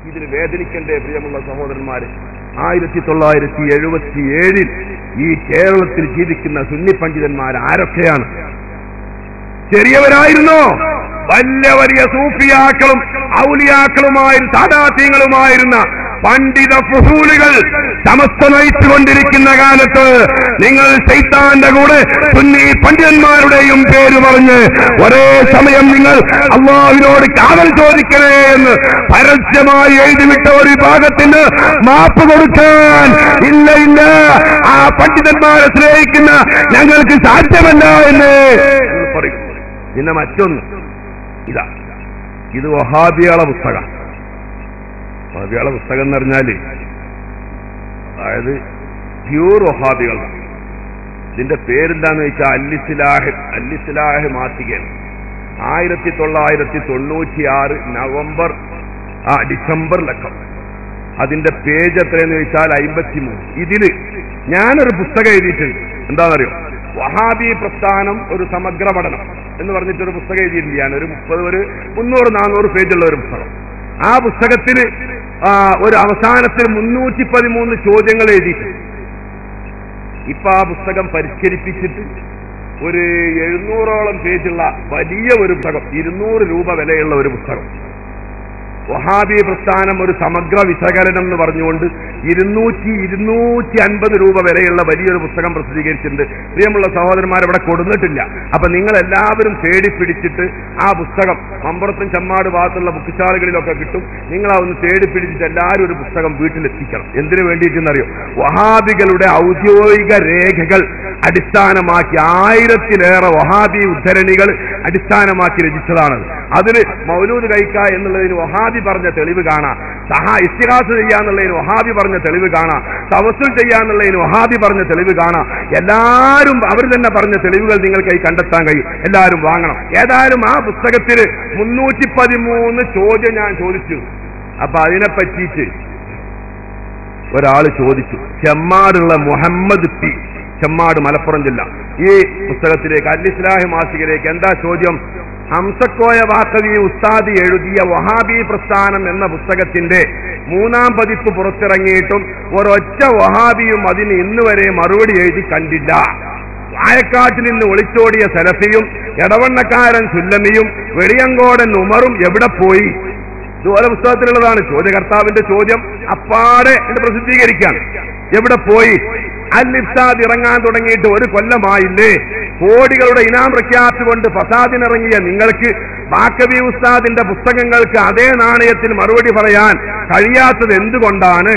ഇതിന് വേദനിക്കണ്ടേ പ്രിയമുള്ള സഹോദരന്മാര് ആയിരത്തി തൊള്ളായിരത്തി എഴുപത്തി ഏഴിൽ ഈ കേരളത്തിൽ ജീവിക്കുന്ന സുന്നി പണ്ഡിതന്മാർ ആരൊക്കെയാണ് ചെറിയവരായിരുന്നോ വലിയ വലിയ സൂഫിയാക്കളും ഔലിയാക്കളുമായിരുന്നു സാദാത്യങ്ങളുമായിരുന്ന പണ്ഡിത ഫുഹൂലുകൾ സമസ്ത നയിച്ചുകൊണ്ടിരിക്കുന്ന കാലത്ത് നിങ്ങൾ ചൈത്താന്റെ കൂടെ സുന്നി പണ്ഡിതന്മാരുടെയും പേര് പറഞ്ഞ് ഒരേ സമയം നിങ്ങൾ അള്ളാഹുവിനോട് കാവൽ ചോദിക്കണേ എന്ന് പരസ്യമായി എഴുതിവിട്ട ഒരു വിഭാഗത്തിന് മാപ്പ് കൊടുക്കാൻ ഇല്ല ഇല്ല ആ പണ്ഡിതന്മാരെ സ്നേഹിക്കുന്ന ഞങ്ങൾക്ക് സാധ്യമല്ല എന്ന് പറയും പിന്നെ മറ്റൊന്ന് ഇതാ ഇത് വഹാബിയാളെ പുസ്തകം വഹാബിയാളെ പുസ്തകം എന്ന് പറഞ്ഞാല് അതായത് പ്യൂർ വഹാബികൾ ഇതിന്റെ പേരെന്താന്ന് വെച്ചാൽ അല്ലിസ്ലാഹ് അല്ലിസ്ലാഹ് മാസികൻ ആയിരത്തി തൊള്ളായിരത്തി തൊണ്ണൂറ്റി ആറ് നവംബർ ആ ഡിസംബർ ലക്കം അതിന്റെ പേജ് എത്രയെന്ന് ചോദിച്ചാൽ അമ്പത്തി മൂന്ന് ഇതില് ഞാനൊരു പുസ്തകം എഴുതിയിട്ടുണ്ട് എന്താണെന്നറിയോ വഹാബി പ്രസ്ഥാനം ഒരു സമഗ്ര പഠനം എന്ന് പറഞ്ഞിട്ടൊരു പുസ്തകം എഴുതിയിട്ടുണ്ട് ഞാൻ ഒരു മുപ്പത് ഒരു മുന്നൂറ് നാനൂറ് പേജുള്ള ഒരു പുസ്തകം ആ പുസ്തകത്തിൽ ഒരു അവസാനത്തിൽ മുന്നൂറ്റി പതിമൂന്ന് ചോദ്യങ്ങൾ എഴുതിയിട്ടുണ്ട് ഇപ്പൊ ആ പുസ്തകം പരിഷ്കരിപ്പിച്ചിട്ട് ഒരു എഴുന്നൂറോളം പേജുള്ള വലിയ ഒരു പുസ്തകം ഇരുന്നൂറ് രൂപ വിലയുള്ള ഒരു പുസ്തകം വഹാബി പ്രസ്ഥാനം ഒരു സമഗ്ര വിശകലനം എന്ന് പറഞ്ഞുകൊണ്ട് ഇരുന്നൂറ്റി ഇരുന്നൂറ്റി അൻപത് രൂപ വരെയുള്ള വലിയൊരു പുസ്തകം പ്രസിദ്ധീകരിച്ചിട്ടുണ്ട് പ്രിയമുള്ള സഹോദരന്മാർ ഇവിടെ കൊടുത്തിട്ടില്ല അപ്പൊ നിങ്ങൾ എല്ലാവരും തേടി പിടിച്ചിട്ട് ആ പുസ്തകം മമ്പുറത്തും ചമ്മാട് ഭാഗത്തുള്ള ബുക്കിച്ചാളുകളിലൊക്കെ കിട്ടും നിങ്ങൾ അതൊന്ന് തേടി പിടിച്ചിട്ട് എല്ലാവരും ഒരു പുസ്തകം വീട്ടിലെത്തിക്കണം എന്തിനു വേണ്ടിയിട്ടെന്നറിയോ വഹാബികളുടെ ഔദ്യോഗിക രേഖകൾ അടിസ്ഥാനമാക്കി ആയിരത്തിലേറെ വഹാബി ഉദ്ധരണികൾ അടിസ്ഥാനമാക്കി രചിച്ചതാണ് അതിന് മൗലൂദ് കഴിക്ക എന്നുള്ളതിന് വഹാബി പറഞ്ഞ തെളിവ് കാണാം സഹാ ഇസ്തിഹാസ് ചെയ്യാന്നുള്ളതിന് വഹാബി പറഞ്ഞ തെളിവ് കാണാം തവസുൽ ചെയ്യാന്നുള്ളതിന് വഹാബി പറഞ്ഞ തെളിവ് കാണാം എല്ലാവരും അവർ തന്നെ പറഞ്ഞ തെളിവുകൾ നിങ്ങൾക്കായി കണ്ടെത്താൻ കഴിയും എല്ലാവരും വാങ്ങണം ഏതായാലും ആ പുസ്തകത്തിൽ മുന്നൂറ്റി പതിമൂന്ന് ചോദ്യം ഞാൻ ചോദിച്ചു അപ്പൊ അതിനെ പറ്റിയിട്ട് ഒരാൾ ചോദിച്ചു ചെമ്മാടുള്ള മുഹമ്മദ് പി ചെമ്മാട് മലപ്പുറം ജില്ല ഈ പുസ്തകത്തിലേക്ക് അല്ലിസ്ലാഹി മാസികയിലേക്ക് എന്താ ചോദ്യം ഹംസക്കോയ വാക്കവി ഉസ്താദ് എഴുതിയ വഹാബി പ്രസ്ഥാനം എന്ന പുസ്തകത്തിന്റെ മൂന്നാം പതിപ്പ് പുറത്തിറങ്ങിയിട്ടും ഒരൊറ്റ വഹാബിയും അതിന് ഇന്നുവരെ മറുപടി എഴുതി കണ്ടില്ല വായക്കാട്ടിൽ നിന്ന് ഒളിച്ചോടിയ സലഫിയും എടവണ്ണക്കാരൻ സുല്ലമിയും വെളിയങ്കോടൻ ഉമറും എവിടെ പോയി ഇതുപോലെ പുസ്തകത്തിലുള്ളതാണ് ചോദ്യകർത്താവിന്റെ ചോദ്യം അപ്പാടെ എന്ന് പ്രസിദ്ധീകരിക്കാൻ എവിടെ പോയി അൽ ഇഫ്സാദ് ഇറങ്ങാൻ തുടങ്ങിയിട്ട് ഒരു കൊല്ലമായില്ലേ കോടികളുടെ ഇനാം പ്രഖ്യാപിച്ചുകൊണ്ട് ഫസാദിനിറങ്ങിയ നിങ്ങൾക്ക് ബാക്കബി ഉസ്താദിന്റെ പുസ്തകങ്ങൾക്ക് അതേ നാണയത്തിൽ മറുപടി പറയാൻ കഴിയാത്തത് എന്തുകൊണ്ടാണ്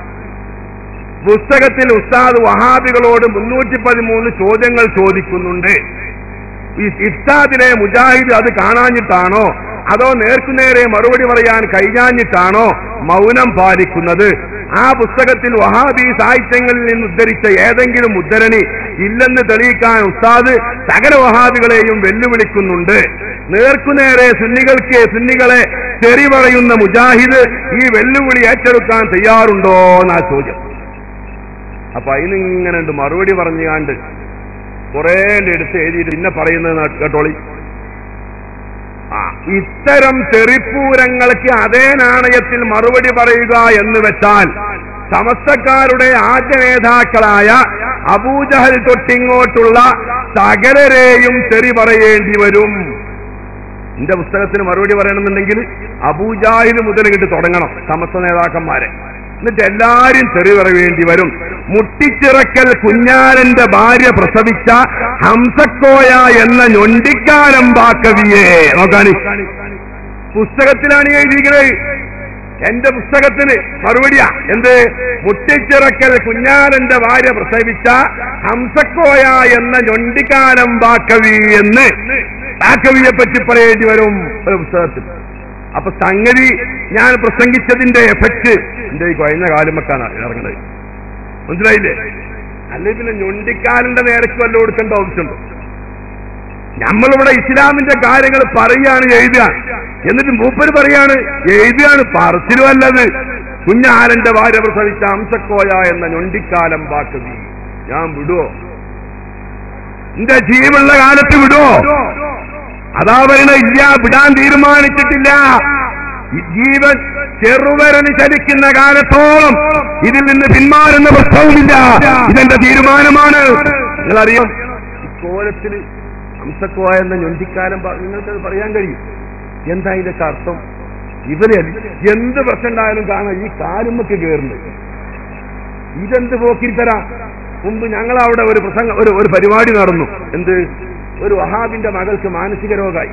പുസ്തകത്തിൽ ഉസ്താദ് വഹാബികളോട് മുന്നൂറ്റി പതിമൂന്ന് ചോദ്യങ്ങൾ ചോദിക്കുന്നുണ്ട് ഈ ഇഫ്സാദിലെ മുജാഹിദ് അത് കാണാഞ്ഞിട്ടാണോ അതോ നേർക്കുനേരെ മറുപടി പറയാൻ കഴിഞ്ഞാഞ്ഞിട്ടാണോ മൗനം പാലിക്കുന്നത് ആ പുസ്തകത്തിൽ വഹാബി സാഹിത്യങ്ങളിൽ നിന്ന് ഉദ്ധരിച്ച ഏതെങ്കിലും ഉദ്ധരണി ഇല്ലെന്ന് തെളിയിക്കാൻ ഉസ്താദ് സകല വഹാബികളെയും വെല്ലുവിളിക്കുന്നുണ്ട് നേർക്കുനേരെ സുന്നികൾക്ക് സുന്നികളെ തെറി പറയുന്ന മുജാഹിദ് ഈ വെല്ലുവിളി ഏറ്റെടുക്കാൻ തയ്യാറുണ്ടോ എന്നാ ചോദ്യം അപ്പൊ അതിനിങ്ങനെ ഉണ്ട് മറുപടി പറഞ്ഞുകാണ്ട് കുറെ എടുത്ത് എഴുതിയിട്ട് പിന്നെ പറയുന്നത് കേട്ടോളി ആ ഇത്തരം തെറിപ്പൂരങ്ങൾക്ക് അതേ നാണയത്തിൽ മറുപടി പറയുക എന്ന് വെച്ചാൽ സമസ്തക്കാരുടെ ആദ്യ നേതാക്കളായ അബൂജഹൽ തൊട്ടിങ്ങോട്ടുള്ള സകലരെയും തെറി പറയേണ്ടി വരും എന്റെ പുസ്തകത്തിന് മറുപടി പറയണമെന്നുണ്ടെങ്കിൽ അബൂജാഹിൽ മുതൽ ഇങ്ങോട്ട് തുടങ്ങണം സമസ്ത നേതാക്കന്മാരെ എന്നിട്ട് എല്ലാരും തെറി പറയേണ്ടി വരും മുട്ടിച്ചിറക്കൽ കുഞ്ഞാരന്റെ ഭാര്യ പ്രസവിച്ച ഹംസക്കോയ എന്ന ഞൊണ്ടിക്കാരം ബാക്കവിയെ നോക്കാണ് പുസ്തകത്തിലാണ് ഈ എഴുതിയിരിക്കുന്നത് എന്റെ പുസ്തകത്തിന് മറുപടിയാ എന്ത് മുട്ടിച്ചിറക്കൽ കുഞ്ഞാരന്റെ ഭാര്യ പ്രസവിച്ച ഹംസക്കോയ എന്ന ഞൊണ്ടിക്കാരം ബാക്കവി എന്ന് ബാക്കവിയെ പറ്റി പറയേണ്ടി വരും ഒരു പുസ്തകത്തിൽ അപ്പൊ സംഗതി ഞാൻ പ്രസംഗിച്ചതിന്റെ എഫക്ട് എന്റെ ഈ കഴിഞ്ഞ കാലുമക്കാണ് ഇറങ്ങുന്നത് മനസ്സിലായില്ലേ അല്ലെ പിന്നെ ഞൊണ്ടിക്കാലിന്റെ നേരക്ക് വല്ല കൊടുക്കേണ്ട ആവശ്യമുണ്ടോ നമ്മളിവിടെ ഇസ്ലാമിന്റെ കാര്യങ്ങൾ പറയുകയാണ് എഴുതുക എന്നിട്ട് മൂപ്പര് പറയാണ് എഴുതുകയാണ് പറച്ചിലും അല്ലത് കുഞ്ഞാലന്റെ ഭാര്യ പ്രസവിച്ച അംസക്കോയ എന്ന ഞൊണ്ടിക്കാലം ബാക്കവി ഞാൻ വിടുവോ എന്റെ ജീവുള്ള കാലത്ത് വിടുവോ അതാ പറയണ ഇല്ല വിടാൻ തീരുമാനിച്ചിട്ടില്ല ജീവൻ ചെറുവരന് ചലിക്കുന്ന കാലത്തോളം ഇതിൽ നിന്ന് പിന്മാറുന്ന പ്രശ്നവുമില്ല ഇതെന്റെ തീരുമാനമാണ് നിങ്ങളറിയാം കോലത്തിൽ ഹംസക്കോയ എന്ന ഞൊന്തിക്കാലം പ- നിങ്ങൾക്കത് പറയാൻ കഴിയും എന്താ ഇതിന്റെ അർത്ഥം ഇവരെ എന്ത് പ്രശ്നം ഉണ്ടായാലും കാണാം ഈ കാലുമ്മക്ക് കയറുന്നുണ്ട് ഇതെന്ത് പോക്കിരിത്തരാ മുമ്പ് ഞങ്ങൾ അവിടെ ഒരു പ്രസംഗ ഒരു ഒരു പരിപാടി നടന്നു എന്ത് ഒരു വഹാബിന്റെ മകൾക്ക് മാനസിക രോഗമായി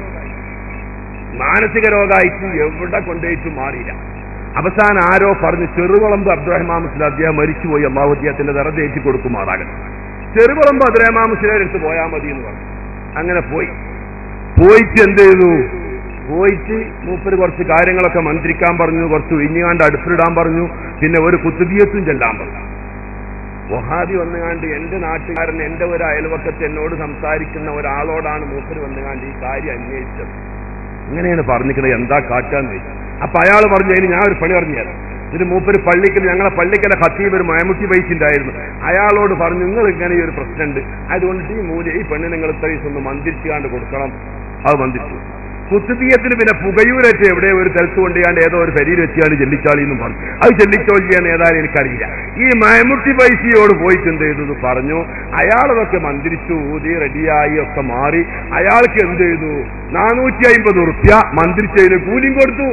മാനസിക രോഗമായിട്ട് എവിടെ കൊണ്ടുപോയിട്ട് മാറിയില്ല അവസാനം ആരോ പറഞ്ഞ് ചെറുകുളമ്പ് അബ്ദുറഹ്മാൻ മുസ്ലിം അദ്ദേഹം മരിച്ചുപോയി അള്ളാഹു അദ്ദേഹത്തിന്റെ നിറ ജയിച്ചു കൊടുക്കുമാറാകണം ചെറുകുളമ്പ് അബ്ദുറഹ്മാൻ മുസ്ലിം എടുത്ത് പോയാൽ മതി എന്ന് പറഞ്ഞു അങ്ങനെ പോയി പോയിട്ട് എന്ത് ചെയ്തു പോയിട്ട് മൂപ്പര് കുറച്ച് കാര്യങ്ങളൊക്കെ മന്ത്രിക്കാൻ പറഞ്ഞു കുറച്ച് ഇഞ്ഞാണ്ട് അടുപ്പിലിടാൻ പറഞ്ഞു പിന്നെ ഒരു കുത്തുബിയത്തും ചെല്ലാൻ പറഞ്ഞു വഹാബി വന്നുകാണ്ട് എന്റെ നാട്ടുകാരൻ എന്റെ ഒരു അയൽവക്കത്ത് എന്നോട് സംസാരിക്കുന്ന ഒരാളോടാണ് മൂപ്പര് വന്നുകാണ്ട് ഈ കാര്യം അന്വേഷിച്ചത് ഇങ്ങനെയാണ് പറഞ്ഞിരിക്കുന്നത് എന്താ കാറ്റാന്ന് ചോദിച്ചു അപ്പൊ അയാൾ പറഞ്ഞു അതിന് ഞാൻ ഒരു പണി പറഞ്ഞു തരാം ഇത് മൂപ്പര് പള്ളിക്കൽ ഞങ്ങളെ പള്ളിക്കലെ ഖത്തീബ് ഒരു മയമുട്ടി വഹിച്ചിട്ടുണ്ടായിരുന്നു അയാളോട് പറഞ്ഞു നിങ്ങൾ ഇങ്ങനെ ഈ ഒരു പ്രശ്നമുണ്ട് അതുകൊണ്ട് ഈ മൂല്യ ഈ പെണ്ണ് നിങ്ങൾ ഇത്ര ദിവസം ഒന്ന് മന്ദിരിച്ചാണ്ട് കൊടുക്കണം അത് മന്ദിരിച്ചു കുത്തുതീയത്തിന് പിന്നെ പുകയൂരറ്റ് എവിടെ ഒരു സ്ഥലത്ത് കൊണ്ടുകാണ്ട് ഏതോ ഒരു ശരീരം വെച്ചാണ് ചെല്ലിച്ചാളി എന്നും പറഞ്ഞു അത് ചെല്ലിച്ചോ ചെയ്യാൻ ഏതായാലും എനിക്കറിയില്ല ഈ മയമുട്ടി പൈസയോട് പോയിട്ട് എന്ത് ചെയ്തു എന്ന് പറഞ്ഞു അയാളതൊക്കെ മന്ത്രിച്ചു ഊതി റെഡിയായി ഒക്കെ മാറി അയാൾക്ക് എന്ത് ചെയ്തു നാനൂറ്റി അമ്പത് ഉറുപ്യ മന്ത്രിച്ചതിന് കൂലിയും കൊടുത്തു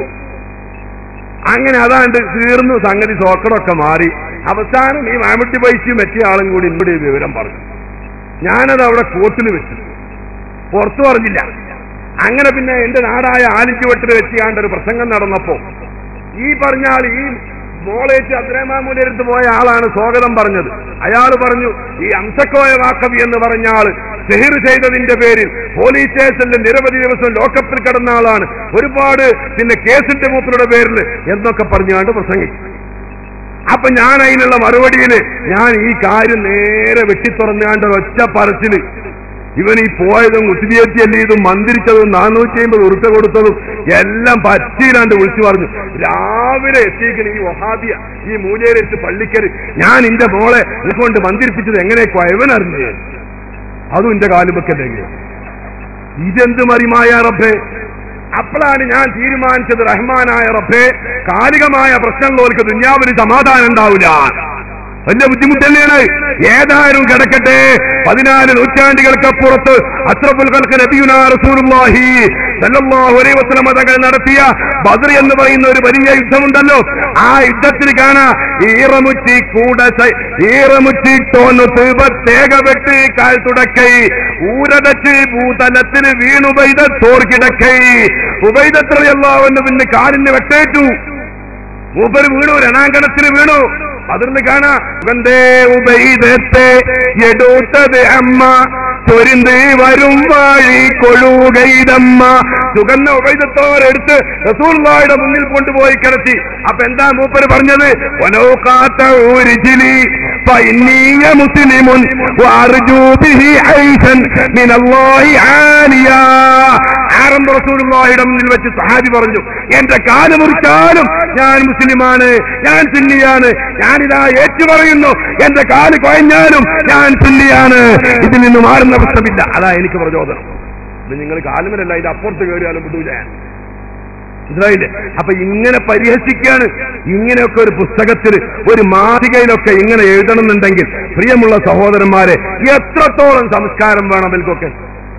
അങ്ങനെ അതാണ്ട് തീർന്നു സംഗതി സോക്കടൊക്കെ മാറി അവസാനം ഈ മാമുട്ടി പൈസയും മറ്റേ ആളും കൂടി ഇവിടെ ഈ വിവരം പറഞ്ഞു ഞാനത് അവിടെ കോട്ടിൽ വെച്ചു പുറത്തു പറഞ്ഞില്ല അങ്ങനെ പിന്നെ എന്റെ നാടായ ആലിച്ചുവട്ടിൽ വെച്ചുകാണ്ട് ഒരു പ്രസംഗം നടന്നപ്പോ ഈ പറഞ്ഞ ആൾ ഈ മോളേറ്റ് അബ്ദുറഹ്മാമൂലടുത്ത് പോയ ആളാണ് സ്വാഗതം പറഞ്ഞത് അയാൾ പറഞ്ഞു ഈ അംസക്കോയ വാക്കവി എന്ന് പറഞ്ഞ ആള് സെഹിർ ചെയ്തതിന്റെ പേരിൽ പോലീസ് സ്റ്റേഷനിൽ നിരവധി ദിവസം ലോക്കപ്പിൽ കിടന്ന ആളാണ് ഒരുപാട് പിന്നെ കേസിന്റെ മൂപ്പരുടെ പേരിൽ എന്നൊക്കെ പറഞ്ഞുകൊണ്ട് പ്രസംഗിച്ചു അപ്പൊ ഞാൻ അതിനുള്ള മറുപടിയിൽ ഞാൻ ഈ കാര്യം നേരെ വെട്ടിത്തുറന്നാണ്ട് ഒറ്റ പറച്ചില് ഇവൻ ഈ പോയതും കുത്തിബിയത്തി ഇതും മന്ത്രിച്ചതും നാനൂറ്റി അമ്പത് ഉറുപ്പ കൊടുത്തതും എല്ലാം പറ്റിയിലാണ്ട് വിളിച്ചു പറഞ്ഞു രാവിലെ എത്തിയിരിക്കുന്ന ഈ വഹാബിയ ഈ മൂലയിലെടുത്ത് പള്ളിക്കര് ഞാൻ എന്റെ മോളെ കൊണ്ട് മന്ത്രിപ്പിച്ചത് എങ്ങനെ കൊയവനറിഞ്ഞു അതും എന്റെ കാലുമൊക്കെ ഇതെന്ത് മറിമായ റബ്ബേ അപ്പോഴാണ് ഞാൻ തീരുമാനിച്ചത് റഹ്മാനായ റബ്ബേ കാലികമായ പ്രശ്നങ്ങളോർക്ക് ദുന്യാവിന് സമാധാനം ഉണ്ടാവില്ല വലിയ ബുദ്ധിമുട്ട് തന്നെയാണ് ഏതായാലും കിടക്കട്ടെ പതിനാല് നൂറ്റാണ്ടുകൾക്കപ്പുറത്ത് അത്രഫുൽ കൽക്ക് നബിയുനാ റസൂലുള്ളാഹി സല്ലല്ലാഹു അലൈഹി വസല്ലം തങ്ങൾ നടത്തിയ ബദർ എന്ന് പറയുന്ന ഒരു വലിയ യുദ്ധമുണ്ടല്ലോ ആ യുദ്ധത്തിൽ കാണാ ഈറമുറ്റി കൂട സൈ- ഈറമുറ്റി തോന്നു തീപത്തേക വെട്ട് കാൽ തുടക്കൈ ഊരതച്ച് ഭൂതലത്തിൽ വീണുപൈത തോർക്കിടക്കൈ ഉപൈതത്രയല്ലാവെന്ന് പിന്നെ കാലിന് വെട്ടേറ്റു മൂപ്പര് വീണു രണാങ്കണത്തിൽ വീണു അതിർന്ന് കാണാ ഉഗന്തേ ഉപൈതത്തെ എടുത്തത് അമ്മ ചൊരിന്ത് വരും വഴി കൊഴുകൈതമ്മ സുഗന്ധ ഉപൈതത്തോരെടുത്ത് റസൂൽവായുടെ മുന്നിൽ കൊണ്ടുപോയി കിടത്തി അപ്പൊ എന്താ മൂപ്പര് പറഞ്ഞത് ഒനോക്കാത്ത ഊരിജിലി ഫൈനീയ മുസ്ലിമുൻ وأرجو به عيشا من الله عاليا ആരംഭ റസൂലുള്ളാഹിയുടെ മുന്നിൽ വെച്ച് സഹാബി പറഞ്ഞു എന്റെ കാല് മുറിച്ചാലും ഞാൻ മുസ്ലിമാണ് ഞാൻ സുന്നിയാണ് ഞാനിതാ ഏറ്റു പറയുന്നു എന്റെ കാല് കുഴഞ്ഞാലും ഞാൻ സുന്നിയാണ് ഇതിൽ നിന്ന് മാറുന്ന പ്രശ്നമില്ല അതാ എനിക്ക് പ്രചോദനം ഇത് നിങ്ങൾ കാലുമല്ല ഇതിന്റെ അപ്പുറത്ത് കയറിയാലും വിടൂല ഞാൻ മനസ്സിലായില്ലേ അപ്പൊ ഇങ്ങനെ പരിഹസിക്കാണ് ഇങ്ങനെയൊക്കെ ഒരു പുസ്തകത്തിൽ ഒരു മാസികയിലൊക്കെ ഇങ്ങനെ എഴുതണമെന്നുണ്ടെങ്കിൽ പ്രിയമുള്ള സഹോദരന്മാരെ എത്രത്തോളം സംസ്കാരം വേണം ഇവർക്കൊക്കെ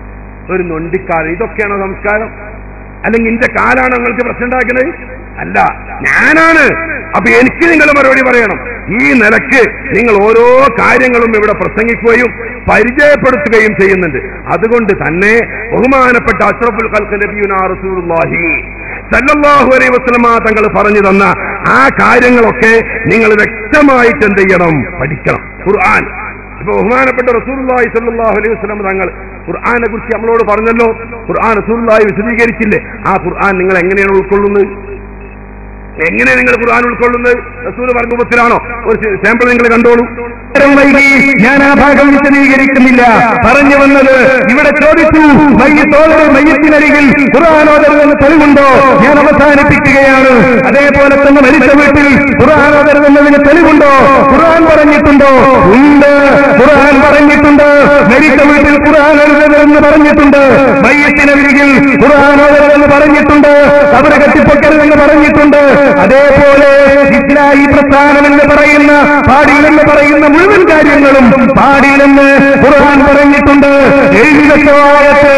ഒരു നൊണ്ടിക്കാലം ഇതൊക്കെയാണോ സംസ്കാരം അല്ലെങ്കിൽ ഇന്റെ കാലാണ് നിങ്ങൾക്ക് പ്രശ്നം ഉണ്ടാക്കുന്നത് അല്ല ഞാനാണ് അപ്പൊ എനിക്ക് നിങ്ങൾ മറുപടി പറയണം ഈ നിലക്ക് നിങ്ങൾ ഓരോ കാര്യങ്ങളും ഇവിടെ പ്രസംഗിക്കുകയും പരിചയപ്പെടുത്തുകയും ചെയ്യുന്നുണ്ട് അതുകൊണ്ട് തന്നെ ബഹുമാനപ്പെട്ട അഷ്റഫുൽ ഖൽഖ് നബിയുനാ റസൂലുള്ളാഹി സല്ലല്ലാഹു അലൈഹി വസല്ലമ തങ്ങൾ പറഞ്ഞു തന്ന ആ കാര്യങ്ങളൊക്കെ നിങ്ങൾ വ്യക്തമായിട്ട് എന്ത് ചെയ്യണം പഠിക്കണം ഖുർആൻ ഇപ്പൊ ബഹുമാനപ്പെട്ട റസൂലുള്ളാഹി സല്ലല്ലാഹു അലൈഹി വസല്ലം തങ്ങൾ ഖുർആനെ കുറിച്ച് നമ്മളോട് പറഞ്ഞല്ലോ ഖുർആൻ റസൂലുള്ളാഹി വിശദീകരിച്ചില്ലേ ആ ഖുർആൻ നിങ്ങൾ എങ്ങനെയാണ് ഉൾക്കൊള്ളുന്നത് എങ്ങനെ നിങ്ങൾ ഖുർആൻ ഉൾക്കൊള്ളുന്നത് റസൂൽ പറഞ്ഞ രൂപത്തിലാണോ ഒരു സാമ്പിൾ നിങ്ങൾ കണ്ടോളൂ നേരം വൈകി ഞാൻ ആ ഭാഗം വിശദീകരിക്കുന്നില്ല പറഞ്ഞു വന്നത് ഇവിടെ ചോദിച്ചു മയ്യത്തോടെ മയ്യത്തിനരികിൽ ഖുർആാനോദരുതെന്ന് തെളിവുണ്ടോ ഞാൻ അവസാനിപ്പിക്കുകയാണ് അതേപോലെ തന്നെ മരിച്ച വീട്ടിൽ ഖുർആാനോദരുതെന്നതിന് തെളിവുണ്ടോ ഖുർആൻ പറഞ്ഞിട്ടുണ്ടോ ഉണ്ട് ഖുർആൻ പറഞ്ഞിട്ടുണ്ട് മരിച്ച വീട്ടിൽ ഖുർആൻ എഴുതരുതെന്ന് പറഞ്ഞിട്ടുണ്ട് മയ്യത്തിനരികിൽ ഖുർആാനോദരുതെന്ന് പറഞ്ഞിട്ടുണ്ട് അവരെ കെട്ടിപ്പൊക്കരുതെന്ന് പറഞ്ഞിട്ടുണ്ട് അതേപോലെ ഇസ്ലാഹി പ്രസ്ഥാനം എന്ന് പറയുന്ന പാടിയിലെന്ന് പറയുന്ന മുഴുവൻ കാര്യങ്ങളും പാടിയിലെന്ന് ഖുർആൻ പറഞ്ഞിട്ടുണ്ട് എഴുതി വെച്ചവായത്ത്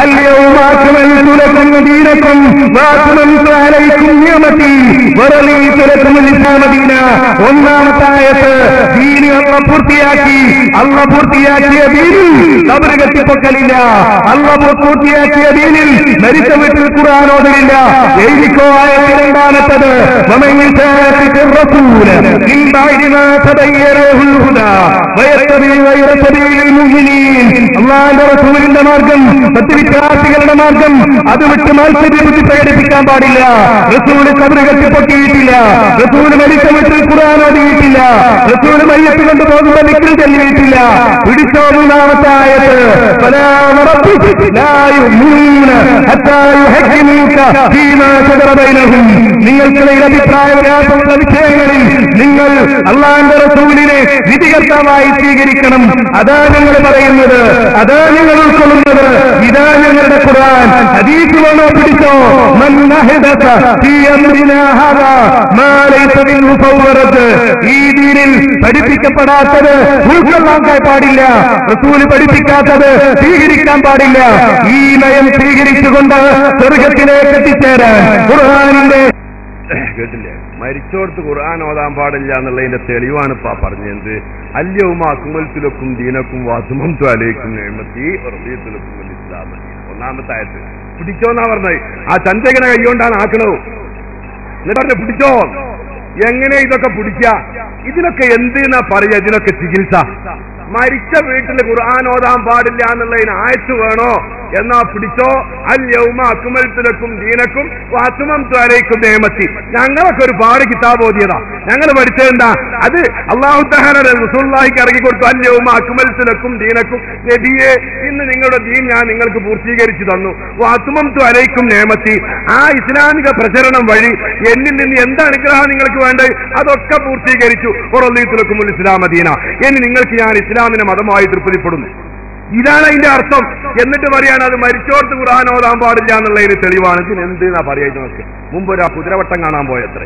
അല്യവുമാക്കുമെന്നും ദീനക്കും വാക്കുമൻസാലയ്ക്കും നിയമത്തി വറലീ തുലക്കും ഇസ്ലാമദീന ഒന്നാമത്തെ ആയത്ത് ദീനി അള്ള പൂർത്തിയാക്കി അള്ള പൂർത്തിയാക്കിയ ദീനിൽ കബറ് കെട്ടിപ്പൊക്കലില്ല അള്ള പൂർത്തിയാക്കിയ ദീനിൽ മരിച്ച വീട്ടിൽ ഖുർആാനോദരില്ല എഴുതിക്കോ ആയത്തിൽ രണ്ടാമത്തത് ومن يشاقق الرسول من بعد ما تبين له الهدى ويتبع غير سبيل المؤمنين അള്ളാന്റെ റസൂലിന്റെ മാർഗം സത്യവിശ്വാസികളുടെ മാർഗം അത് വിട്ട് മത്സര്യ ബുദ്ധി പ്രകടിപ്പിക്കാൻ പാടില്ല റസൂല് കബറ് കെട്ടിപ്പൊക്കിയിട്ടില്ല റസൂല് മരിച്ച വീട്ടിൽ ഖുർആൻ ഓതിയിട്ടില്ല റസൂല് മയ്യത്ത് കൊണ്ട് പോകുന്ന നിക്കിൽ ചെല്ലിയിട്ടില്ല പിടിച്ചോ മൂന്നാമത്തെ ആയത് فلا وربك لا يؤمنون حتى يحكموك فيما شجر بينهم നിങ്ങൾക്കിടയിൽ അഭിപ്രായ വ്യത്യാസമുള്ള വിഷയങ്ങളിൽ നിങ്ങൾ അള്ളാന്റെ റസൂലിനെ വിധികർത്താവായി സ്വീകരിക്കണം അതാ ഞങ്ങൾ പറയുന്നത് അതാ ഞങ്ങൾ ഉൾക്കൊള്ളുന്നത് ഇതാ ഞങ്ങളുടെ ഖുർആൻ ഹദീസ് വേണോ പിടിച്ചോ മൻ അഹദസ ഫീ അംരിനാ ഹാദാ മാ ലൈസ മിൻഹു ഫവറത് ഈ ദീനിൽ പഠിപ്പിക്കപ്പെടാത്തത് ഉൾക്കൊള്ളാൻ പാടില്ല റസൂല് പഠിപ്പിക്കാത്തത് സ്വീകരിക്കാൻ പാടില്ല ഈ നയം സ്വീകരിച്ചുകൊണ്ട് സ്വർഗത്തിലേക്ക് എത്തിച്ചേരാൻ ഖുർആാനിന്റെ കേട്ടില്ലേ മരിച്ചോടത്ത് ഖുർആൻ ഓതാൻ പാടില്ല എന്നുള്ളതിന്റെ തെളിവാണ് ഇപ്പൊ പറഞ്ഞത് അല്യവും അക്കുമൽത്തിലൊക്കും ദീനക്കും വാസുമം ത്വാലേക്കും എഴുമത്തി ഉറബിയത്തിലൊക്കും ഇസ്ലാം ഒന്നാമത്തെ ആയത്ത് പിടിച്ചോന്നാ പറഞ്ഞത് ആ ചന്ദ്രകനെ കൈകൊണ്ടാണ് ആക്കണത് എന്നിട്ട് പറഞ്ഞു പിടിച്ചോ എങ്ങനെ ഇതൊക്കെ പിടിക്ക ഇതിനൊക്കെ എന്തിനാ പറയാ ഇതിനൊക്കെ ചികിത്സ മരിച്ച വീട്ടിൽ ഖുർആൻ ഓതാൻ പാടില്ല എന്നുള്ളതിന് ആയത്ത് വേണോ എന്നാ പിടിച്ചോ അൽ യൗമ അക്കുമൽത്തിലക്കും ദീനക്കും വാസുമം ത്വരയ്ക്കും നിയമത്തി ഞങ്ങളൊക്കെ ഒരു പാട് കിതാബ് ഓതിയതാ ഞങ്ങൾ പഠിച്ചതെന്താ അത് അള്ളാഹു റസൂള്ളാഹിക്ക് ഇറങ്ങി കൊടുത്തു അൽ യൗമ അക്കുമൽത്തിലക്കും ദീനക്കും നബിയെ ഇന്ന് നിങ്ങളുടെ ദീൻ ഞാൻ നിങ്ങൾക്ക് പൂർത്തീകരിച്ചു തന്നു വാസുമം ത്വരയ്ക്കും നിയമത്തി ആ ഇസ്ലാമിക പ്രചരണം വഴി എന്നിൽ നിന്ന് എന്ത് അനുഗ്രഹം നിങ്ങൾക്ക് വേണ്ടത് അതൊക്കെ പൂർത്തീകരിച്ചു ഉറലീത്തുലക്കും ഇസ്ലാം ദീന ഇനി നിങ്ങൾക്ക് ഞാൻ ഇസ്ലാമിനെ മതമായി തൃപ്തിപ്പെടുന്നു ഇതാണ് അതിന്റെ അർത്ഥം എന്നിട്ട് പറയാണ് അത് മരിച്ചോർത്ത് ഖുർആൻ ഓതാൻ പാടില്ല എന്നുള്ളതിന് തെളിവാണ് ഇതിന് എന്ത് എന്നാ പറയാ നോക്ക് മുമ്പ് ഒരു ആ കുതിരവട്ടം കാണാൻ പോയത്രേ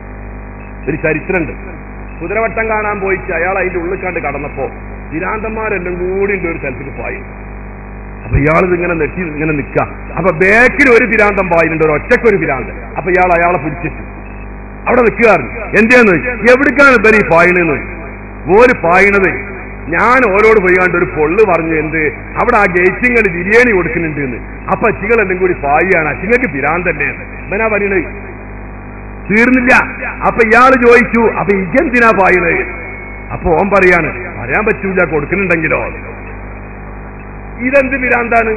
ഒരു ചരിത്രമുണ്ട് കുതിരവട്ടം കാണാൻ പോയിട്ട് അയാൾ അതിന്റെ ഉള്ളിൽ കണ്ട് കടന്നപ്പോ വിരാന്തന്മാരെല്ലാം കൂടി ഉണ്ട് ഒരു സ്ഥലത്തേക്ക് പായി അപ്പൊ ഇയാൾ ഇങ്ങനെ നെട്ടി ഇങ്ങനെ നിക്ക അപ്പൊ ബാക്കിൽ ഒരു പിരാന്തം പായുന്നുണ്ട് ഒരു ഒറ്റയ്ക്ക് ഒരു പിരാന്തൻ അപ്പൊ ഇയാൾ അയാളെ പിടിച്ചിട്ട് അവിടെ നിൽക്കുകയായിരുന്നു എന്തേന്ന് എവിടേക്കാണ് ഇവർ ഈ പായണെന്ന് ഓര് പായണത് ഞാൻ ഓരോട് പോയി കണ്ട് ഒരു പൊള്ള് പറഞ്ഞു എന്ത് അവിടെ ആ ഗേറ്റിങ്ങൾ ബിരിയാണി കൊടുക്കുന്നുണ്ട് എന്ന് അപ്പൊ അച്ചികൾ എല്ലാം കൂടി പായാണ് അച്ചിങ്ങൾക്ക് പിരാന്തല്ലേ ഇവനാ പറയണത് തീർന്നില്ല അപ്പൊ ഇയാള് ചോദിച്ചു അപ്പൊ ഇജെന്തിനാ പായണത് അപ്പൊ ഓൻ പറയാണ് പറയാൻ പറ്റൂല കൊടുക്കുന്നുണ്ടെങ്കിലോ ഇതെന്ത് പിരാന്താണ്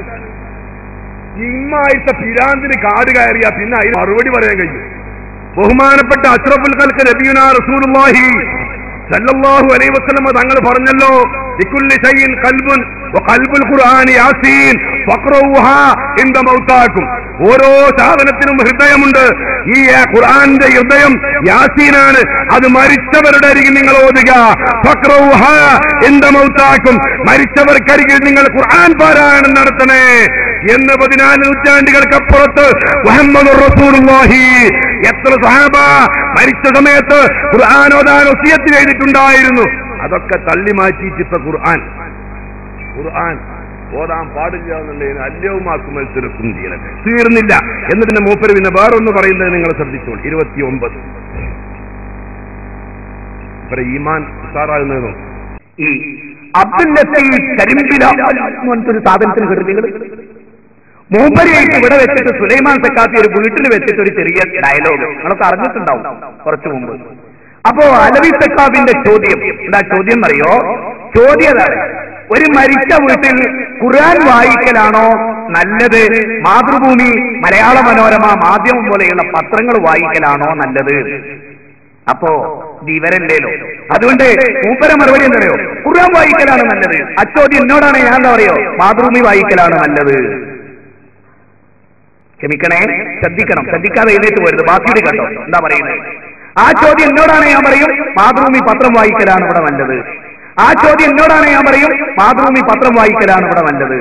ഇമ്മായിട്ട പിരാന്തിന് കാട് കയറിയാ പിന്നെ അതിന് മറുപടി പറയാൻ കഴിയും ബഹുമാനപ്പെട്ട അഷ്റഫുൽ കൽക്ക് നബിയുന റസൂലുള്ളാഹി സല്ലല്ലാഹു അലൈഹി വസല്ലം തങ്ങൾ പറഞ്ഞല്ലോ ലിക്കുല്ലി ഷൈഇൻ ഖൽബുൻ വഖൽബുൽ ഖുർആനി യാസീൻ ഫഖറൂഹാ ഇൻദ മൗതാക്കും ഓരോ സാധനത്തിനും ഹൃദയമുണ്ട് ഈ ഖുർആന്റെ ഹൃദയം യാസീനാണ് അത് മരിച്ചവരുടെ അരികിൽ നിങ്ങൾ ഓതുക ഫഖറൂഹാ ഇൻദ മൗതാക്കും മരിച്ചവർക്കരികിൽ നിങ്ങൾ ഖുർആൻ പാരായണം നടത്തണേ എന്ന് പതിനാല് നൂറ്റാണ്ടുകൾക്കപ്പുറത്ത് മുഹമ്മദ് റസൂലുള്ളാഹി എത്ര സഹാബ മരിച്ച സമയത്ത് ഖുർആൻ ഓതാൻ ഒസിയത്ത് ചെയ്തിട്ടുണ്ടായിരുന്നു അതൊക്കെ തള്ളി മാറ്റിയിട്ട് ഇപ്പൊ ഖുർആൻ ഖുർആൻ ഓതാൻ പാടില്ല എന്നുള്ളതിന് അല്യവുമാക്കും മത്സരക്കും തീരെ തീർന്നില്ല എന്നിട്ട് പിന്നെ മൂപ്പര് പിന്നെ വേറൊന്ന് പറയുന്നത് നിങ്ങൾ ശ്രദ്ധിച്ചോളൂ ഇരുപത്തി ഒമ്പത് ഇവരെ ഈമാൻ ഉസാറാകുന്നത് ഈ അബ്ദുൽ ലത്തീഫ് കരിമ്പില എന്ന് പറഞ്ഞിട്ടൊരു സാധനത്തിന് കേട്ടു നിങ്ങൾ മൂപ്പരിയായിട്ട് ഇവിടെ വെച്ചിട്ട് സുലൈമാൻ സക്കാത്തി ഒരു വീട്ടിൽ വെച്ചിട്ട് ഒരു ചെറിയ ഡയലോഗ് നിങ്ങളൊക്കെ അറിഞ്ഞിട്ടുണ്ടാവും കുറച്ചു മുമ്പ് അപ്പോ അലവി സക്കാബിന്റെ ചോദ്യം എന്താ ചോദ്യം അറിയോ ചോദ്യം അതാണ് ഒരു മരിച്ച വീട്ടിൽ ഖുർആൻ വായിക്കലാണോ നല്ലത് മാതൃഭൂമി മലയാള മനോരമ മാധ്യമം പോലെയുള്ള പത്രങ്ങൾ വായിക്കലാണോ നല്ലത് അപ്പോ വിവരല്ലേലോ അതുകൊണ്ട് മൂപ്പര മറുപടി എന്തറിയോ ഖുർആൻ വായിക്കലാണ് നല്ലത് അച്ചോദ്യം എന്നോടാണ് ഞാൻ എന്താ പറയോ ബാത്റൂമിൽ വായിക്കലാണ് നല്ലത് ക്ഷമിക്കണേ ശ്രദ്ധിക്കണം ശ്രദ്ധിക്കാതെ എഴുന്നേറ്റ് പോരുത് ബാക്കിയുടെ കണ്ടോ എന്താ പറയുന്നത് ആ ചോദ്യം എന്നോടാണ് ഞാൻ പറയും മാതൃഭൂമി പത്രം വായിക്കലാണ് ഇവിടെ നല്ലത് ആ ചോദ്യം എന്നോടാണ് ഞാൻ പറയും മാതൃഭൂമി പത്രം വായിക്കലാണ് ഇവിടെ നല്ലത്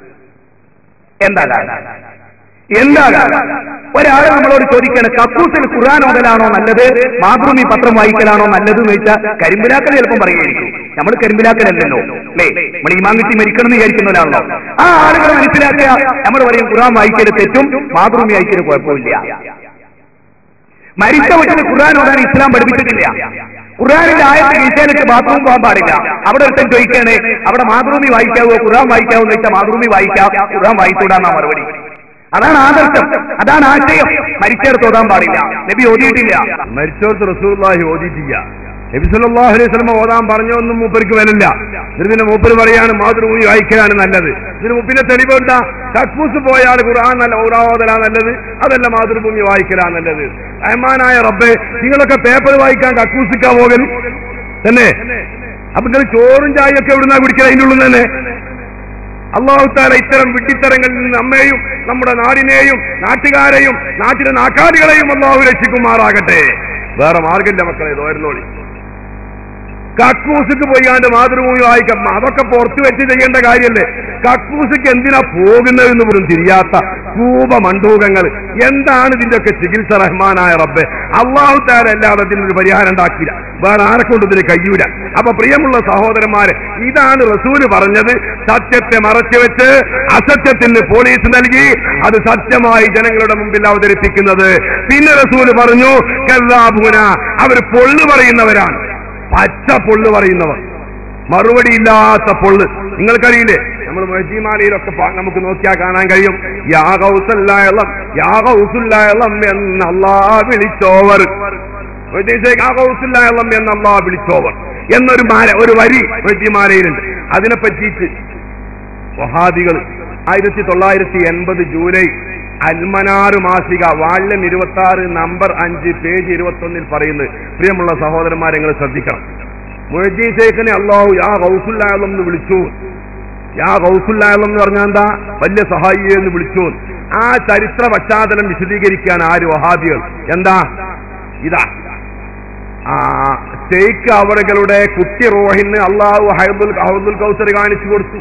എന്താ കാരണം എന്താ കാരണം ഒരാൾ നമ്മളോട് ചോദിക്കാണ് കക്കൂസിൽ ഖുർആൻ ഓതലാണോ നല്ലത് മാതൃഭൂമി പത്രം വായിക്കലാണോ നല്ലത് എന്ന് ചോദിച്ചാൽ കരിമ്പിലാക്കൽ ചിലപ്പം പറയുമായിരിക്കും നമ്മൾ കരിമ്പിലാക്കലല്ലല്ലോ അല്ലേ നമ്മൾ ഇമാം കിട്ടി മരിക്കണം എന്ന് വിചാരിക്കുന്നവരാണല്ലോ ആ ആളുകൾ മനസ്സിലാക്കുക നമ്മൾ പറയും ഖുർആൻ വായിക്കൽ തെറ്റും മാതൃഭൂമി വായിക്കൽ കുഴപ്പമില്ല മരിച്ച വീട്ടിൽ ഖുർആൻ ഓതാൻ ഇസ്ലാം പഠിപ്പിച്ചിട്ടില്ല ഖുർആാനിന്റെ ആയത്ത് വീഴ്ചയിലിട്ട് ബാത്റൂം പോകാൻ പാടില്ല അവിടെ ഒരുത്തൻ ചോദിക്കാണ് അവിടെ മാതൃഭൂമി വായിക്കാവോ ഖുർആൻ വായിക്കാവോ എന്ന് വെച്ചാൽ മാതൃഭൂമി വായിക്കാം ഖുർആൻ വായിച്ചൂടാന്നാ മറുപടി അതാണ് ആദർശം അതാണ് ആശയം മരിച്ചെടുത്ത് ഓതാൻ പാടില്ല നബി ഓതിയിട്ടില്ല മരിച്ചോർത്ത് റസൂർലാഹി ഓതിയിട്ടില്ല നബി സല്ലല്ലാഹു അലൈഹി വസല്ലം ഓതാൻ പറഞ്ഞൊന്നും മൂപ്പർക്ക് വരില്ല എന്നിട്ട് പിന്നെ മൂപ്പര് പറയാണ് മാതൃഭൂമി വായിക്കലാണ് നല്ലത് ഇതിന് മുപ്പിന്റെ തെളിവ് എന്താ കക്കൂസ് പോയാൽ ഖുർആൻ നല്ല ഊറാവതലാ നല്ലത് അതല്ല മാതൃഭൂമി വായിക്കലാ നല്ലത് റഹ്മാനായ റബ്ബെ നിങ്ങളൊക്കെ പേപ്പർ വായിക്കാൻ കക്കൂസിക്കാ പോകൽ തന്നെ അപ്പൊ നിങ്ങൾ ചോറും ചായയൊക്കെ എവിടുന്നാ കുടിക്കല അതിൻ്റെ ഉള്ളിൽ തന്നെ അള്ളാഹുത്താല ഇത്തരം വിഡ്ഢിത്തരങ്ങളിൽ നിന്ന് നമ്മെയും നമ്മുടെ നാടിനെയും നാട്ടുകാരെയും നാട്ടിലെ നാക്കാലികളെയും അള്ളാഹു രക്ഷിക്കുമാറാകട്ടെ വേറെ മാർഗമില്ല മക്കളെ തോരുന്നോളി കക്കൂസിക്ക് പോയാണ്ട് മാതൃഭൂമി വായിക്കാം അതൊക്കെ പുറത്തു വെച്ച് ചെയ്യേണ്ട കാര്യമല്ലേ കക്കൂസിക്ക് എന്തിനാ പോകുന്നതെന്ന് പോലും തിരിയാത്ത കൂപ മണ്ടൂകങ്ങൾ എന്താണ് ഇതിന്റെയൊക്കെ ചികിത്സ റഹ്മാനായ റബ്ബെ അള്ളാഹു താര അല്ലാതെ ഇതിനൊരു പരിഹാരം ഉണ്ടാക്കില്ല വേറെ ആരെ കൊണ്ട് ഇതിന് കഴിയൂല അപ്പൊ പ്രിയമുള്ള സഹോദരന്മാരെ ഇതാണ് റസൂല് പറഞ്ഞത് സത്യത്തെ മറച്ചു വെച്ച് അസത്യത്തിന് പോലീസ് നൽകി അത് സത്യമായി ജനങ്ങളുടെ മുമ്പിൽ അവതരിപ്പിക്കുന്നത് പിന്നെ റസൂല് പറഞ്ഞു കല്ലാബുന അവർ പൊള്ളു പറയുന്നവരാണ് പച്ച പൊള്ളു പറയുന്നവർ മറുപടി ഇല്ലാത്ത പൊള്ള് നിങ്ങൾക്കറിയില്ലേ നമ്മൾ മൊഹജിമാലയിലൊക്കെ പ- നമുക്ക് നോക്കിയാൽ കാണാൻ കഴിയും യാഗൗസല്ലായളം യാഗൗസുല്ലായളം എന്ന് അല്ലാ വിളിച്ചോവർ യാഗൗസുല്ലായളം എന്ന് അല്ലാ വിളിച്ചോവർ എന്നൊരു മാല ഒരു വരി മൊഹജിമാലയിലുണ്ട് അതിനെ പറ്റിയിട്ട് വഹാദികൾ ആയിരത്തി തൊള്ളായിരത്തി എൺപത് ജൂലൈ അൽമനാറ് മാസിക വാള്യം ഇരുപത്തി ആറ് നമ്പർ അഞ്ച് പേജ് ഇരുപത്തി ഒന്നിൽ പറയുന്നത് പ്രിയമുള്ള സഹോദരന്മാരെ നിങ്ങൾ ശ്രദ്ധിക്കണം മൊയ്തീൻ ഷേഖിനെ അള്ളാഹു യാ ഹൗസുല്ലായം എന്ന് വിളിച്ചു യാ ഹൗസുല്ലായം എന്ന് പറഞ്ഞാൽ എന്താ വലിയ സഹായി എന്ന് വിളിച്ചു ആ ചരിത്ര പശ്ചാത്തലം വിശദീകരിക്കാൻ ആര് വഹാബികൾ എന്താ ഇതാ ആ ഷെയ്ഖ് അവറുകളുടെ കുട്ടി റോഹിന് അള്ളാഹു ഹൈദുൽ ഹൗദുൽ കൗസർ കാണിച്ചു കൊടുത്തു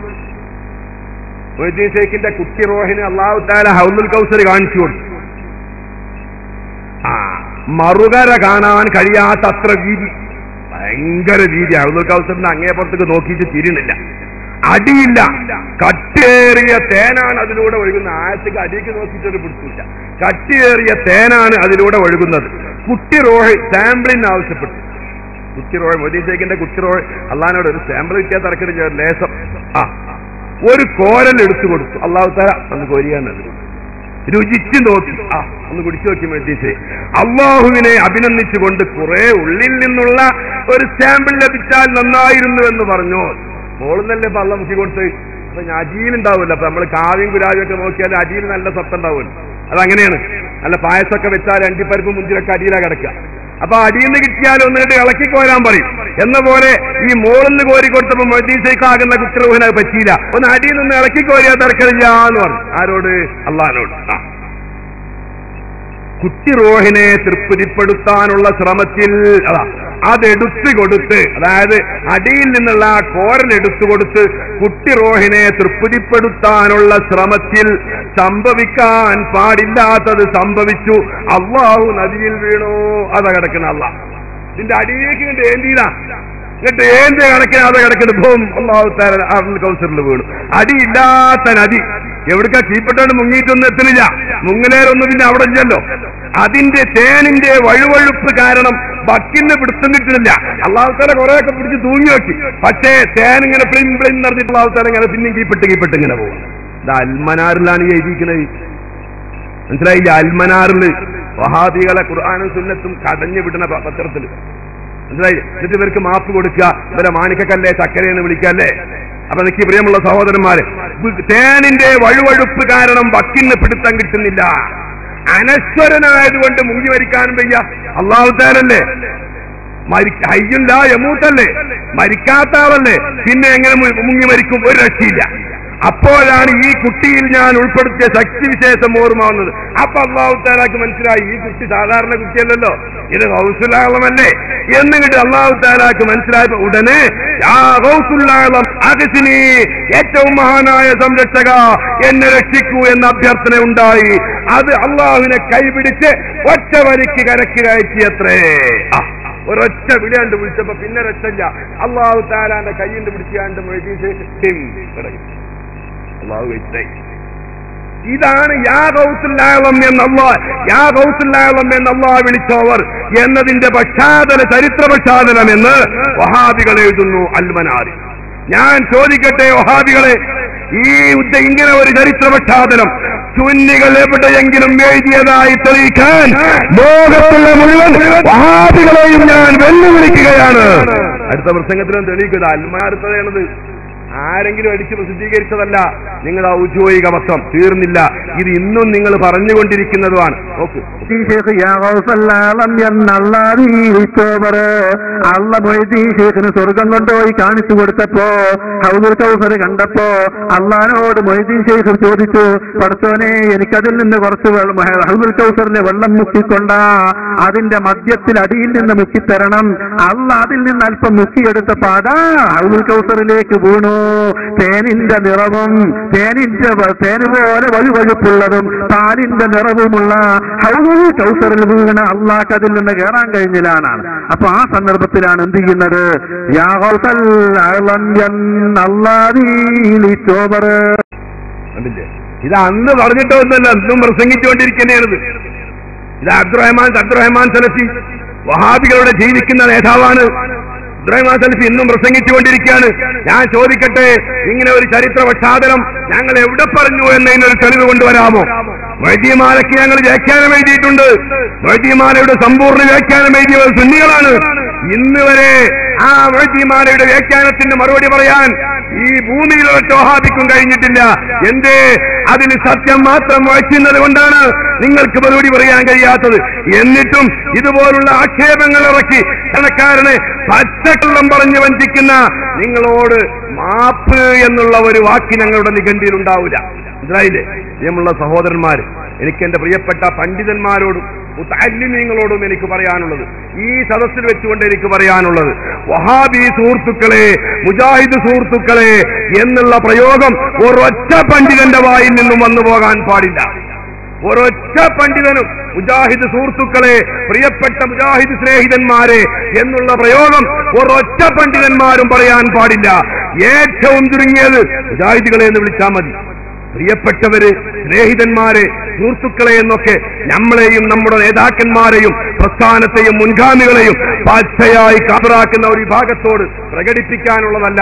മൊയ്തീൻ ഷെയ്ഖിന്റെ കുട്ടി റോഹിന് അള്ളാഹു താല ഹൗദുൽ കൗസർ കാണിച്ചു കൊടുത്തു ആ മറുകര കാണാൻ കഴിയാത്ത അത്ര വീതി ഭയങ്കര വീതി ഹൗദുൽ കൗസറിന്റെ അങ്ങേപ്പുറത്തേക്ക് നോക്കിയിട്ട് തിരിയുന്നില്ല അടിയില്ല കട്ടേറിയ തേനാണ് അതിലൂടെ ഒഴുകുന്നത് ആഴത്തേക്ക് അടിക്ക് നോക്കിയിട്ടൊരു പിടിച്ചില്ല കട്ടിയേറിയ തേനാണ് അതിലൂടെ ഒഴുകുന്നത് കുട്ടി റോഹി സാമ്പിളിന് ആവശ്യപ്പെട്ടു കുട്ടി റോഹ് മൊദീസേക്കിന്റെ കുട്ടി റോഹ് അള്ളഹാനോട് ഒരു സാമ്പിൾ കിട്ടിയാൽ തറക്കിട്ട് ലേസം ആ ഒരു കോരൽ എടുത്തു കൊടുത്തു അള്ളാഹു തല അന്ന് കോരിയാണത് രുചിച്ചു നോക്കി ആ ഒന്ന് കുടിച്ചു നോക്കി മൊദീസെ അള്ളാഹുവിനെ അഭിനന്ദിച്ചുകൊണ്ട് കുറെ ഉള്ളിൽ നിന്നുള്ള ഒരു സാമ്പിൾ ലഭിച്ചാൽ നന്നായിരുന്നു എന്ന് പറഞ്ഞു മോളെന്നല്ലേ ഇപ്പൊ അള്ള മുക്കി കൊടുത്ത് അപ്പൊ ഞാൻ അജിയിലുണ്ടാവില്ല അപ്പൊ നമ്മൾ കാവ്യം കുരാവിയും ഒക്കെ നോക്കിയാൽ അജിയിൽ നല്ല സത്ത് ഉണ്ടാവില്ല അതങ്ങനെയാണ് നല്ല പായസമൊക്കെ വെച്ചാൽ അണ്ടിപ്പരിപ്പ് മുഞ്ചിലൊക്കെ അടിയിലാ കിടക്കുക അപ്പൊ അടിയിൽ നിന്ന് കിട്ടിയാൽ ഒന്നിട്ട് ഇളക്കി കോരാൻ പറയും എന്ന പോലെ ഈ മോളിൽ നിന്ന് കോരി കൊടുത്തപ്പോ മൊയ്തീസേക്കാകുന്ന കുറ്ററൂഹിനെ പറ്റിയില്ല ഒന്ന് അടിയിൽ നിന്ന് ഇളക്കി കോരിയാൽ തിരക്കില്ല എന്ന് പറഞ്ഞു ആരോട് അള്ളഹാനോട് ആ കുട്ടി റോഹിനെ തൃപ്തിപ്പെടുത്താനുള്ള ശ്രമത്തിൽ അതാ അതെടുത്തു കൊടുത്ത് അതായത് അടിയിൽ നിന്നുള്ള ആ കോരൽ എടുത്തു കൊടുത്ത് കുട്ടി റോഹിനെ തൃപ്തിപ്പെടുത്താനുള്ള ശ്രമത്തിൽ സംഭവിക്കാൻ പാടില്ലാത്തത് സംഭവിച്ചു അള്ളാഹു നദിയിൽ വീണു അതാ കിടക്കുന്ന അള്ളാഹ് ഇതിന്റെ അടിയിലേക്ക് ഇങ്ങോട്ട് ഏന്തിയതാ എന്നിട്ട് ഏന്ത് കണക്കിന് അത് കിടക്കുന്നു പോവും അള്ളാഹു താര അബ്ദുൽ കൗസറിൽ വീണു അടിയില്ലാത്ത നദി എവിടേക്കാ കീപ്പെട്ടോണ്ട് മുങ്ങിയിട്ടൊന്നും എത്തുന്നില്ല മുങ്ങലേരൊന്നും പിന്നെ അവിടെ ഇല്ലല്ലോ അതിന്റെ തേനിന്റെ വഴുവഴുപ്പ് കാരണം ബക്കിന്ന് പിടുത്തം കിട്ടുന്നില്ല അള്ളാഹുത്താല കുറെയൊക്കെ പിടിച്ച് തൂങ്ങി നോക്കി പക്ഷേ തേൻ ഇങ്ങനെ പ്ലിം പ്ലിം നിറഞ്ഞിട്ട് അള്ളാഹുത്താല ഇങ്ങനെ പിന്നെയും കീപ്പെട്ട് കീപ്പെട്ട് ഇങ്ങനെ പോകും ഇത് അൽമനാറിലാണ് ഈ എഴുതിയിരിക്കുന്നത് മനസ്സിലായില്ല അൽമനാറിൽ വഹാബികളെ ഖുർആാനും സുന്നത്തും കടഞ്ഞു വിടുന്ന പ- പത്രത്തിൽ മനസ്സിലായി എന്നിട്ട് ഇവർക്ക് മാപ്പ് കൊടുക്കുക ഇവരെ മാണിക്കക്കല്ലേ ചക്കരയെന്ന് വിളിക്കല്ലേ അപ്പൊ എനിക്ക് പ്രിയമുള്ള സഹോദരന്മാര് വി- തേനിന്റെ വഴുവഴുപ്പ് കാരണം വക്കിന് പിടുത്തം കിട്ടുന്നില്ല അനശ്വരനായതുകൊണ്ട് മുങ്ങി മരിക്കാനും വയ്യ അള്ളാഹു തേനല്ലേ ഹയ്യുല്ല യമൂത്തല്ലേ മരിക്കാത്ത ആളല്ലേ പിന്നെ എങ്ങനെ മു- മുങ്ങി മരിക്കും ഒരു രക്ഷയില്ല അപ്പോഴാണ് ഈ കുട്ടിയിൽ ഞാൻ ഉൾപ്പെടുത്തിയ ശക്തി വിശേഷം ഓർമ്മ വന്നത് അപ്പൊ അള്ളാഹു താലാക്ക് മനസ്സിലായി ഈ കുട്ടി സാധാരണ കുട്ടിയല്ലല്ലോ ഇത് ഹൗസുല്ലാളമല്ലേ എന്നിട്ട് അള്ളാഹു താലാക്ക് മനസ്സിലായപ്പോ ഉടനെ "യാ ഗൗസുല്ലാളം അഗസിനി, ഏറ്റവും മഹാനായ സംരക്ഷക എന്നെ രക്ഷിക്കൂ എന്ന അഭ്യർത്ഥന ഉണ്ടായി അത് അള്ളാഹുവിനെ കൈപിടിച്ച് ഒറ്റ വരിക്ക് കരക്ക് കയറ്റിയത്രേ ആ, ഒരൊറ്റ വിളിയാണ്ട് വിളിച്ചപ്പോ പിന്നെ രക്ഷയില്ല അള്ളാഹു താലാന്റെ കൈയിണ്ട് പിടിച്ചാണ്ട് മെഴുകി ടിം കിടക്കും അള്ളാഹു വെച്ചായി ഇതാണ് യാ ഗൗസുല്ലാളം എന്നല്ല യാ ഗൗസുല്ലാളം എന്നല്ല വിളിച്ചവർ എന്നതിന്റെ പശ്ചാത്തല ചരിത്ര പശ്ചാത്തലം എന്ന് വഹാബികൾ എഴുതുന്നു അൽമനാരി ഞാൻ ചോദിക്കട്ടെ വഹാബികളെ ഈ ഉദ്ദ ഇങ്ങനെ ഒരു ചരിത്ര പശ്ചാത്തലം സുന്നികൾ എവിടെയെങ്കിലും എഴുതിയതായി തെളിയിക്കാൻ ലോകത്തുള്ള മുഴുവൻ വഹാബികളെയും ഞാൻ വെല്ലുവിളിക്കുകയാണ് അടുത്ത പ്രസംഗത്തിലും തെളിയിക്കുക അൽമാടുത്തതാണത് ആരെങ്കിലും അടിച്ച് പ്രസിദ്ധീകരിച്ചതല്ല നിങ്ങളുടെ ഔദ്യോഗിക മതം തീർന്നില്ല ഇത് ഇന്നും നിങ്ങൾ പറഞ്ഞുകൊണ്ടിരിക്കുന്നതുമാണ് നോക്ക് ഈ ഷേഖ് യാ ഗൗസല്ലാളം എന്നല്ലാതെ വിളിച്ചോവർ അള്ള മൊയ്തി ഷേഖിന് സ്വർഗം കൊണ്ടുപോയി കാണിച്ചു കൊടുത്തപ്പോ ഹൗദുൽ കൗസർ കണ്ടപ്പോ അള്ളഹാനോട് മൊയ്തീൻ ഷേഖ് ചോദിച്ചു പടത്തോനെ എനിക്കതിൽ നിന്ന് കുറച്ച് വെള്ളം ഹൗദുൽ കൗസറിലെ വെള്ളം മുക്കിക്കൊണ്ട അതിന്റെ മധ്യത്തിൽ അടിയിൽ നിന്ന് മുക്കിത്തരണം അള്ള അതിൽ നിന്ന് അല്പം മുക്കിയെടുത്തപ്പോ അതാ ഹൗദുൽ കൗസറിലേക്ക് വീണു തേനിന്റെ നിറവും തേനിന്റെ വ- തേന് പോലെ വഴുവഴുപ്പുള്ളതും പാലിന്റെ നിറവുമുള്ള ഹൗദുൽ കൗസറിൽ വീണ അള്ളാഹ് അതിൽ നിന്ന് കയറാൻ കഴിഞ്ഞില്ലാണ് അപ്പൊ ആ സന്ദർഭത്തിലാണ് എന്ത് ചെയ്യുന്നത് യാ ഗൗസൽ അഅ്ലം എന്നല്ലാഹി ലിത്തോബർ. കണ്ടില്ലേ ഇത് അന്ന് പറഞ്ഞിട്ടൊന്നുമല്ല ഇന്നും പ്രസംഗിച്ചുകൊണ്ടിരിക്കുന്നതാണിത് ഇത് അബ്ദുറഹ്മാൻ അബ്ദുറഹ്മാൻ സലഫി വഹാബികളുടെ ജീവിക്കുന്ന നേതാവാണ് അബ്ദുറഹ്മാൻ സലഫി ഇന്നും പ്രസംഗിച്ചുകൊണ്ടിരിക്കുകയാണ് ഞാൻ ചോദിക്കട്ടെ ഇങ്ങനെ ഒരു ചരിത്ര പശ്ചാത്തലം ഞങ്ങൾ എവിടെ പറഞ്ഞു എന്നതിനൊരു തെളിവ് കൊണ്ടുവരാമോ വൈദ്യമാലയ്ക്ക് ഞങ്ങൾ വ്യാഖ്യാനം എഴുതിയിട്ടുണ്ട് വൈദ്യമാലയുടെ സമ്പൂർണ്ണ വ്യാഖ്യാനം എഴുതിയവർ സുന്നികളാണ് ഇന്ന് വരെ ആ വൈദ്യമാലയുടെ വ്യാഖ്യാനത്തിന് മറുപടി പറയാൻ ഈ ഭൂമിയിൽ ഒറ്റ വഹാബിക്കും കഴിഞ്ഞിട്ടില്ല എന്തേ അതിന് സത്യം മാത്രം വഹിക്കുന്നത് കൊണ്ടാണ് നിങ്ങൾക്ക് മറുപടി പറയാൻ കഴിയാത്തത് എന്നിട്ടും ഇതുപോലുള്ള ആക്ഷേപങ്ങൾ ഇറക്കി കണക്കാരനെ പച്ചക്കള്ളം പറഞ്ഞു വഞ്ചിക്കുന്ന നിങ്ങളോട് മാപ്പ് എന്നുള്ള ഒരു വാക്ക് ഞങ്ങളുടെ നിഘണ്ടിയിൽ ഉണ്ടാവില്ല മനസ്സിലായില്ലേ പ്രിയമുള്ള സഹോദരന്മാർ എനിക്ക് എന്റെ പ്രിയപ്പെട്ട പണ്ഡിതന്മാരോടും മുത്തല്ലിമീങ്ങളോടും എനിക്ക് പറയാനുള്ളത് ഈ സദസ്സിൽ വെച്ചുകൊണ്ട് എനിക്ക് പറയാനുള്ളത് വഹാബി സുഹൃത്തുക്കളെ മുജാഹിദ് സുഹൃത്തുക്കളെ എന്നുള്ള പ്രയോഗം ഒരൊറ്റ പണ്ഡിതന്റെ വായിൽ നിന്നും വന്നു പോകാൻ പാടില്ല ഒരൊറ്റ പണ്ഡിതനും മുജാഹിദ് സുഹൃത്തുക്കളെ പ്രിയപ്പെട്ട മുജാഹിദ് സ്നേഹിതന്മാരെ എന്നുള്ള പ്രയോഗം ഒരൊറ്റ പണ്ഡിതന്മാരും പറയാൻ പാടില്ല ഏറ്റവും ചുരുങ്ങിയത് മുജാഹിദുകളെ എന്ന് വിളിച്ചാൽ മതി പ്രിയപ്പെട്ടവര് സ്നേഹിതന്മാരെ സുഹൃത്തുക്കളെ എന്നൊക്കെ നമ്മളെയും നമ്മുടെ നേതാക്കന്മാരെയും പ്രസ്ഥാനത്തെയും മുൻഗാമികളെയും പച്ചയായി കാതറാക്കുന്ന ഒരു വിഭാഗത്തോട് പ്രകടിപ്പിക്കാനുള്ളതല്ല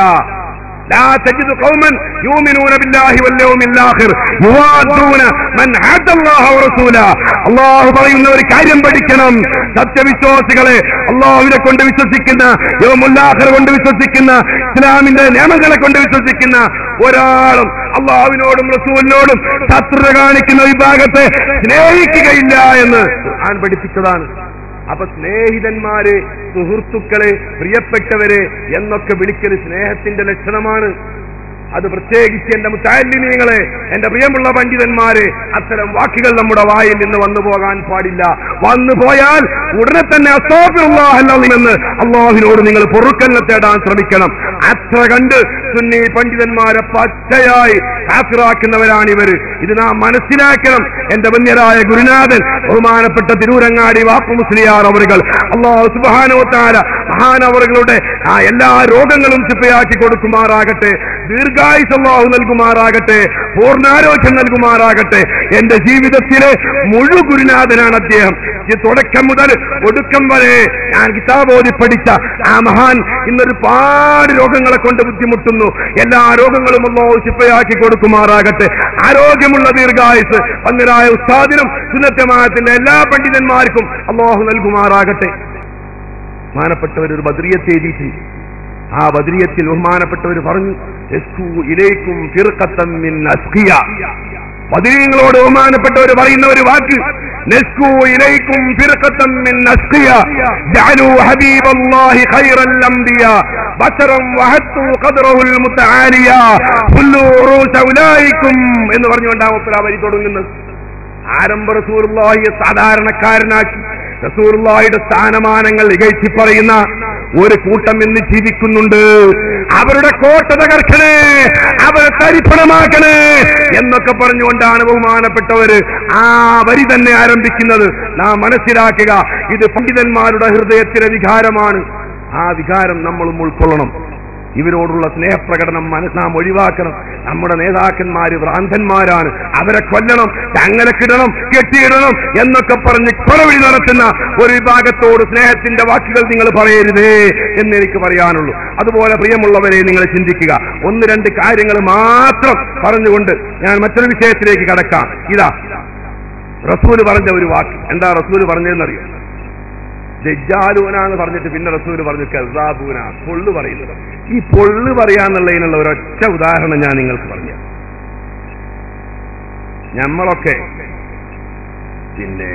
لا تجد قوما يؤمنون بالله واليوم الآخر يوادون من عاد الله ورسوله അള്ളാഹു പറയുന്ന ഒരു കാര്യം പഠിക്കണം സത്യവിശ്വാസികളെ അള്ളാഹുവിനെ കൊണ്ട് വിശ്വസിക്കുന്ന യോമുല്ലാഹർ കൊണ്ട് വിശ്വസിക്കുന്ന ഇസ്ലാമിന്റെ നിയമങ്ങളെ കൊണ്ട് വിശ്വസിക്കുന്ന ഒരാളും അള്ളാഹുവിനോടും റസൂലിനോടും ശത്രുത കാണിക്കുന്ന വിഭാഗത്തെ സ്നേഹിക്കുകയില്ല എന്ന് ഞാൻ പഠിപ്പിച്ചതാണ് അപ്പൊ സ്നേഹിതന്മാരെ സുഹൃത്തുക്കളെ പ്രിയപ്പെട്ടവരെ എന്നൊക്കെ വിളിക്കൽ സ്നേഹത്തിന്റെ ലക്ഷണമാണ് അത് പ്രത്യേകിച്ച് എന്റെ മുത്താലിമീങ്ങളെ എന്റെ പ്രിയമുള്ള പണ്ഡിതന്മാരെ അത്തരം വാക്കുകൾ നമ്മുടെ വായിൽ നിന്ന് വന്നു പോകാൻ പാടില്ല വന്നു പോയാൽ ഉടനെ തന്നെ അസ്തോഫിറുള്ളാഹല്ലെന്ന് അള്ളാഹുവിനോട് നിങ്ങൾ പൊറുക്കലിനെ തേടാൻ ശ്രമിക്കണം അത്ര കണ്ട് സുന്നി പണ്ഡിതന്മാരെ പച്ചയായി കാഫിറാക്കുന്നവരാണ് ഇവര് ഇത് നാം മനസ്സിലാക്കണം എന്റെ വന്യരായ ഗുരുനാഥൻ ബഹുമാനപ്പെട്ട തിരൂരങ്ങാടി വാപ്പു മുസ്ലിയാർ അവറുകൾ അള്ളാഹു സുബാനോത്താര മഹാനവറുകളുടെ ആ എല്ലാ രോഗങ്ങളും ചിപ്പയാക്കി കൊടുക്കുമാറാകട്ടെ ദീർഘായുസ് അള്ളാഹു നൽകുമാറാകട്ടെ പൂർണ്ണാരോഗ്യം നൽകുമാറാകട്ടെ എന്റെ ജീവിതത്തിലെ മുഴു ഗുരുനാഥനാണ് അദ്ദേഹം ഈ തുടക്കം മുതൽ ഒടുക്കം വരെ ഞാൻ കിതാബോധി പഠിച്ച ആ മഹാൻ ഇന്നൊരുപാട് രോഗങ്ങളെ കൊണ്ട് ബുദ്ധിമുട്ടുന്നു എല്ലാ രോഗങ്ങളും അള്ളാഹു ചിപ്പയാക്കി കൊടുക്കുമാറാകട്ടെ ആരോഗ്യമുള്ള ദീർഘായുസ് അങ്ങനായ ഉസ്താദിനും സുന്നത്തമാനത്തിന്റെ എല്ലാ പണ്ഡിതന്മാർക്കും അള്ളാഹു നൽകുമാറാകട്ടെ ബഹുമാനപ്പെട്ടവർ ഒരു ബദ്രിയത്ത് എഴുതിയിട്ടുണ്ട് ആ ബദ്രിയത്തിൽ ബഹുമാനപ്പെട്ടവർ പറഞ്ഞു "യസ്കൂ ഇലൈക്കും ഫിർഖത്തൻ മിൻ അസ്ഖിയ ബദരീങ്ങളോട് ബഹുമാനപ്പെട്ടവർ പറയുന്ന ഒരു വാക്ക് നസ്കു ഇലൈക്കും ഫിർഖത്തൻ മിൻ നസ്ഖിയ ജഅലു ഹബീബല്ലാഹി ഖൈറൽ അംബിയ ബശറൻ വഹത്തു ഖദ്റഹുൽ മുതആലിയ കുല്ലു റൂസ ഉലൈക്കും എന്ന് പറഞ്ഞുകൊണ്ട് ആ മുപ്പത് ആ വരി തുടങ്ങുന്നത് ആരംഭ റസൂറുള്ളാഹിയെ സാധാരണക്കാരനാക്കി റസൂറുള്ളാഹിയുടെ സ്ഥാനമാനങ്ങൾ ഇകഴ്ത്തി പറയുന്ന ഒരു കൂട്ടം ഇന്ന് ജീവിക്കുന്നുണ്ട് അവരുടെ കോട്ട തകർക്കണേ അവരെ തരിപ്പണമാക്കണേ എന്നൊക്കെ പറഞ്ഞുകൊണ്ടാണ് ബഹുമാനപ്പെട്ടവര് ആ വരി തന്നെ ആരംഭിക്കുന്നത് നാം മനസ്സിലാക്കുക ഇത് പണ്ഡിതന്മാരുടെ ഹൃദയത്തിലെ വികാരമാണ് ആ വികാരം നമ്മളും ഉൾക്കൊള്ളണം ഇവരോടുള്ള സ്നേഹപ്രകടനം മനസ്സ് നാം ഒഴിവാക്കണം നമ്മുടെ നേതാക്കന്മാര് ഭ്രാന്തന്മാരാണ് അവരെ കൊല്ലണം ചങ്ങലക്കിടണം കെട്ടിയിടണം എന്നൊക്കെ പറഞ്ഞ് കൊലവിളി നടത്തുന്ന ഒരു വിഭാഗത്തോട് സ്നേഹത്തിന്റെ വാക്കുകൾ നിങ്ങൾ പറയരുതേ എന്ന് എനിക്ക് പറയാനുള്ളൂ അതുപോലെ പ്രിയമുള്ളവരെ നിങ്ങൾ ചിന്തിക്കുക ഒന്ന് രണ്ട് കാര്യങ്ങൾ മാത്രം പറഞ്ഞുകൊണ്ട് ഞാൻ മറ്റൊരു വിഷയത്തിലേക്ക് കടക്കാം ഇതാ റസൂല് പറഞ്ഞ ഒരു വാക്ക് എന്താ റസൂല് പറഞ്ഞതെന്നറിയോ ദജ്ജാലൂന എന്ന് പറഞ്ഞിട്ട് പിന്നെ റസൂല് പറഞ്ഞു കസാബൂന പൊള്ളു പറയുന്നത് ഈ പൊള്ളു പറയാന്നുള്ളതിനുള്ള ഒരൊറ്റ ഉദാഹരണം ഞാൻ നിങ്ങൾക്ക് പറഞ്ഞു നമ്മളൊക്കെ പിന്നെ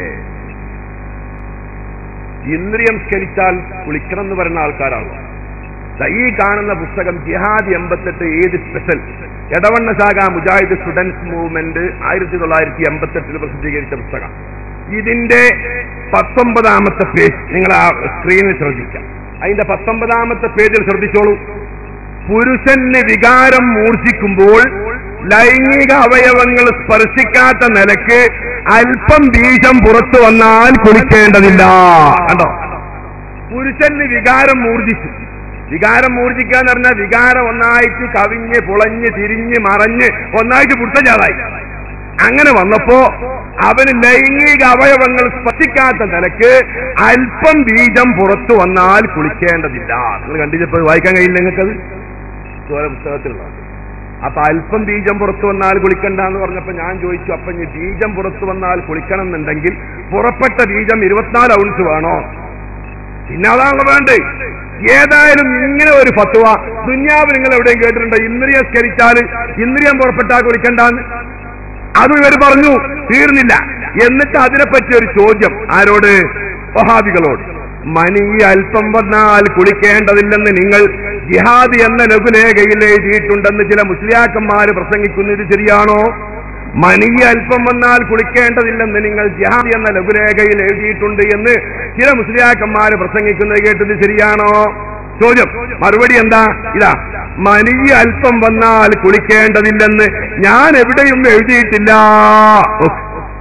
ഇന്ദ്രിയം സ്കരിച്ചാൽ കുളിക്കണം എന്ന് പറയുന്ന ആൾക്കാരാണോ ദാ ഈ കാണുന്ന പുസ്തകം ജിഹാദ് എൺപത്തെട്ട് ഏത് സ്പെഷ്യൽ എടവണ്ണ ശാഖ മുജാഹിദ് സ്റ്റുഡൻസ് മൂവ്മെന്റ് ആയിരത്തി തൊള്ളായിരത്തി എൺപത്തെട്ടിൽ പ്രസിദ്ധീകരിച്ച പുസ്തകം ഇതിന്റെ പത്തൊമ്പതാമത്തെ പേജ് നിങ്ങൾ ആ സ്ക്രീനിൽ ശ്രദ്ധിക്കാം അതിന്റെ പത്തൊമ്പതാമത്തെ പേജിൽ ശ്രദ്ധിച്ചോളൂ പുരുഷന് വികാരം മൂർച്ഛിക്കുമ്പോൾ ലൈംഗിക അവയവങ്ങൾ സ്പർശിക്കാത്ത നിലക്ക് അല്പം ബീജം പുറത്തു വന്നാൽ കുളിക്കേണ്ടതില്ല കണ്ടോ പുരുഷന് വികാരം മൂർജിച്ചു വികാരം മൂർജിക്കുക എന്ന് പറഞ്ഞാൽ വികാരം ഒന്നായിട്ട് കവിഞ്ഞ് പുളഞ്ഞ് തിരിഞ്ഞ് മറഞ്ഞ് ഒന്നായിട്ട് പുട്ടജാതായി അങ്ങനെ വന്നപ്പോ അവന് ലൈംഗിക അവയവങ്ങൾ സ്പർശിക്കാത്ത നിലക്ക് അല്പം ബീജം പുറത്തു വന്നാൽ കുളിക്കേണ്ടതില്ല നിങ്ങൾ കണ്ടിച്ചപ്പോൾ വായിക്കാൻ കഴിയില്ല നിങ്ങൾക്കത് ചോര പുസ്തകത്തിലുള്ളതാണ് അപ്പൊ അല്പം ബീജം പുറത്തു വന്നാൽ കുളിക്കണ്ട എന്ന് പറഞ്ഞപ്പോ ഞാൻ ചോദിച്ചു അപ്പൊ ഇനി ബീജം പുറത്തു വന്നാൽ കുളിക്കണം എന്നുണ്ടെങ്കിൽ പുറപ്പെട്ട ബീജം ഇരുപത്തിനാല് ഔൺസ് വേണോ പിന്നെ അതാണല്ലോ വേണ്ടേ ഏതായാലും ഇങ്ങനെ ഒരു ഫത്വ ദുന്യാവ് നിങ്ങൾ എവിടെയും കേട്ടിട്ടുണ്ടോ ഇന്ദ്രിയം സ്കരിച്ചാൽ ഇന്ദ്രിയം പുറപ്പെട്ടാൽ കുളിക്കണ്ടെന്ന് അതും ഇവർ പറഞ്ഞു തീർന്നില്ല എന്നിട്ട് അതിനെപ്പറ്റി ഒരു ചോദ്യം ആരോട് വഹാബികളോട് മനി അല്പം വന്നാൽ കുളിക്കേണ്ടതില്ലെന്ന് നിങ്ങൾ ജിഹാദ് എന്ന ലഘുലേഖയിൽ എഴുതിയിട്ടുണ്ടെന്ന് ചില മുസ്ലിയാക്കന്മാര് പ്രസംഗിക്കുന്നത് ശരിയാണോ മനി അല്പം വന്നാൽ കുളിക്കേണ്ടതില്ലെന്ന് നിങ്ങൾ ജിഹാദ് എന്ന ലഘുലേഖയിൽ എഴുതിയിട്ടുണ്ട് എന്ന് ചില മുസ്ലിയാക്കന്മാര് പ്രസംഗിക്കുന്നത് കേട്ടത് ശരിയാണോ ചോദ്യം മറുപടി എന്താ ഇതാ മനി അല്പം വന്നാൽ കുളിക്കേണ്ടതില്ലെന്ന് ഞാൻ എവിടെയും എഴുതിയിട്ടില്ല ഉഫ്.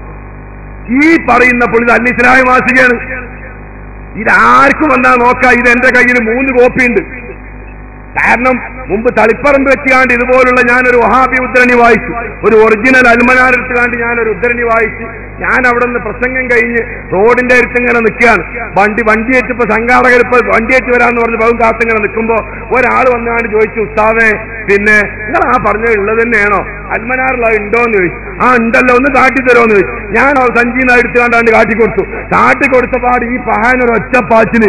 ഈ പറയുന്നപ്പോൾ ഇത് അന്യസ്ലായ മാസികയാണ് ഇത് ആർക്കും വന്നാ നോക്കാം ഇത് എന്റെ കയ്യിൽ മൂന്ന് കോപ്പിയുണ്ട് കാരണം മുമ്പ് തളിപ്പറമ്പ് വെച്ചുകാണ്ട് ഇതുപോലുള്ള ഞാനൊരു വഹാബി ഉദ്ധരണി വായിച്ചു ഒരു ഒറിജിനൽ അൽമനാർ എടുത്തുകാണ്ട് ഞാനൊരു ഉദ്ധരണി വായിച്ചു ഞാൻ അവിടെ നിന്ന് പ്രസംഗം കഴിഞ്ഞ് റോഡിന്റെ അടുത്ത് ഇങ്ങനെ നിൽക്കുകയാണ് വണ്ടി വണ്ടി വെച്ചപ്പോ സംഘാടകർ ഇപ്പൊ വണ്ടി വെച്ച് വരാന്ന് പറഞ്ഞ് ബഹും കാത്തിങ്ങനെ നിൽക്കുമ്പോ ഒരാൾ വന്നുകാണ്ട് ചോദിച്ചു ഉസ്താവേ പിന്നെ നിങ്ങൾ ആ പറഞ്ഞത് ഉള്ളത് തന്നെയാണോ അൽമനാറിൽ അത് ഉണ്ടോ എന്ന് ചോദിച്ചു ആ ഉണ്ടല്ലോ ഒന്ന് കാട്ടിത്തരോന്ന് ചോദിച്ചു ഞാൻ ആ സഞ്ചിന്ന് എടുത്തുകൊണ്ടാണ്ട് കാട്ടിക്കൊടുത്തു കാട്ടിക്കൊടുത്ത പാട് ഈ പഹാനൊരു ഒറ്റപ്പാച്ചില്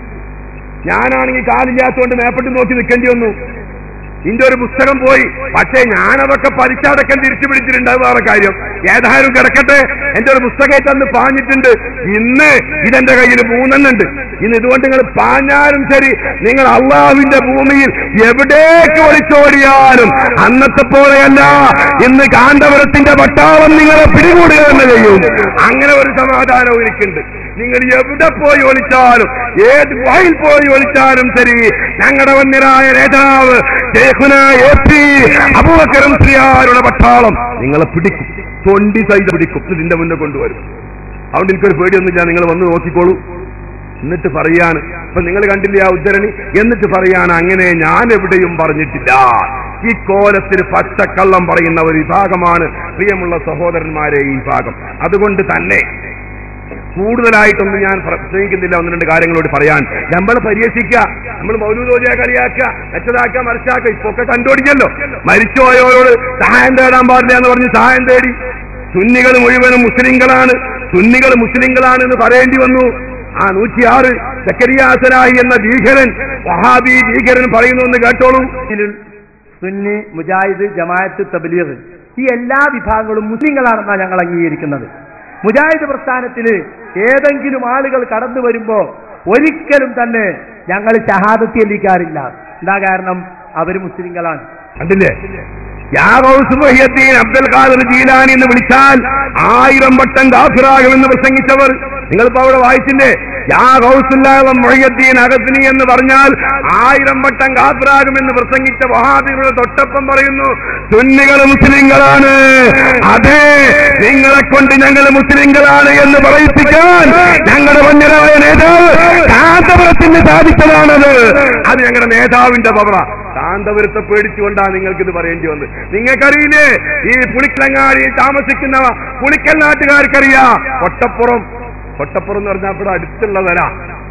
ഞാനാണെങ്കിൽ കാലില്ലാത്തതുകൊണ്ട് മേപ്പെട്ട് നോക്കി നിൽക്കേണ്ടി വന്നു ഇന്റെ ഒരു പുസ്തകം പോയി പക്ഷേ ഞാനതൊക്കെ പരിച്ചടക്കം തിരിച്ചു പിടിച്ചിട്ടുണ്ട് അത് വേറെ കാര്യം ഏതായാലും കിടക്കട്ടെ എന്റെ ഒരു പുസ്തകം തന്ന് പാഞ്ഞിട്ടുണ്ട് ഇന്ന് ഇതെന്റെ കയ്യിൽ മൂന്നെണ്ണുണ്ട് ഇന്ന് ഇതുകൊണ്ട് നിങ്ങൾ പാഞ്ഞാലും ശരി നിങ്ങൾ അള്ളാഹുവിന്റെ ഭൂമിയിൽ എവിടേക്ക് ഒളിച്ചോടിയാലും അന്നത്തെ പോലെയല്ല ഇന്ന് കാന്തപുരത്തിന്റെ പട്ടാളം നിങ്ങളെ പിടികൂടുക തന്നെ ചെയ്യും അങ്ങനെ ഒരു സമാധാനവും എനിക്കുണ്ട് നിങ്ങൾ എവിടെ പോയി ഒളിച്ചാലും ഏത് വായിൽ പോയി ഒളിച്ചാലും ശരി ഞങ്ങളുടെ വന്യരായ നേതാവ് ശേഖുന എ പി അബൂബക്കറും ശ്രീയാരുടെ പട്ടാളം നിങ്ങളെ പിടിക്കും തൊണ്ടി സൈത് പിടിക്കും ഇതിന്റെ മുന്നേ കൊണ്ടുവരും അതുകൊണ്ട് എനിക്കൊരു പേടിയൊന്നുമില്ല നിങ്ങൾ വന്ന് നോക്കിക്കോളൂ എന്നിട്ട് പറയാണ് ഇപ്പൊ നിങ്ങൾ കണ്ടില്ലേ ആ ഉദ്ധരണി എന്നിട്ട് പറയാണ് അങ്ങനെ ഞാൻ എവിടെയും പറഞ്ഞിട്ടില്ല ഈ കോലത്തിന് പച്ചക്കള്ളം പറയുന്ന ഒരു വിഭാഗമാണ് പ്രിയമുള്ള സഹോദരന്മാരെ ഈ വിഭാഗം അതുകൊണ്ട് തന്നെ കൂടുതലായിട്ടൊന്നും ഞാൻ പ്രസംഗിക്കുന്നില്ല ഒന്ന് രണ്ട് കാര്യങ്ങളോട് പറയാൻ നമ്മൾ പരിഹസിക്കുക നമ്മൾ മൗലൂദോലിയ കളിയാക്കുക മെച്ചതാക്കുക മറിച്ചാക്കുക ഇപ്പൊ ഒക്കെ കണ്ടുപിടിക്കല്ലോ മരിച്ചുപോയവരോട് സഹായം തേടാൻ പാടില്ല എന്ന് പറഞ്ഞ് സഹായം തേടി സുന്നികൾ മുഴുവനും മുസ്ലിങ്ങളാണ് സുന്നികൾ മുസ്ലിങ്ങളാണ് എന്ന് പറയേണ്ടി വന്നു ആ നൂറ്റിയാറ് സക്കരിയാസനായി എന്ന ഭീകരൻ വഹാബി ഭീകരൻ പറയുന്നു എന്ന് കേട്ടോളൂ സുന്നി മുജാഹിദ് ജമാഅത്ത് തബ്ലീഗ് ഈ എല്ലാ വിഭാഗങ്ങളും മുസ്ലിങ്ങളാണെന്നാണ് ഞങ്ങൾ അംഗീകരിക്കുന്നത് മുജാഹിദ് പ്രസ്ഥാനത്തില് ഏതെങ്കിലും ആളുകൾ കടന്നു വരുമ്പോ ഒരിക്കലും തന്നെ ഞങ്ങൾ ഷഹാദത്തി എല്ലിക്കാറില്ല എന്താ കാരണം അവര് മുസ്ലിങ്ങളാണ് കണ്ടില്ലേ യാ ഗൗസ് മുഹിയുദ്ദീൻ അബ്ദുൽ ഖാദർ ജീലാനി എന്ന് വിളിച്ചാൽ ആയിരം വട്ടം കാഫിറാകുമെന്ന് പ്രസംഗിച്ചവർ നിങ്ങളിപ്പോ അവിടെ വായിച്ചില്ലേ യാ ഗൗസുല്ലാഹം മൊഹിയുദ്ദീൻ അഗസ്നി എന്ന് പറഞ്ഞാൽ ആയിരം വട്ടം കാഫിറാകുമെന്ന് പ്രസംഗിച്ച വഹാബികളുടെ തൊട്ടപ്പം പറയുന്നു സുന്നികൾ മുസ്ലിങ്ങളാണ് അതെ നിങ്ങളെ കൊണ്ട് ഞങ്ങൾ മുസ്ലിങ്ങളാണ് എന്ന് പറയിപ്പിക്കാൻ ഞങ്ങളുടെ വന്യരായ നേതാവ് കാന്തപുരത്തിന് സാധിച്ചതാണത് അത് ഞങ്ങളുടെ നേതാവിന്റെ പവറ കാന്തപുരത്തെ പേടിച്ചുകൊണ്ടാണ് നിങ്ങൾക്ക് ഇത് പറയേണ്ടി വന്നത് നിങ്ങൾക്കറിയില്ലേ ഈ പുളിക്കലങ്ങാടിയിൽ താമസിക്കുന്ന പുളിക്കൽ നാട്ടുകാർക്കറിയാ കൊട്ടപ്പുറം കൊട്ടപ്പുറം എന്ന് പറഞ്ഞാൽ ഇവിടെ അടുത്തുള്ളവരാ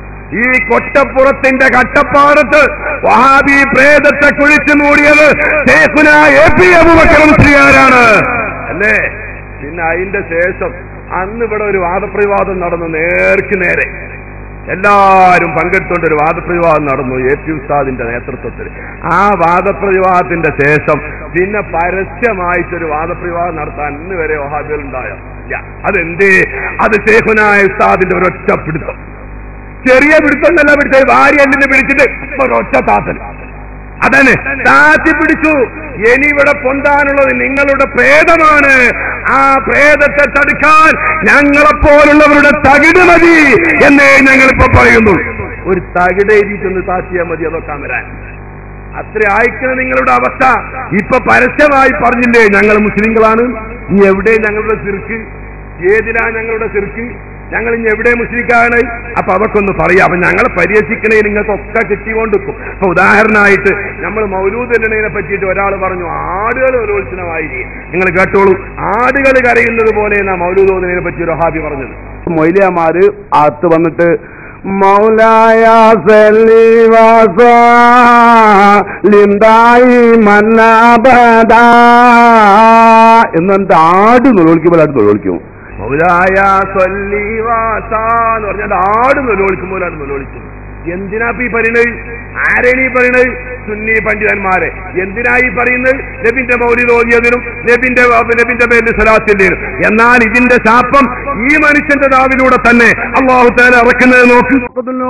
ഈ കൊട്ടപ്പുറത്തിന്റെ കട്ടപ്പാടത്ത് വഹാബി പ്രേതത്തെ കുഴിച്ചു മൂടിയത് ശേഖുന എ പി അബുബക്കറും ശ്രീകാരാണ് അല്ലേ പിന്നെ അതിന്റെ ശേഷം അന്ന് ഇവിടെ ഒരു വാദപ്രതിവാദം നടന്നു നേർക്ക് നേരെ എല്ലാവരും പങ്കെടുത്തുകൊണ്ട് ഒരു വാദപ്രതിവാദം നടന്നു എ പി ഉസ്താദിന്റെ നേതൃത്വത്തിൽ ആ വാദപ്രതിവാദത്തിന്റെ ശേഷം പിന്നെ പരസ്യമായിട്ടൊരു വാദപ്രതിവാദം നടത്താൻ ഇന്ന് വരെ വഹാബികൾ ഉണ്ടായ അതെന്തേ അത് ശേഖുനായ ഉസ്താദിന്റെ ഒരൊറ്റ പിടുത്തം ചെറിയ പിടുത്തം എന്നല്ല പിടിച്ചത് ഭാര്യ എന്നെ പിടിച്ചിട്ട് ഒരൊറ്റ താത്തൽ അതന്നെ താത്തി പിടിച്ചു ഇനി ഇവിടെ പൊന്താനുള്ളത് നിങ്ങളുടെ പ്രേതമാണ് ആ പ്രേതത്തെ തടുക്കാൻ ഞങ്ങളെപ്പോലുള്ളവരുടെ തകിട് മതി എന്നേ ഞങ്ങളിപ്പോ പറയുന്നു ഒരു തകിട് എഴുതിയിട്ടൊന്ന് താത്തിയാൽ മതി അതൊക്കെ വരാൻ അത്ര ആയിക്കുന്ന നിങ്ങളുടെ അവസ്ഥ ഇപ്പൊ പരസ്യമായി പറഞ്ഞില്ലേ ഞങ്ങൾ മുസ്ലിങ്ങളാണ് ഇനി എവിടെ ഞങ്ങളുടെ സിർക്ക് ഏതിലാ ഞങ്ങളുടെ സിർക്ക് ഞങ്ങൾ ഇനി എവിടെ മുസ്ലിക്കാണ് അപ്പൊ അവർക്കൊന്ന് പറയാം അപ്പൊ ഞങ്ങളെ പരിഹസിക്കണേ നിങ്ങൾക്കൊക്കെ കിട്ടിക്കൊണ്ടിരിക്കും ഇപ്പൊ ഉദാഹരണമായിട്ട് നമ്മൾ മൗലൂദലിനെ പറ്റിയിട്ട് ഒരാൾ പറഞ്ഞു ആടുകൾ ഒരോത്സവമായി നിങ്ങൾ കേട്ടോളൂ ആടുകൾ കരയുന്നത് പോലെ എന്നാ മൗലൂദോദിനെ പറ്റി ഒരു ഹാബി പറഞ്ഞത് മൊയ്ലിയമാര് അകത്ത് വന്നിട്ട് മൗലായ ലിന്തായി മന്നാബദ എന്ന് എന്നിട്ട് ആട് നുലോളിക്കുമ്പോൾ ആട് നുലോളിക്കും മൗലായ എന്ന് പറഞ്ഞാൽ ആട് നുലോളിക്കുമ്പോൾ ആട് നുലോളിക്കും എന്തിനാ ഇപ്പൊ ഈ പറയുന്നത് ആരെയാണ് ഈ പറയുന്നത് സുന്നി പണ്ഡിതന്മാരെ എന്തിനാ ഈ പറയുന്നത് നബിന്റെ മൗലിദ് ഓതിയതിനും നബിന്റെ നബിന്റെ പേരിൽ സലാത്തിന്റെയും എന്നാൽ ഇതിന്റെ ശാപം ഈ മനുഷ്യന്റെ നാവിലൂടെ തന്നെ അള്ളാഹു താല ഇറക്കുന്നത് നോക്ക്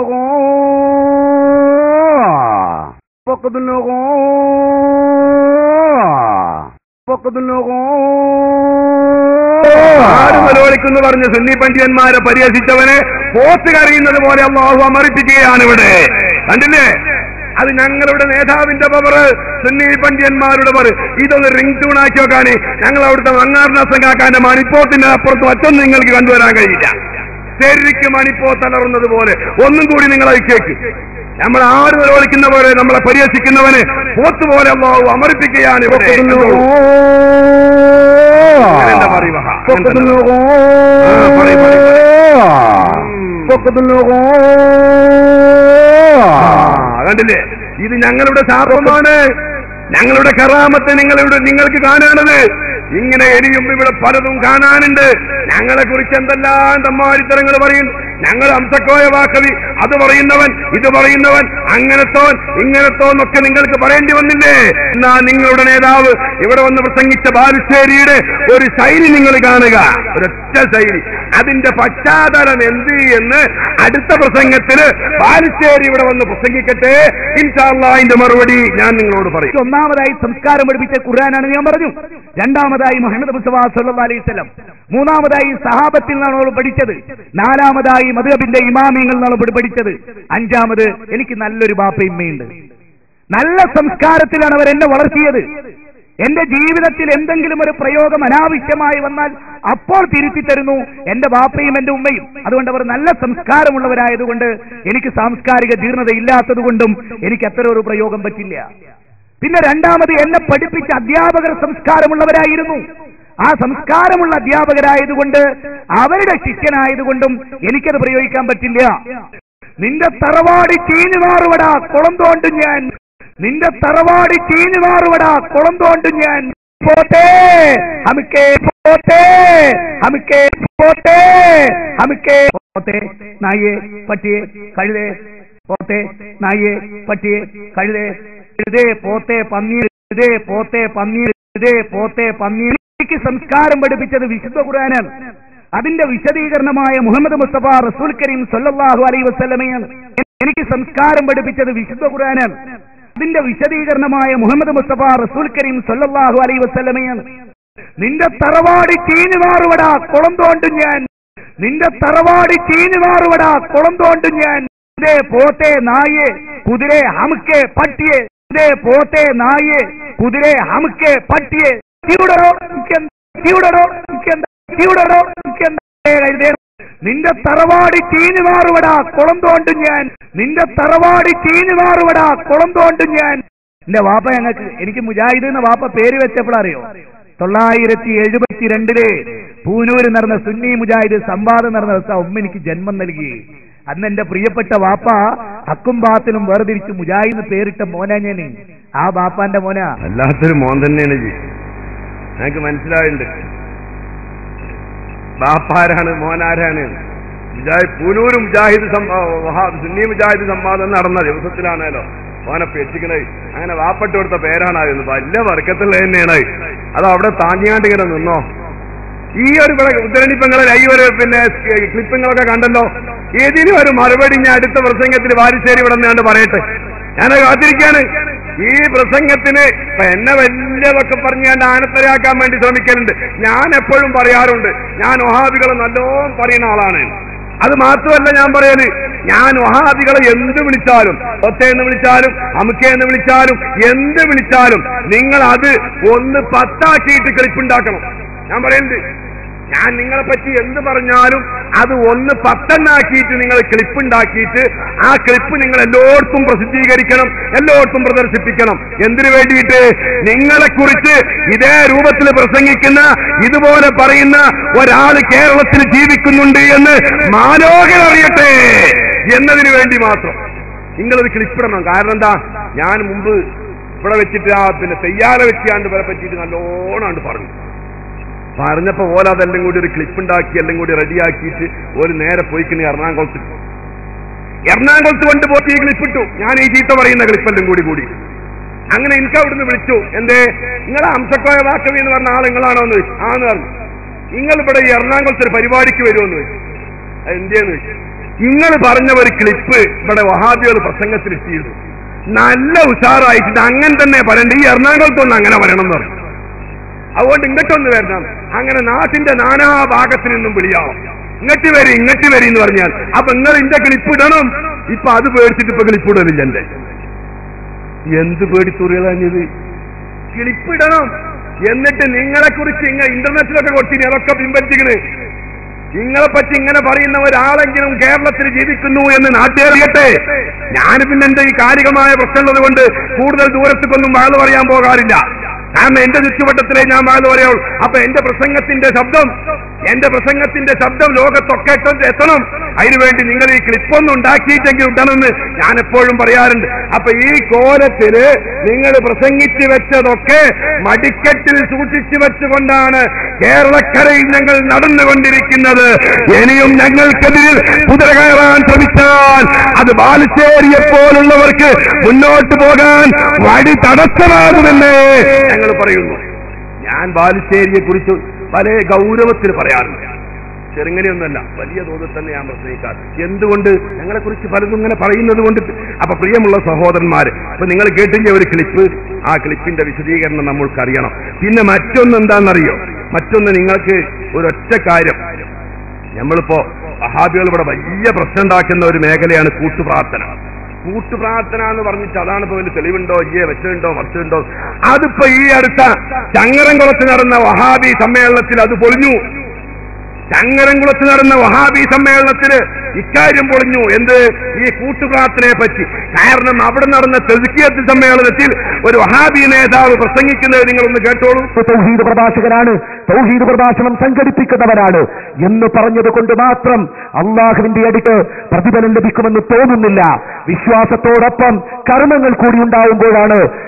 ആട് നിലവിളിക്കുന്നു പറഞ്ഞ് സുന്നി പണ്ഡിതന്മാരെ പരിഹസിച്ചവനെ പോത്ത് കരയുന്നത് പോലെ അള്ളാഹു അമറിപ്പിക്കുകയാണ് ഇവിടെ കണ്ടില്ലേ അത് ഞങ്ങളുടെ നേതാവിന്റെ പവർ സുന്നി പണ്ഡിതന്മാരുടെ പവർ ഇതൊന്ന് റിംഗ് ട്യൂൺ ആക്കി വെക്കാന് ഞങ്ങൾ അവിടുത്തെ മങ്ങാറിനാസം കാക്കാന്റെ മണിപ്പോത്തിന്റെ അപ്പുറത്ത് മറ്റൊന്നും നിങ്ങൾക്ക് കണ്ടുവരാൻ കഴിയില്ല ശരിക്കും മണിപ്പോ തളർന്നത് പോലെ ഒന്നും കൂടി നിങ്ങൾ അത് കേക്ക് നമ്മൾ ആട് നിലവിളിക്കുന്ന പോലെ നമ്മളെ പരിഹസിക്കുന്നവന് പോത്ത് പോലെ അള്ളാഹു അമറിപ്പിക്കുകയാണ് ഇവിടെ അങ്ങനെന്താ പറയുക? അങ്ങനെന്താ? ആ, പറയ്, പറയ്, ആ, കണ്ടില്ലേ ഇത് ഞങ്ങളുടെ ശാപമാണ് ഞങ്ങളുടെ കറാമത്തെ നിങ്ങളുടെ നിങ്ങൾക്ക് കാണാനത് ഇങ്ങനെ ഇനിയും ഇവിടെ പലതും കാണാനുണ്ട് ഞങ്ങളെ കുറിച്ച് എന്തെല്ലാം തമ്മാടിത്തരങ്ങൾ പറയും ഞങ്ങൾ അംസക്കോയ വാക്കവി അത് പറയുന്നവൻ ഇത് പറയുന്നവൻ അങ്ങനത്തോൻ ഇങ്ങനത്തോൻ ഒക്കെ നിങ്ങൾക്ക് പറയേണ്ടി വന്നില്ലേ എന്നാ നിങ്ങളുടെ നേതാവ് ഇവിടെ വന്ന് പ്രസംഗിച്ച ബാലുശ്ശേരിയുടെ ഒരു ശൈലി നിങ്ങൾ കാണുക ഒരൊറ്റ ശൈലി അതിന്റെ പശ്ചാത്തലം എന്ത് എന്ന് അടുത്ത പ്രസംഗത്തിന് ബാലുശ്ശേരി ഇവിടെ വന്ന് പ്രസംഗിക്കട്ടെ ഇൻഷാല്ല അതിന്റെ മറുപടി ഞാൻ നിങ്ങളോട് പറയും ഒന്നാമതായി സംസ്കാരം പഠിപ്പിച്ച ഖുർആനാണ് ഞാൻ പറഞ്ഞു രണ്ടാമതായി മുഹമ്മദ് മുസ്തഫ സല്ലല്ലാഹു അലൈഹി വസല്ലം മൂന്നാമതായി സഹാബത്തിൽ നിന്നാണ് അവൾ പഠിച്ചത് നാലാമതായി മധുഹബിന്റെ ഇമാമിയങ്ങളിൽ നിന്നാണ് അവൾ പഠിച്ചത് അഞ്ചാമത് എനിക്ക് നല്ലൊരു ബാപ്പയിമ്മയുണ്ട് നല്ല സംസ്കാരത്തിലാണ് അവർ എന്നെ വളർത്തിയത് എന്റെ ജീവിതത്തിൽ എന്തെങ്കിലും ഒരു പ്രയോഗം അനാവശ്യമായി വന്നാൽ അപ്പോൾ തിരുത്തി തരുന്നു എന്റെ ബാപ്പയും എന്റെ ഉമ്മയും അതുകൊണ്ട് അവർ നല്ല സംസ്കാരമുള്ളവരായതുകൊണ്ട് എനിക്ക് സാംസ്കാരിക ജീർണത ഇല്ലാത്തതുകൊണ്ടും എനിക്ക് അത്തരം ഒരു പ്രയോഗം പറ്റില്ല പിന്നെ രണ്ടാമത് എന്നെ പഠിപ്പിച്ച അധ്യാപകർ സംസ്കാരമുള്ളവരായിരുന്നു ആ സംസ്കാരമുള്ള അധ്യാപകരായതുകൊണ്ട് അവരുടെ ശിഷ്യനായതുകൊണ്ടും എനിക്കത് പ്രയോഗിക്കാൻ പറ്റില്ല നിന്റെ തറവാടി ചീഞ്ഞു മാറുവടാ കുളം തോണ്ടും ഞാൻ നിന്റെ തറവാടി ചീഞ്ഞു മാറുവടാ കുളം തോണ്ടും ഞാൻ പോട്ടെ ഹമിക്കേ പോട്ടെ ഹമിക്കേ പോട്ടെ ഹമിക്കേ പോട്ടെ നായേ പട്ടിയെ കഴുതേ പോത്തെ നായേ പട്ടിയെ കഴുതേ എഴുതേ പോത്തെ പന്നി എഴുതേ പോത്തെ പന്നി എഴുതേ പോത്തെ പന്നി എനിക്ക് സംസ്കാരം പഠിപ്പിച്ചത് വിശുദ്ധ ഖുർആനാണ് അതിന്റെ വിശദീകരണമായ മുഹമ്മദ് മുസ്തഫ റസൂൽ കരീം സല്ലല്ലാഹു അലൈഹി വസല്ലമയാണ് എനിക്ക് സംസ്കാരം പഠിപ്പിച്ചത് വിശുദ്ധ ഖുർആനാണ് അതിന്റെ വിശദീകരണമായ മുഹമ്മദ് മുസ്തഫ റസൂൽ കരീം സല്ലല്ലാഹു അലൈഹി വസല്ലമയാണ് നിന്റെ തറവാടി ചീഞ്ഞു മാറുവടാ കുളം തോണ്ടും ഞാൻ നിന്റെ തറവാടി ചീഞ്ഞു മാറുവടാ കുളം തോണ്ടും ഞാൻ ഇതേ പോത്തെ നായെ കുതിരെ ഹമുക്കെ പട്ടിയെ ഇതേ പോത്തെ നായെ കുതിരെ ഹമുക്കെ പട്ടിയെ തീവിടറോ എനിക്കെന്താ? തീവിടറോ എനിക്കെന്താ? തീവിടറോ എനിക്കെന്താ? ഏ, കരുതേ. നിന്റെ തറവാടി ചീഞ്ഞു മാറുവടാ കുളം തോണ്ടും ഞാൻ നിന്റെ തറവാടി ചീഞ്ഞു മാറുവടാ കുളം തോണ്ടും ഞാൻ എന്റെ വാപ്പ ഞങ്ങൾക്ക് എനിക്ക് മുജാഹിദ് എന്ന വാപ്പ പേര് വെച്ചപ്പോഴറിയോ തൊള്ളായിരത്തി എഴുപത്തിരണ്ടില് പൂനൂര് നടന്ന സുന്നി മുജാഹിദ് സംവാദം നടന്ന ദിവസം ഉമ്മ എനിക്ക് ജന്മം നൽകി അന്ന് എന്റെ പ്രിയപ്പെട്ട വാപ്പ ഹക്കും ബാത്തിലും വേർതിരിച്ച് മുജാഹിദ് പേരിട്ട മോനാ ഞാൻ ആ ബാപ്പാന്റെ മോനാ വല്ലാത്തൊരു മോൻ തന്നെയാണ് ജി ഞങ്ങൾക്ക് മനസ്സിലായിട്ടുണ്ട് ബാപ്പാരാണ് മോനാരാണ് മുജാഹിദ് പൂനൂര് മുജാഹിദ് സം- ആ, വഹാ- സുന്നി മുജാഹിദ് സംവാദം നടന്ന ദിവസത്തിലാണല്ലോ മോനെ പെറ്റിക്കണേ അങ്ങനെ വാപ്പട്ട് കൊടുത്ത പേരാണ് അത് വലിയ വർക്കത്തുള്ള തന്നെയാണ് അത്. അത് അവിടെ താങ്ങിയാണ്ട് ഇങ്ങനെ നിന്നോ ഈ ഒരു ഇവിടെ ഉദ്ധരണിപ്പങ്ങളെ ഈ ഒരു പിന്നെ ക്ലിപ്പിങ്ങളൊക്കെ കണ്ടല്ലോ ഇതിനും ഒരു മറുപടി ഞാൻ അടുത്ത പ്രസംഗത്തിൽ വാരിശ്ശേരി ഇവിടെ നിന്നാണ്ട് പറയട്ടെ ഞാൻ കാത്തിരിക്കാണ് ഈ പ്രസംഗത്തിന് ഇപ്പൊ എന്നെ വലിയതൊക്കെ പറഞ്ഞ് ഞാൻ ആനത്തരയാക്കാൻ വേണ്ടി ശ്രമിക്കലുണ്ട് ഞാൻ എപ്പോഴും പറയാറുണ്ട് ഞാൻ ഒഹാബികളെ നല്ലോണം പറയുന്ന ആളാണ് അത് മാത്രമല്ല ഞാൻ പറയല് ഞാൻ വഹാബികളെ എന്ത് വിളിച്ചാലും ഒത്ത എന്ന് വിളിച്ചാലും അമുക്ക എന്ന് വിളിച്ചാലും എന്ത് വിളിച്ചാലും നിങ്ങൾ അത് ഒന്ന് പത്താക്കിയിട്ട് ക്ലിപ്പുണ്ടാക്കണം ഞാൻ പറയുന്നുണ്ട് ഞാൻ നിങ്ങളെ പറ്റി എന്ത് പറഞ്ഞാലും അത് ഒന്ന് പത്തെണ്ണാക്കിയിട്ട് നിങ്ങൾ ക്ലിപ്പ് ഉണ്ടാക്കിയിട്ട് ആ ക്ലിപ്പ് നിങ്ങൾ എല്ലായിടത്തും പ്രസിദ്ധീകരിക്കണം എല്ലായിടത്തും പ്രദർശിപ്പിക്കണം എന്തിനു വേണ്ടിയിട്ട് നിങ്ങളെ കുറിച്ച് ഇതേ രൂപത്തിൽ പ്രസംഗിക്കുന്ന ഇതുപോലെ പറയുന്ന ഒരാൾ കേരളത്തിൽ ജീവിക്കുന്നുണ്ട് എന്ന് മാലോകൻ അറിയട്ടെ എന്നതിന് വേണ്ടി മാത്രം നിങ്ങളത് ക്ലിപ്പിടണം കാരണം എന്താ ഞാൻ മുമ്പ് ഇവിടെ വെച്ചിട്ട് ആ പിന്നെ തെയ്യാറ വെച്ചാണ്ട് വരെ പറ്റിയിട്ട് നല്ലോണം പറഞ്ഞു പറഞ്ഞപ്പോ ഓല അതെല്ലാം കൂടി ഒരു ക്ലിപ്പ് ഉണ്ടാക്കി എല്ലാം കൂടി റെഡിയാക്കിയിട്ട് ഒരു നേരെ പോയിക്കണി എറണാകുളത്ത് എറണാകുളത്ത് കൊണ്ടുപോയി ഈ ക്ലിപ്പ് ഇട്ടു ഞാൻ ഈ ചീത്ത പറയുന്ന ക്ലിപ്പെല്ലാം കൂടി കൂടി അങ്ങനെ എനിക്ക് അവിടുന്ന് വിളിച്ചു എന്തേ നിങ്ങളെ അംശക്കോയ വാക്കവി എന്ന് പറഞ്ഞ ആൾ നിങ്ങളാണോ എന്ന് ചോദിച്ചു ആന്ന് പറഞ്ഞു നിങ്ങൾ ഇവിടെ ഈ എറണാകുളത്ത് ഒരു പരിപാടിക്ക് വരുമെന്ന് ചോദിച്ചു അത് എന്തേന്ന് ചോദിച്ചു നിങ്ങൾ പറഞ്ഞ ഒരു ക്ലിപ്പ് ഇവിടെ വഹാബികൾ പ്രസംഗത്തിൽ ഇട്ടിരുന്നു നല്ല ഉഷാറായിട്ടുണ്ട് അങ്ങനെ തന്നെ പറയണ്ട ഈ എറണാകുളത്തൊന്ന് അങ്ങനെ പറയണം എന്ന് പറഞ്ഞു അതുകൊണ്ട് ഇങ്ങോട്ടൊന്ന് വരണം അങ്ങനെ നാട്ടിന്റെ നാനാ ഭാഗത്തു നിന്നും വിളിയാവും ഇങ്ങോട്ട് വരി ഇങ്ങോട്ട് വരി എന്ന് പറഞ്ഞാൽ അപ്പൊ നിങ്ങൾ ഇന്റെ ക്ലിപ്പ് ഇടണം ഇപ്പൊ അത് പേടിച്ചിട്ട് ഇപ്പൊ ക്ലിപ്പ് ഇടലില്ല എന്റെ എന്ത് പേടിത്തുറികളാഞ്ഞത് ക്ലിപ്പ് ഇടണം എന്നിട്ട് നിങ്ങളെ കുറിച്ച് ഇങ്ങ ഇന്റർനെറ്റിലൊക്കെ കൊടുത്തിനി അതൊക്കെ പിൻപറ്റിക്കണ് നിങ്ങളെ പറ്റി ഇങ്ങനെ പറയുന്ന ഒരാളെങ്കിലും കേരളത്തിൽ ജീവിക്കുന്നു എന്ന് നാട്ടുകാരിയട്ടെ ഞാൻ പിന്നെ എന്റെ ഈ കാലികമായ പ്രശ്നമുള്ളത് കൊണ്ട് കൂടുതൽ ദൂരത്തേക്കൊന്നും വാഴ പറയാൻ പോകാറില്ല കാരണം എന്റെ ചുറ്റുവട്ടത്തിലേ ഞാൻ വാഴ പറയുള്ളൂ അപ്പൊ എന്റെ പ്രസംഗത്തിന്റെ ശബ്ദം എന്റെ പ്രസംഗത്തിന്റെ ശബ്ദം ലോകത്തൊക്കെ എത്ത- എത്തണം അതിനുവേണ്ടി നിങ്ങൾ ഈ ക്ലിപ്പൊന്നും ഉണ്ടാക്കിയിട്ടെങ്കിൽ ഉണ്ടെന്ന് ഞാൻ എപ്പോഴും പറയാറുണ്ട് അപ്പൊ ഈ കോലത്തില് നിങ്ങൾ പ്രസംഗിച്ചു വെച്ചതൊക്കെ മടിക്കെട്ടിൽ സൂക്ഷിച്ചു വെച്ചുകൊണ്ടാണ് കേരളക്കരയിൽ ഞങ്ങൾ നടന്നുകൊണ്ടിരിക്കുന്നത് ഇനിയും ഞങ്ങൾക്കെതിരിൽ കുതിര കയറാൻ ശ്രമിച്ചാൽ അത് ബാലുശ്ശേരിയെ പോലുള്ളവർക്ക് മുന്നോട്ട് പോകാൻ വഴി തടസ്സമാകുമെന്ന് ഞങ്ങൾ പറയുന്നു ഞാൻ ബാലുശ്ശേരിയെ കുറിച്ച് പല ഗൗരവത്തിൽ പറയാറുണ്ട് ചെറുങ്ങനെയൊന്നുമല്ല വലിയ തോതിൽ തന്നെ ഞാൻ പ്രസംഗിക്കാറ് എന്തുകൊണ്ട് ഞങ്ങളെ കുറിച്ച് പലതും ഇങ്ങനെ പറയുന്നത് കൊണ്ട് അപ്പൊ പ്രിയമുള്ള സഹോദരന്മാര് അപ്പൊ നിങ്ങൾ കേട്ടില്ലേ ഒരു ക്ലിപ്പ് ആ ക്ലിപ്പിന്റെ വിശദീകരണം നമ്മൾക്കറിയണം പിന്നെ മറ്റൊന്ന് എന്താണെന്നറിയോ മറ്റൊന്ന് നിങ്ങൾക്ക് ഒരൊറ്റ കാര്യം നമ്മളിപ്പോ വഹാബികൾ ഇവിടെ വലിയ പ്രശ്നം ഉണ്ടാക്കുന്ന ഒരു മേഖലയാണ് കൂട്ടുപ്രാർത്ഥന കൂട്ടുപ്രാർത്ഥന എന്ന് പറഞ്ഞിട്ട് അതാണ് ഇപ്പൊ വലിയ തെളിവുണ്ടോ ഇയ്യേ വെച്ചുണ്ടോ മറിച്ചുണ്ടോ അതിപ്പോ ഈ അടുത്ത ചങ്ങരംകുളത്ത് നടന്ന വഹാബി സമ്മേളനത്തിൽ അത് പൊളിഞ്ഞു ചങ്ങരംകുളത്ത് നടന്ന വഹാബി സമ്മേളനത്തിന് ഇക്കാര്യം പൊളിഞ്ഞു എന്ത് ഈ കൂട്ടുപ്രാർത്ഥനയെ പറ്റി കാരണം അവിടെ നടന്ന തെതുക്കിയത്ത് സമ്മേളനത്തിൽ ഒരു വഹാബി നേതാവ് പ്രസംഗിക്കുന്നത് നിങ്ങളൊന്ന് കേട്ടോളൂ തൗഹീദ് പ്രഭാഷകനാണ് തൗഹീദ് പ്രഭാഷണം സംഘടിപ്പിക്കുന്നവരാണ് എന്ന് പറഞ്ഞത് കൊണ്ട് മാത്രം അള്ളാഹുവിന്റെ അടിക്ക് പ്രതിഫലം ലഭിക്കുമെന്ന് തോന്നുന്നില്ല വിശ്വാസത്തോടൊപ്പം കർമ്മങ്ങൾ കൂടി ഉണ്ടാവുമ്പോഴാണ്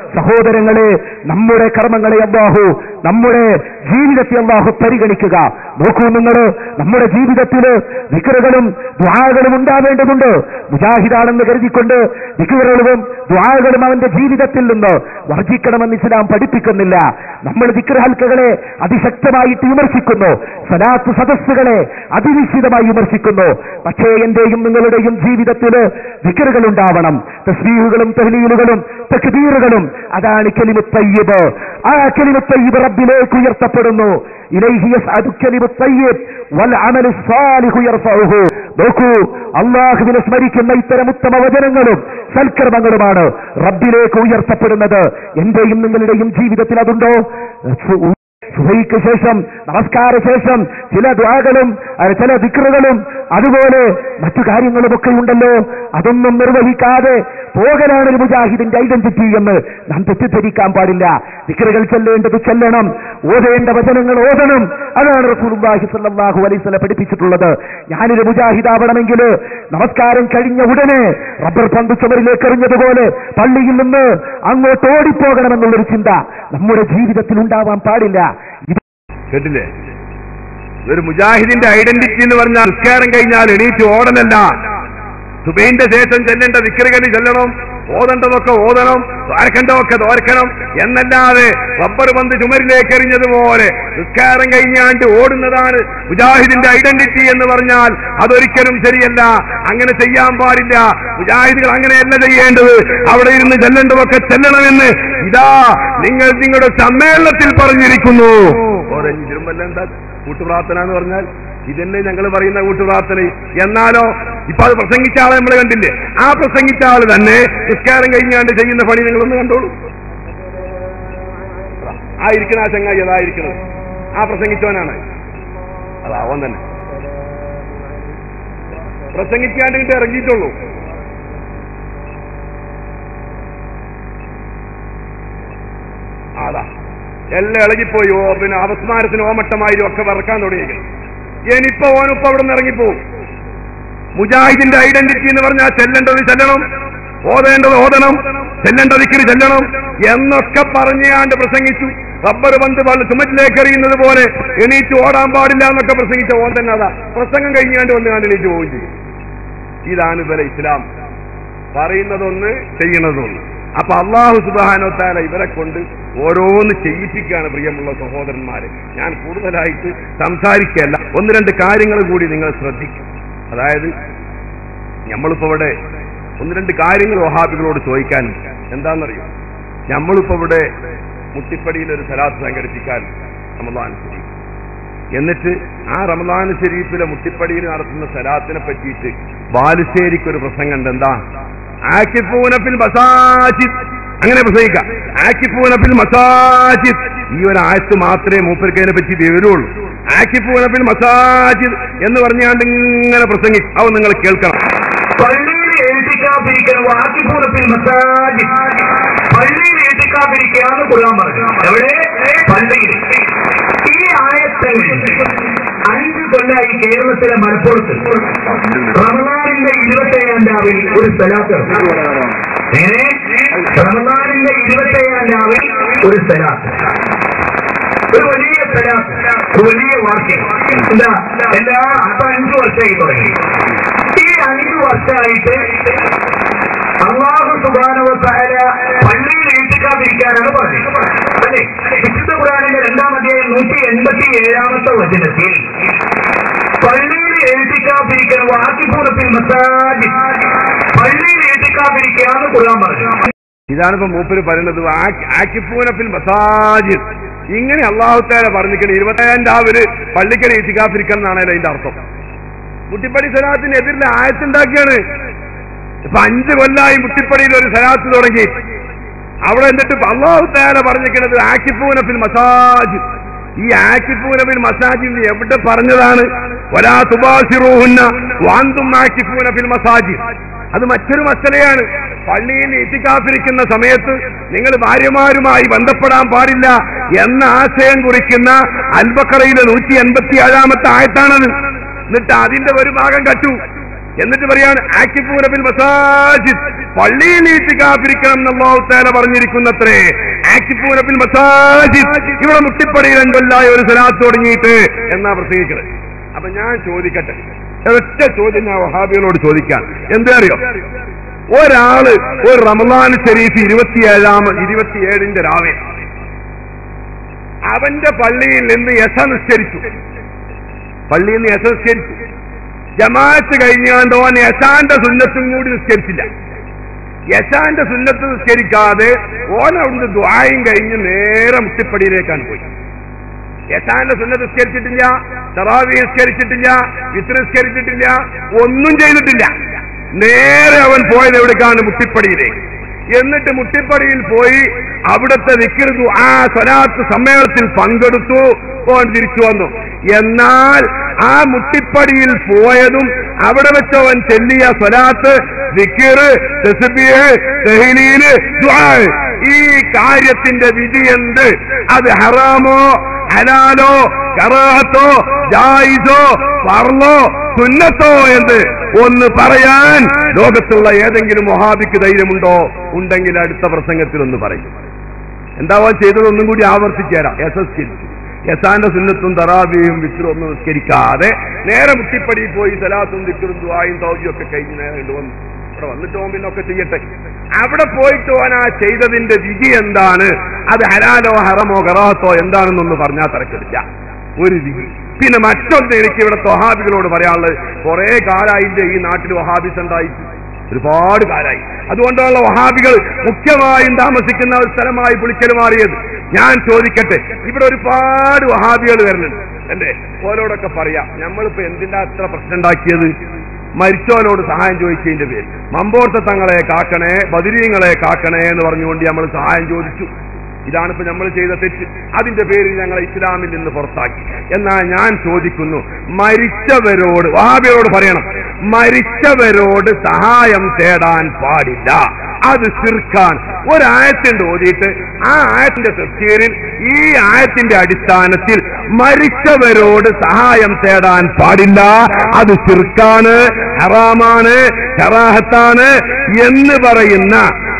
സഹോദരങ്ങളെ നമ്മുടെ കർമ്മങ്ങളെ അള്ളാഹു നമ്മുടെ ജീവിതത്തെ അള്ളാഹു പരിഗണിക്കുക നോക്കൂ നിങ്ങൾ നമ്മുടെ ജീവിതത്തിൽ വിക്രുകളും ദ്വാകളും ഉണ്ടാവേണ്ടതുണ്ട് മുജാഹിദാണെന്ന് കരുതിക്കൊണ്ട് വിക്രുകളും ദ്വാകളും അവന്റെ ജീവിതത്തിൽ നിന്ന് വർജിക്കണമെന്ന് ഇസ്ലാം പഠിപ്പിക്കുന്നില്ല നമ്മൾ വിഗ്രഹൽക്കകളെ അതിശക്തമായിട്ട് വിമർശിക്കുന്നു സലാത്ത് സദസ്സുകളെ അതിനിശ്ചിതമായി വിമർശിക്കുന്നു പക്ഷേ എന്റെയും നിങ്ങളുടെയും ജീവിതത്തിൽ വിക്കറുകൾ ഉണ്ടാവണം തസ്ബീഹുകളും തഹ്ലീലുകളും തക്ബീറുകളും അതാണ് കലിമു തയ്യബ് ആ കലിമു തയ്യബ് റബ്ബിലേക്ക് ഉയർത്തപ്പെടുന്നു ഇലൈഹി യസ്അദു കലിമു തയ്യബ് വൽ അമലു സ്വാലിഹു യർഫഉഹു നോക്കൂ അള്ളാഹുവിനെ സ്മരിക്കുന്ന ഇത്തരം ഉത്തമ വചനങ്ങളും സൽക്കർമ്മങ്ങളുമാണ് റബ്ബിലേക്ക് ഉയർത്തപ്പെടുന്നത് എന്റെയും നിങ്ങളുടെയും ജീവിതത്തിൽ അതുണ്ടോ സുഹൈക്ക് ശേഷം നമസ്കാര ശേഷം ചില ദ്വാകളും അഹ് ചില ദിക്റുകളും അതുപോലെ മറ്റു കാര്യങ്ങളുമൊക്കെ ഉണ്ടല്ലോ അതൊന്നും നിർവഹിക്കാതെ പോകലാണ് ഒരു മുജാഹിദിന്റെ ഐഡന്റിറ്റി എന്ന് നാം തെറ്റിദ്ധരിക്കാൻ പാടില്ല ദിക്റുകൾ ചെല്ലേണ്ടത് ചെല്ലണം ഓതേണ്ട വചനങ്ങൾ ഓതണം അതാണ് റസൂലുള്ളാഹി സ്വല്ലല്ലാഹു അലൈഹി വസല്ലം പഠിപ്പിച്ചിട്ടുള്ളത് ഞാനൊരു മുജാഹിദാവണമെങ്കിൽ നമസ്കാരം കഴിഞ്ഞ ഉടനെ റബ്ബർ പന്ത് ചുമരിലേക്ക് എറിഞ്ഞതുപോലെ പള്ളിയിൽ നിന്ന് അങ്ങോട്ട് ഓടിപ്പോകണമെന്നുള്ളൊരു ചിന്ത നമ്മുടെ ജീവിതത്തിൽ ഉണ്ടാവാൻ പാടില്ല ഇത് കേട്ടില്ലേ ഒരു മുജാഹിദിന്റെ ഐഡന്റിറ്റി എന്ന് പറഞ്ഞാൽ നിസ്കാരം കഴിഞ്ഞാൽ എണീറ്റ് ഓടലല്ല സുബൈന്റെ ശേഷം ചെല്ലേണ്ട വിക്രികന് ചെല്ലണം ഓതേണ്ടതൊക്കെ ഓതണം തോരക്കേണ്ടതൊക്കെ തോരക്കണം എന്നല്ലാതെ റബ്ബർ പന്ത് ചുമരിലേക്ക് എറിഞ്ഞതുപോലെ നിസ്കാരം കഴിഞ്ഞാണ്ട് ഓടുന്നതാണ് മുജാഹിദിന്റെ ഐഡന്റിറ്റി എന്ന് പറഞ്ഞാൽ അതൊരിക്കലും ശരിയല്ല അങ്ങനെ ചെയ്യാൻ പാടില്ല മുജാഹിദുകൾ അങ്ങനെയല്ല ചെയ്യേണ്ടത് അവിടെ ഇരുന്ന് ചെല്ലേണ്ടതൊക്കെ ചെല്ലണമെന്ന് ഇതാ നിങ്ങൾ നിങ്ങളുടെ സമ്മേളനത്തിൽ പറഞ്ഞിരിക്കുന്നു ഓറഞ്ച് തിരുമ്പല്ല എന്താ കൂട്ടുപ്രാർത്ഥന എന്ന് പറഞ്ഞാൽ ഇതന്നെ ഞങ്ങൾ പറയുന്ന കൂട്ടുപ്രാർത്ഥന എന്നാലോ ഇപ്പൊ അത് പ്രസംഗിച്ച ആളെ നമ്മൾ കണ്ടില്ലേ ആ പ്രസംഗിച്ച ആള് തന്നെ നിസ്കാരം കഴിഞ്ഞാണ്ട് ചെയ്യുന്ന പണി നിങ്ങളൊന്ന് കണ്ടോളൂ ആ ഇരിക്കണ ആ ചങ്ങായി അതായിരിക്കണത് ആ പ്രസംഗിച്ചവനാണ് അതാവൻ തന്നെ പ്രസംഗിക്കാണ്ട് ഇങ്ങോട്ട് ഇറങ്ങിയിട്ടുള്ളൂ അതാ എല്ലാം ഇളകിപ്പോയി ഓ പിന്നെ അവസ്മാരത്തിന് ഓമട്ടമായിരും ഒക്കെ വറക്കാൻ തുടങ്ങിയിരിക്കുന്നു ഇനിയിപ്പോ ഓനിപ്പോ അവിടെ നിന്ന് ഇറങ്ങിപ്പോവും മുജാഹിദിന്റെ ഐഡന്റിറ്റി എന്ന് പറഞ്ഞാൽ ചെല്ലേണ്ടത് ചെല്ലണം ഓതേണ്ടത് ഓതണം ചെല്ലേണ്ടത് ഇക്കറി ചെല്ലണം എന്നൊക്കെ പറഞ്ഞാണ്ട് പ്രസംഗിച്ചു റബ്ബർ പന്ത് പള്ളി ചുമറ്റിലേക്ക് എറിയുന്നത് പോലെ എണീറ്റ് ഓടാൻ പാടില്ല എന്നൊക്കെ പ്രസംഗിച്ച ഓൻ തന്നെ അതാ പ്രസംഗം കഴിഞ്ഞാണ്ട് വന്ന് കണ്ട് എണീറ്റ് പോവുകയും ചെയ്യും ഇതാണ് ഇവരെ ഇസ്ലാം പറയുന്നതൊന്ന് ചെയ്യുന്നതൊന്ന് അപ്പൊ അള്ളാഹു സുബാനോത്താല ഇവരെ കൊണ്ട് ഓരോന്ന് ചെയ്യിപ്പിക്കുകയാണ് പ്രിയമുള്ള സഹോദരന്മാരെ ഞാൻ കൂടുതലായിട്ട് സംസാരിക്കല്ല ഒന്ന് രണ്ട് കാര്യങ്ങൾ കൂടി നിങ്ങൾ ശ്രദ്ധിക്കും അതായത് നമ്മളിപ്പോ ഇവിടെ ഒന്ന് രണ്ട് കാര്യങ്ങൾ വഹാബികളോട് ചോദിക്കാൻ എന്താണെന്നറിയോ നമ്മളിപ്പോ ഇവിടെ മുട്ടിപ്പടിയിൽ ഒരു സലാത്ത് സംഘടിപ്പിക്കാൻ റമദാൻ ശരീഫ് എന്നിട്ട് ആ റമദാൻ ശരീഫിലെ മുട്ടിപ്പടിയിൽ നടത്തുന്ന സലാത്തിനെ പറ്റിയിട്ട് ബാലുശ്ശേരിക്ക് ഒരു പ്രസംഗം ഉണ്ട് എന്താ ആക്കിഫൂനഫിൽ മസാജിദ് അങ്ങനെ പ്രസംഗിക്കാം ആക്കിഫൂനഫിൽ മസാജിദ് ഈ ഒരു ആയത്ത് മാത്രമേ മൂപ്പർക്ക് അതിനെ പറ്റി വിവരമുള്ളൂ ആക്കിഫൂനഫിൽ മസാജിദ് എന്ന് പറഞ്ഞാണ്ട് ഇങ്ങനെ പ്രസംഗിക്കും അവ നിങ്ങൾ കേൾക്കണം പള്ളിയിൽ എഴുതിക്കാതിരിക്കണം വാക്കിപ്പൂറപ്പിൽ മസാജി പള്ളിയിൽ എഴുതിക്കാതിരിക്കാന്ന് ഖുർആൻ പറഞ്ഞു എവിടെ പള്ളിയിൽ ഈ ആയത്തിൽ അഞ്ച് കൊല്ലായി കേരളത്തിലെ മലപ്പുറത്ത് റമദാനിന്റെ ഇരുപത്തേഴാം രാവിൽ ഒരു സ്ഥലത്ത് എങ്ങനെ റമദാനിന്റെ ഇരുപത്തേഴാം രാവിൽ ഒരു സ്ഥലത്ത് ഒരു വലിയ സ്ഥലത്ത് ഒരു വലിയ വാക്യം എന്താ എല്ലാ അപ്പൊ അഞ്ചു വർഷമായി തുടങ്ങി ഈ അഞ്ചു വർഷമായിട്ട് അള്ളാഹു സുബാനവസായ പള്ളിയിൽ വീട്ടിക്കാതിരിക്കാനാണ് പറഞ്ഞത് അല്ലേ വിശുദ്ധ ഖുറാനിന്റെ രണ്ടാം അധ്യായം നൂറ്റി എൺപത്തി ഏഴാമത്തെ വചനത്തിൽ പള്ളിയിൽ എഴുതിക്കാതിരിക്കാൻ വാക്കിപ്പൂറത്തിൽ മസാജി പള്ളിയിൽ എഴുതിക്കാതിരിക്കാന്ന് ഖുറാൻ പറഞ്ഞു ഇതാണ് ഇപ്പൊ മൂപ്പര് പറയുന്നത് ആക്കിപ്പൂനഫിൽ മസാജിദ് ഇങ്ങനെ അള്ളാഹുത്താല പറഞ്ഞിരിക്കണം ഇരുപത്തേഴാം രാവിലെ പള്ളിക്കൽ ഇത്തിക്കാഫിരിക്കണം എന്നാണ് അതിന്റെ അർത്ഥം മുട്ടിപ്പടി സലാത്തിന് എതിരിലെ ആയത്തുണ്ടാക്കിയാണ് ഇപ്പൊ അഞ്ച് കൊല്ലായി മുട്ടിപ്പടിയിൽ ഒരു സലാത്ത് തുടങ്ങി അവിടെ എന്നിട്ട് അള്ളാഹുത്താല പറഞ്ഞിരിക്കുന്നത് ആക്കിപ്പൂനഫിൽ മസാജിദ് ഈ ആക്കിപ്പൂനഫിൽ മസാജിദ് എവിടെ പറഞ്ഞതാണ് ഒരാ തുബാസിറൂഹുന്ന വാന്തും ആക്കിപ്പൂനഫിൽ മസാജിദ് അത് മറ്റൊരു മസലയാണ് പള്ളിയിൽ എത്തിക്കാത്തിരിക്കുന്ന സമയത്ത് നിങ്ങൾ ഭാര്യമാരുമായി ബന്ധപ്പെടാൻ പാടില്ല എന്ന ആശയം കുറിക്കുന്ന അൽബക്കറയിലെ നൂറ്റി എൺപത്തി ഏഴാമത്തെ ആയത്താണത് എന്നിട്ട് അതിന്റെ ഒരു ഭാഗം കറ്റു എന്നിട്ട് പറയാണ് ആക്കിപ്പൂരബിൽ മസാജിദ് പള്ളിയിൽ ഈത്തിക്കാപ്പിരിക്കണം എന്ന് അള്ളാഹു താല പറഞ്ഞിരിക്കുന്നത്രേ ആക്കിപ്പൂരബിൽ മസാജിദ് ഇവിടെ മുട്ടിപ്പടിയിൽ എന്തല്ലായ ഒരു സ്ഥലത്ത് തുടങ്ങിയിട്ട് എന്നാ പ്രസംഗിക്കുന്നത് അപ്പൊ ഞാൻ ചോദിക്കട്ടെ ഒറ്റ ചോദ്യം ഞാൻ വഹാബികളോട് ചോദിക്കാൻ എന്താ അറിയോ ഒരാള് ഒരു റമദാൻ ഷെരീഫ് ഇരുപത്തിയേഴാം ഇരുപത്തിയേഴിന്റെ രാവിലെ അവന്റെ പള്ളിയിൽ നിന്ന് യശ നിസ്കരിച്ചു പള്ളിയിൽ നിന്ന് യശ നിസ്കരിച്ചു ജമാഅത്ത് കഴിഞ്ഞാണ്ട് ഓൻ യശാന്റെ സുന്നത്തും കൂടി നിസ്കരിച്ചില്ല യശാന്റെ സുന്നത്ത് നിസ്കരിക്കാതെ ഓൻ അവിടുന്ന് ദ്വായും കഴിഞ്ഞ് നേരെ മുട്ടിപ്പടിയിലേക്കാണ് പോയി യശാന്റെ സുന്നത്ത് നിസ്കരിച്ചിട്ടില്ല തറാവി നിസ്കരിച്ചിട്ടില്ല വിത്ത് നിസ്കരിച്ചിട്ടില്ല ഒന്നും ചെയ്തിട്ടില്ല നേരെ അവൻ പോയത് എവിടേക്കാണ് മുട്ടിപ്പടിയിലേക്ക് എന്നിട്ട് മുട്ടിപ്പടിയിൽ പോയി അവിടുത്തെ വിക്കരുതു ആ സ്വലാത്ത് സമ്മേളനത്തിൽ പങ്കെടുത്തു ഓൻ തിരിച്ചു വന്നു എന്നാൽ ആ മുട്ടിപ്പടിയിൽ പോയതും അവിടെ വെച്ച് അവൻ ചെല്ലിയ സ്വലാത്ത് വിക്കിറ് തെസുബിയ് തെഹിലീല് ദുആ ഈ കാര്യത്തിന്റെ വിധി എന്ത് അത് ഹറാമോ ഹലാലോ കറാഹത്തോ ജായിസോ ഫർളോ സുന്നത്തോ എന്ന് ഒന്ന് പറയാൻ ലോകത്തുള്ള ഏതെങ്കിലും മൊഹാബിക്ക് ധൈര്യമുണ്ടോ ഉണ്ടെങ്കിൽ അടുത്ത പ്രസംഗത്തിൽ ഒന്ന് പറയും എന്താവാൻ ചെയ്തത് ഒന്നും കൂടി ആവർത്തിച്ചേരാം യശസ്കരിച്ചു യസാന്റെ സുന്നത്തും തറാബിയും വിക്രും ഒന്നും നിസ്കരിക്കാതെ നേരെ മുട്ടിപ്പടിയിൽ പോയി സലാത്തും വിക്രും ദുആയും തൗജിയും ഒക്കെ കഴിഞ്ഞ് നേരെ ഇങ്ങോട്ട് വന്നു ഇവിടെ വന്നിട്ട് ഓൻ പിന്നെ ഒക്കെ ചെയ്യട്ടെ അവിടെ പോയിട്ട് ഓൻ ആ ചെയ്തതിന്റെ വിധി എന്താണ് അത് ഹലാലോ ഹറമോ കറാഹത്തോ എന്താണെന്നൊന്ന് പറഞ്ഞാൽ തരക്കില്ല ഒരു വിധി പിന്നെ മറ്റൊന്ന് എനിക്ക് ഇവിടെ വഹാബികളോട് പറയാനുള്ളത് കുറെ കാലായിന്റെ ഈ നാട്ടിൽ വഹാബിസ് ഉണ്ടായിട്ട് ഒരുപാട് കാലായി അതുകൊണ്ടുള്ള വഹാബികൾ മുഖ്യമായും താമസിക്കുന്ന ഒരു സ്ഥലമായി പുളിക്കൽ മാറിയത് ഞാൻ ചോദിക്കട്ടെ ഇവിടെ ഒരുപാട് വഹാബികൾ വരുന്നുണ്ട് അല്ലേ ഓരോടൊക്കെ പറയാം നമ്മളിപ്പോ എന്തിന്റെ അത്ര പ്രശ്നം ഉണ്ടാക്കിയത് മരിച്ചോനോട് സഹായം ചോദിച്ചതിന്റെ പേര് മമ്പോർത്ത തങ്ങളെ കാക്കണേ ബദിരീങ്ങളെ കാക്കണേ എന്ന് പറഞ്ഞുകൊണ്ട് നമ്മൾ സഹായം ചോദിച്ചു ഇതാണിപ്പോ നമ്മൾ ചെയ്ത തെറ്റ് അതിന്റെ പേരിൽ ഞങ്ങൾ ഇസ്ലാമിൽ നിന്ന് പുറത്താക്കി എന്നാൽ ഞാൻ ചോദിക്കുന്നു മരിച്ചവരോട് വാബിയോട് പറയണം മരിച്ചവരോട് സഹായം തേടാൻ പാടില്ല അത് സിർക്കാൻ ഒരായത്തിന്റെ ഓതിയിട്ട് ആ ആയത്തിന്റെ തഫ്സീറിൽ ഈ ആയത്തിന്റെ അടിസ്ഥാനത്തിൽ മരിച്ചവരോട് സഹായം തേടാൻ പാടില്ല അത് സിർക്കാണ് ഹറാമാണ് കറാഹത്താണ് എന്ന് പറയുന്ന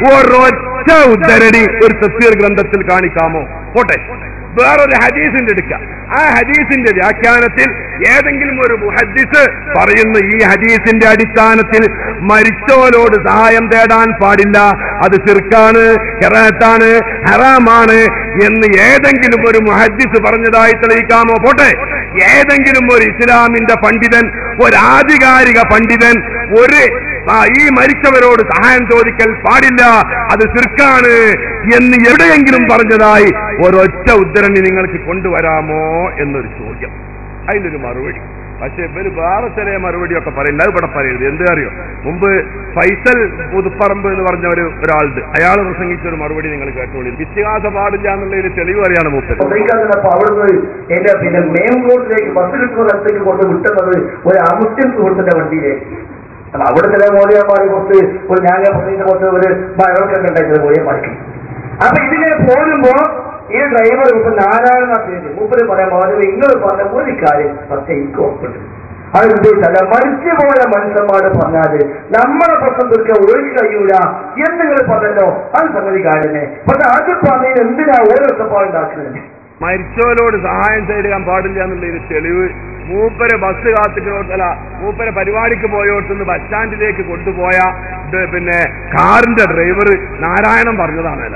ഒരൊറ്റ ഉദ്ധരണി ഒരു തഫ്സീർ ഗ്രന്ഥത്തിൽ കാണിക്കാമോ പോട്ടെ വേറൊരു ഹദീസിന്റെ എടുക്കാം ആ ഹദീസിന്റെ വ്യാഖ്യാനത്തിൽ ഏതെങ്കിലും ഒരു മുഹദ്ദിസ് പറയുന്ന ഈ ഹദീസിന്റെ അടിസ്ഥാനത്തിൽ മരിച്ചോലോട് സഹായം തേടാൻ പാടില്ല അത് സിർക്കാണ് ഹെറാത്താണ് ഹറാമാണ് എന്ന് ഏതെങ്കിലും ഒരു മുഹദ്ദിസ് പറഞ്ഞതായി തെളിയിക്കാമോ പോട്ടെ ഏതെങ്കിലും ഒരു ഇസ്ലാമിന്റെ പണ്ഡിതൻ ഒരാധികാരിക പണ്ഡിതൻ ഒരു ആ, ഈ മരിച്ചവരോട് സഹായം ചോദിക്കൽ പാടില്ല അത് സിർക്കാണ് എന്ന് എവിടെയെങ്കിലും പറഞ്ഞതായി ഒരൊറ്റ ഉദ്ധരണി നിങ്ങൾക്ക് കൊണ്ടുവരാമോ എന്നൊരു ചോദ്യം അതിനൊരു മറുപടി പക്ഷെ ഇവര് വേറെ ചില മറുപടിയൊക്കെ പറയില്ല അത് ഇവിടെ പറയരുത് എന്ത് അറിയോ മുമ്പ് ഫൈസൽ പുതുപ്പറമ്പ് എന്ന് പറഞ്ഞ ഒരു ഒരാളുണ്ട് അയാൾ പ്രസംഗിച്ച ഒരു മറുപടി നിങ്ങൾ കേട്ടോളി വിശ്വാസ പാടില്ല എന്നുള്ളതിന് തെളിവ് അറിയാണ് മൂപ്പര് പ്രസംഗിക്കാതിരുന്നപ്പോ അവിടുന്ന് എന്റെ പിന്നെ മെയിൻ റോഡിലേക്ക് ബസ് കിട്ടുന്ന സ്ഥലത്തേക്ക് കൊണ്ട് വിട്ടുന്നത് ഒരു അമുസ്ലിം സുഹൃത്തിന്റെ വണ്ടിയിലേക്ക് അപ്പൊ അവിടെ ചില മോഡിയന്മാരെ കുറച്ച് ഒരു ഞാൻ പ്രസംഗിച്ച കുറച്ച് ഒരു മഴവൊക്കെ ഉണ്ടാക്കിയത് മോഡിയന്മാർക്ക് അപ്പൊ ഇതിങ്ങനെ പോകുമ്പോ ഈ ഡ്രൈവർ ഇപ്പൊ നാരായണ പേര് മൂപ്പര് പറയാൻ പറഞ്ഞു നിങ്ങൾ പറഞ്ഞ ഒരു കാര്യം പക്ഷെ എനിക്ക് ഉറപ്പുണ്ട് അത് ഉദ്ദേശിച്ചല്ല മരിച്ചുപോയ മനുഷ്യന്മാര് പറഞ്ഞാല് നമ്മളെ പ്രശ്നം തീർക്കാൻ ഒരു കഴിയൂല എന്ന് നിങ്ങൾ പറഞ്ഞല്ലോ അത് സംഗതി കാര്യന്നെ പക്ഷെ അത് പറഞ്ഞതിന് എന്തിനാ ഓരോ ഒറ്റപ്പാടുണ്ടാക്കുന്നത് മരിച്ചവരോട് സഹായം തേടാൻ പാടില്ല എന്നുള്ളതിന് തെളിവ് മൂപ്പരെ ബസ് കാത്തിട്ടോട്ട് അല്ല മൂപ്പരെ പരിപാടിക്ക് പോയോട്ടുന്ന് ബസ് സ്റ്റാൻഡിലേക്ക് കൊണ്ടുപോയ ഇത് പിന്നെ കാറിന്റെ ഡ്രൈവർ നാരായണൻ പറഞ്ഞതാണല്ല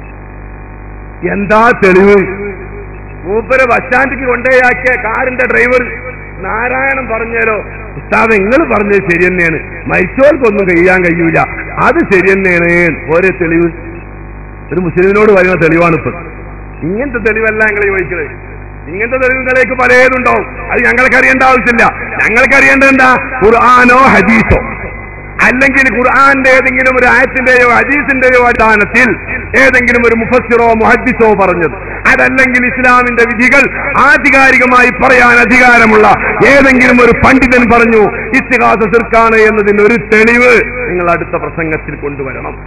എന്താ തെളിവ് മൂപ്പരെ ബസ് സ്റ്റാൻഡിക്ക് കൊണ്ടേയാക്കിയ കാറിന്റെ ഡ്രൈവർ നാരായണൻ പറഞ്ഞാലോ ഉസ്താദ് നിങ്ങൾ പറഞ്ഞത് ശരി തന്നെയാണ് മരിച്ചവർക്കൊന്നും കഴിയാൻ കഴിയൂല അത് ശരി തന്നെയാണ് ഓരോ തെളിവ് ഒരു മുസ്ലിമിനോട് പറയുന്ന തെളിവാണ് ഇപ്പൊ ഇങ്ങനത്തെ തെളിവല്ല ഞങ്ങൾ ചോദിക്കുന്നത് ഇങ്ങനത്തെ തെളിവുകളേക്ക് പലതുണ്ടാവും അത് ഞങ്ങൾക്ക് അറിയേണ്ട ആവശ്യമില്ല ഞങ്ങൾക്ക് അറിയേണ്ടത് എന്താ ഖുർആാനോ ഹദീസോ അല്ലെങ്കിൽ ഖുർആന്റെ ഏതെങ്കിലും ഒരു ആയത്തിന്റെയോ ഹദീസിന്റെയോ അടിസ്ഥാനത്തിൽ ഏതെങ്കിലും ഒരു മുഫസ്സിറോ മുഹദ്ദിസോ പറഞ്ഞത് അതല്ലെങ്കിൽ ഇസ്ലാമിന്റെ വിധികൾ ആധികാരികമായി പറയാൻ അധികാരമുള്ള ഏതെങ്കിലും ഒരു പണ്ഡിതൻ പറഞ്ഞു ഇസ്തിഹാസ സിർക്കാണ് എന്നതിന് ഒരു തെളിവ് നിങ്ങൾ അടുത്ത പ്രസംഗത്തിൽ കൊണ്ടുവരണം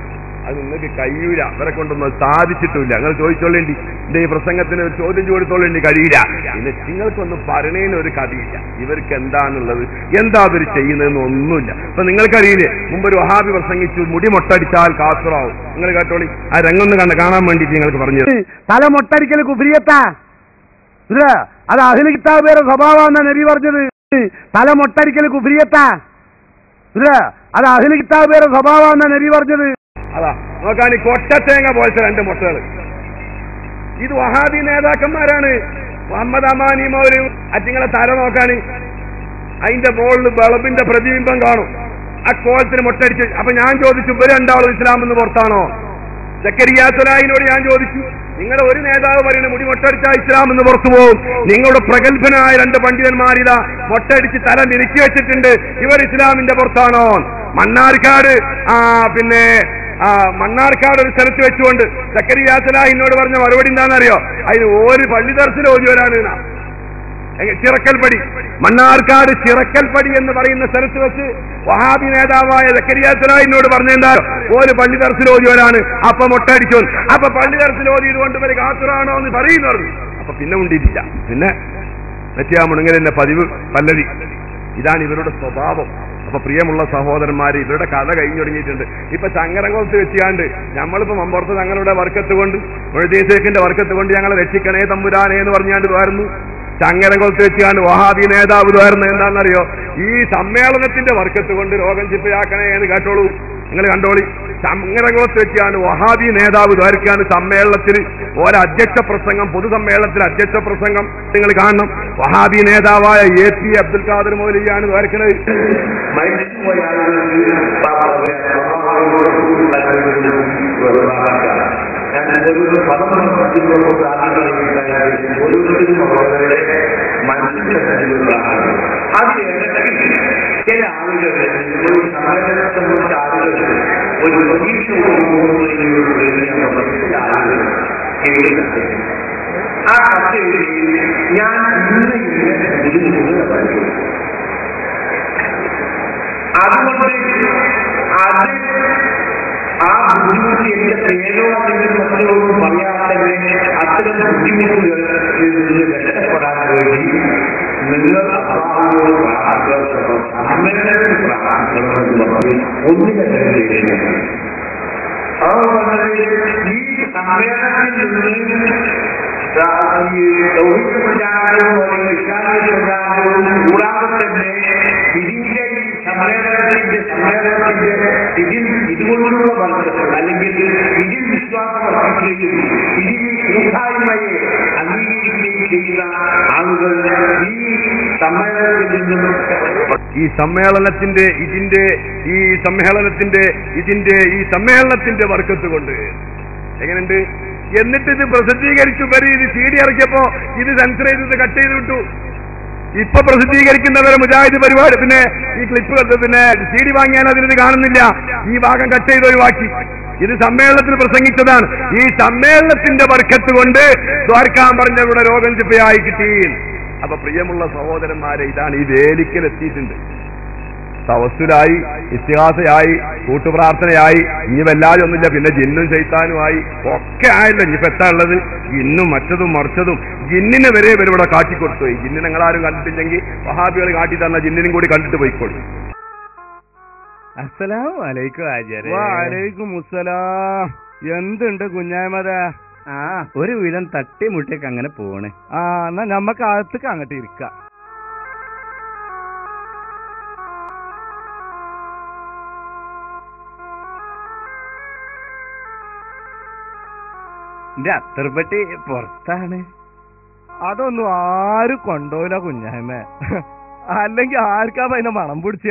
അത് നിങ്ങൾക്ക് കഴിയൂല അവരെ കൊണ്ടൊന്നും അത് സാധിച്ചിട്ടില്ല നിങ്ങൾ ചോദിച്ചോളേണ്ടി എന്റെ ഈ പ്രസംഗത്തിന് ഒരു ചോദ്യം ചോദിച്ചോളേണ്ടി കഴിയില്ല പിന്നെ നിങ്ങൾക്കൊന്നും പറയണേന് ഒരു കഥയില്ല ഇവർക്ക് എന്താണുള്ളത് എന്താ അവർ ചെയ്യുന്നതെന്ന് ഒന്നുമില്ല ഇപ്പൊ നിങ്ങൾക്കറിയില്ലേ മുമ്പ് ഒരു വഹാബി പ്രസംഗിച്ചു മുടി മൊട്ടടിച്ചാൽ കാസറാവും നിങ്ങൾ കേട്ടോളി ആ രംഗൊന്ന് കണ്ട് കാണാൻ വേണ്ടിയിട്ട് നിങ്ങൾക്ക് പറഞ്ഞു തല മൊട്ടടിക്കൽ കുഫിരിയത്താ ഇത് അത് അഹിൽ കിതാബേറെ സ്വഭാവമെന്നാ നബി പറഞ്ഞത് തല മൊട്ടടിക്കൽ കുഫിരിയത്താ ഇത് അത് അഹിൽ കിതാബേറെ സ്വഭാവമെന്നാ നബി പറഞ്ഞത് അതാ നോക്കാൻ ഈ കൊട്ടത്തേങ്ങ പോലത്തെ രണ്ട് മുട്ടകൾ ഇത് വഹാബി നേതാക്കന്മാരാണ് മുഹമ്മദ് അമാനി മൗലും അറ്റിങ്ങളെ തല നോക്കാൻ അതിന്റെ മുകളിൽ ബളബിന്റെ പ്രതിബിംബം കാണും ആ കോലത്തിന് മുട്ടടിച്ച് അപ്പൊ ഞാൻ ചോദിച്ചു ഇവര് രണ്ടാളും ഇസ്ലാം എന്ന് പുറത്താണോ ജക്കരിയാസുലാഹിനോട് ഞാൻ ചോദിച്ചു നിങ്ങളുടെ ഒരു നേതാവ് പറയുന്നത് മുടി മൊട്ടടിച്ച ഇസ്ലാം എന്ന് പുറത്തു പോകും നിങ്ങളുടെ പ്രഗത്ഭനായ രണ്ട് പണ്ഡിതന്മാരിതാ മൊട്ടടിച്ച് തല നിരക്കി വെച്ചിട്ടുണ്ട് ഇവർ ഇസ്ലാമിന്റെ പുറത്താണോ മണ്ണാർക്കാട് ആ പിന്നെ ആ മണ്ണാർക്കാട് ഒരു സ്ഥലത്ത് വെച്ചുകൊണ്ട് ചക്കരിയാസലാഹിനോട് പറഞ്ഞ മറുപടി എന്താണെന്നറിയോ അതിന് ഒരു പള്ളി ദർശനം ഓതിവരാണ് എന്നാ. എങ്ങ- ചിറക്കൽപ്പടി മണ്ണാർക്കാട് ചിറക്കൽപ്പടി എന്ന് പറയുന്ന സ്ഥലത്ത് വെച്ച് വഹാബി നേതാവായ സക്കരിയാസലാഹിനോട് പറഞ്ഞെന്താ ഒരു പള്ളി ദർശനം ഓതിവരാണ് അപ്പൊ മൊട്ടടിച്ചു അപ്പൊ പള്ളി ദർശനം ഓതിയത് കൊണ്ട് ഇവര് കാത്തുറാണോ എന്ന് പറയുന്നു പറഞ്ഞു അപ്പൊ പിന്നെ ഉണ്ടിയില്ല പിന്നെ നെറ്റിയാ മുണുങ്ങലിന്റെ പതിവ് പല്ലവി ഇതാണ് ഇവരുടെ സ്വഭാവം അപ്പൊ പ്രിയമുള്ള സഹോദരന്മാര് ഇവരുടെ കഥ കഴിഞ്ഞു തുടങ്ങിയിട്ടുണ്ട് ഇപ്പൊ ചങ്ങരംകുളത്ത് വെച്ചുകാണ്ട് നമ്മളിപ്പോ മമ്പുറത്ത് ഞങ്ങളുടെ വർക്കത്ത് കൊണ്ട് മൊഴദേശേഖിന്റെ വർക്കത്ത് കൊണ്ട് ഞങ്ങളെ രക്ഷിക്കണേ തമ്പുരാനേ എന്ന് പറഞ്ഞാണ്ട് വരുന്നു ചങ്ങരംകുളത്ത് വെച്ചുകാണ്ട് വഹാബി നേതാവ് വരുന്നത് എന്താണെന്നറിയോ ഈ സമ്മേളനത്തിന്റെ വർക്കത്ത് കൊണ്ട് രോഗം ചിപ്പയാക്കണേ എന്ന് കേട്ടോളൂ നിങ്ങൾ കണ്ടോളി ചങ്ങരംകുളത്ത് വെച്ചാണ് വഹാബി നേതാവ് ദ്വാരക്കാണ് സമ്മേളനത്തിൽ ഓരോ അധ്യക്ഷ പ്രസംഗം പൊതുസമ്മേളനത്തിൽ അധ്യക്ഷ പ്രസംഗം നിങ്ങൾ കാണണം വഹാബി നേതാവായ എ പി അബ്ദുൽ ഖാദർ മൗലിയാണ് ദ്വാരക്കുന്നത് മരിച്ചുപോയ ആളുകൾക്ക് ഞാൻ ഒരു പദം പഠിക്കുമ്പോൾ ആളുകളെ ഓരോരുത്തരും അവരുടെ മനസ്സിലാക്കുന്നതാണ് അതിനിടയ്ക്ക് ചില ആളുകൾ ഒരു സമ്മേളനത്തെ സംബന്ധിച്ച ആളുകൾ ഒരു പ്രതീക്ഷ ചില ആളുകൾ എഴുതുന്നുണ്ട് ആ കത്ത് എഴുതി ഞാൻ ഇന്ന് ഇന്ന് ബുദ്ധിമുട്ടുകൾ പഠിച്ചു അതുകൊണ്ട് അത് ആ ബുദ്ധിമുട്ട് എന്റെ പേരോ അല്ലെങ്കിൽ മക്കളോടും പറയാതെ അത്തരം ബുദ്ധിമുട്ടുകൾ നിന്ന് രക്ഷപ്പെടാൻ വേണ്ടി നിങ്ങൾ അള്ളാഹുവോട് പ്രാർത്ഥിക്കണം സമ്മേളനത്തിൽ പ്രാർത്ഥിക്കണമെന്ന് പറഞ്ഞ് ഒന്നിനെ കരുതിയില്ല ആ പറഞ്ഞത് ഈ സമ്മേളനത്തിൽ നിന്ന് ഈ ദൗഹിക പ്രചാരണവും അല്ലെങ്കിൽ ഇസ്ലാമിക പ്രചാരണവും കൂടാതെ തന്നെ ഇതിന്റെ ഈ സമ്മേളനത്തിന്റെ സമ്മേളനത്തിന്റെ ഇതിൽ ഇതുകൊണ്ടുള്ള ബന്ധം അല്ലെങ്കിൽ ഇതിൽ വിശ്വാസം അർപ്പിക്കുകയും ഇതിൽ കൂട്ടായ്മയെ അംഗീകരിക്കുകയും ചെയ്യുന്ന ആളുകൾ ഈ സമ്മേളനത്തിൽ നിന്നും ഈ സമ്മേളനത്തിന്റെ ഇതിന്റെ ഈ സമ്മേളനത്തിന്റെ ഇതിന്റെ ഈ സമ്മേളനത്തിന്റെ വർക്കത്ത് കൊണ്ട് എങ്ങനെയുണ്ട് എന്നിട്ട് ഇത് പ്രസിദ്ധീകരിച്ചു വരെ ഇത് സി ഡി ഇറക്കിയപ്പോ ഇത് സെൻസർ ചെയ്ത് കട്ട് ചെയ്ത് വിട്ടു ഇപ്പൊ പ്രസിദ്ധീകരിക്കുന്നവരെ മുജാഹിദ് പരിപാടി പിന്നെ ഈ ക്ലിപ്പ് പിന്നെ സി ഡി വാങ്ങിയാൽ അതിലിത് കാണുന്നില്ല ഈ ഭാഗം കട്ട് ചെയ്ത് ഒഴിവാക്കി ഇത് സമ്മേളനത്തിൽ പ്രസംഗിച്ചതാണ് ഈ സമ്മേളനത്തിന്റെ വർക്കത്ത് കൊണ്ട് ദ്വാരക്കാൻ പറഞ്ഞവരുടെ രോഗം ചിപ്പയായി കിട്ടി അപ്പൊ പ്രിയമുള്ള സഹോദരന്മാരെ ഇതാണ് ഈ വേലിക്കൽ എത്തിയിട്ടുണ്ട് തവസ്സുലായി ഇസ്തിഹാസയായി കൂട്ടുപ്രാർത്ഥനയായി ഇനി വല്ലാതെ ഒന്നുമില്ല പിന്നെ ജിന്നും ചൈത്താനുമായി ഒക്കെ ആയല്ലോ ഇനിയിപ്പോ എത്താ ഉള്ളത് ജിന്നും മറ്റതും മറിച്ചതും ജിന്നിനെ വരെ ഇവരിവിടെ കാട്ടിക്കൊടുത്തു പോയി ജിന്നിനെ നിങ്ങളാരും കണ്ടിട്ടില്ലെങ്കിൽ വഹാബികൾ കാട്ടി തന്ന ജിന്നിനും കൂടി കണ്ടിട്ട് പോയിക്കോളൂ അസ്സലാമു അലൈക്കും ആചാര്യ വാലൈക്കും മുസ്സലാം എന്തുണ്ട് കുഞ്ഞാമത ആ ഒരു വിധം തട്ടി മുട്ടിയൊക്കെ അങ്ങനെ പോണേ ആ എന്നാ നമ്മക്ക് അകത്തേക്ക് അങ്ങോട്ട് ഇരിക്കാം എന്റെ അത്രപ്പെട്ടി പുറത്താണ് അതൊന്നും ആരും കൊണ്ടോല കുഞ്ഞായ്മ അല്ലെങ്കിൽ ആർക്കാ അതിനെ മണം പിടിച്ച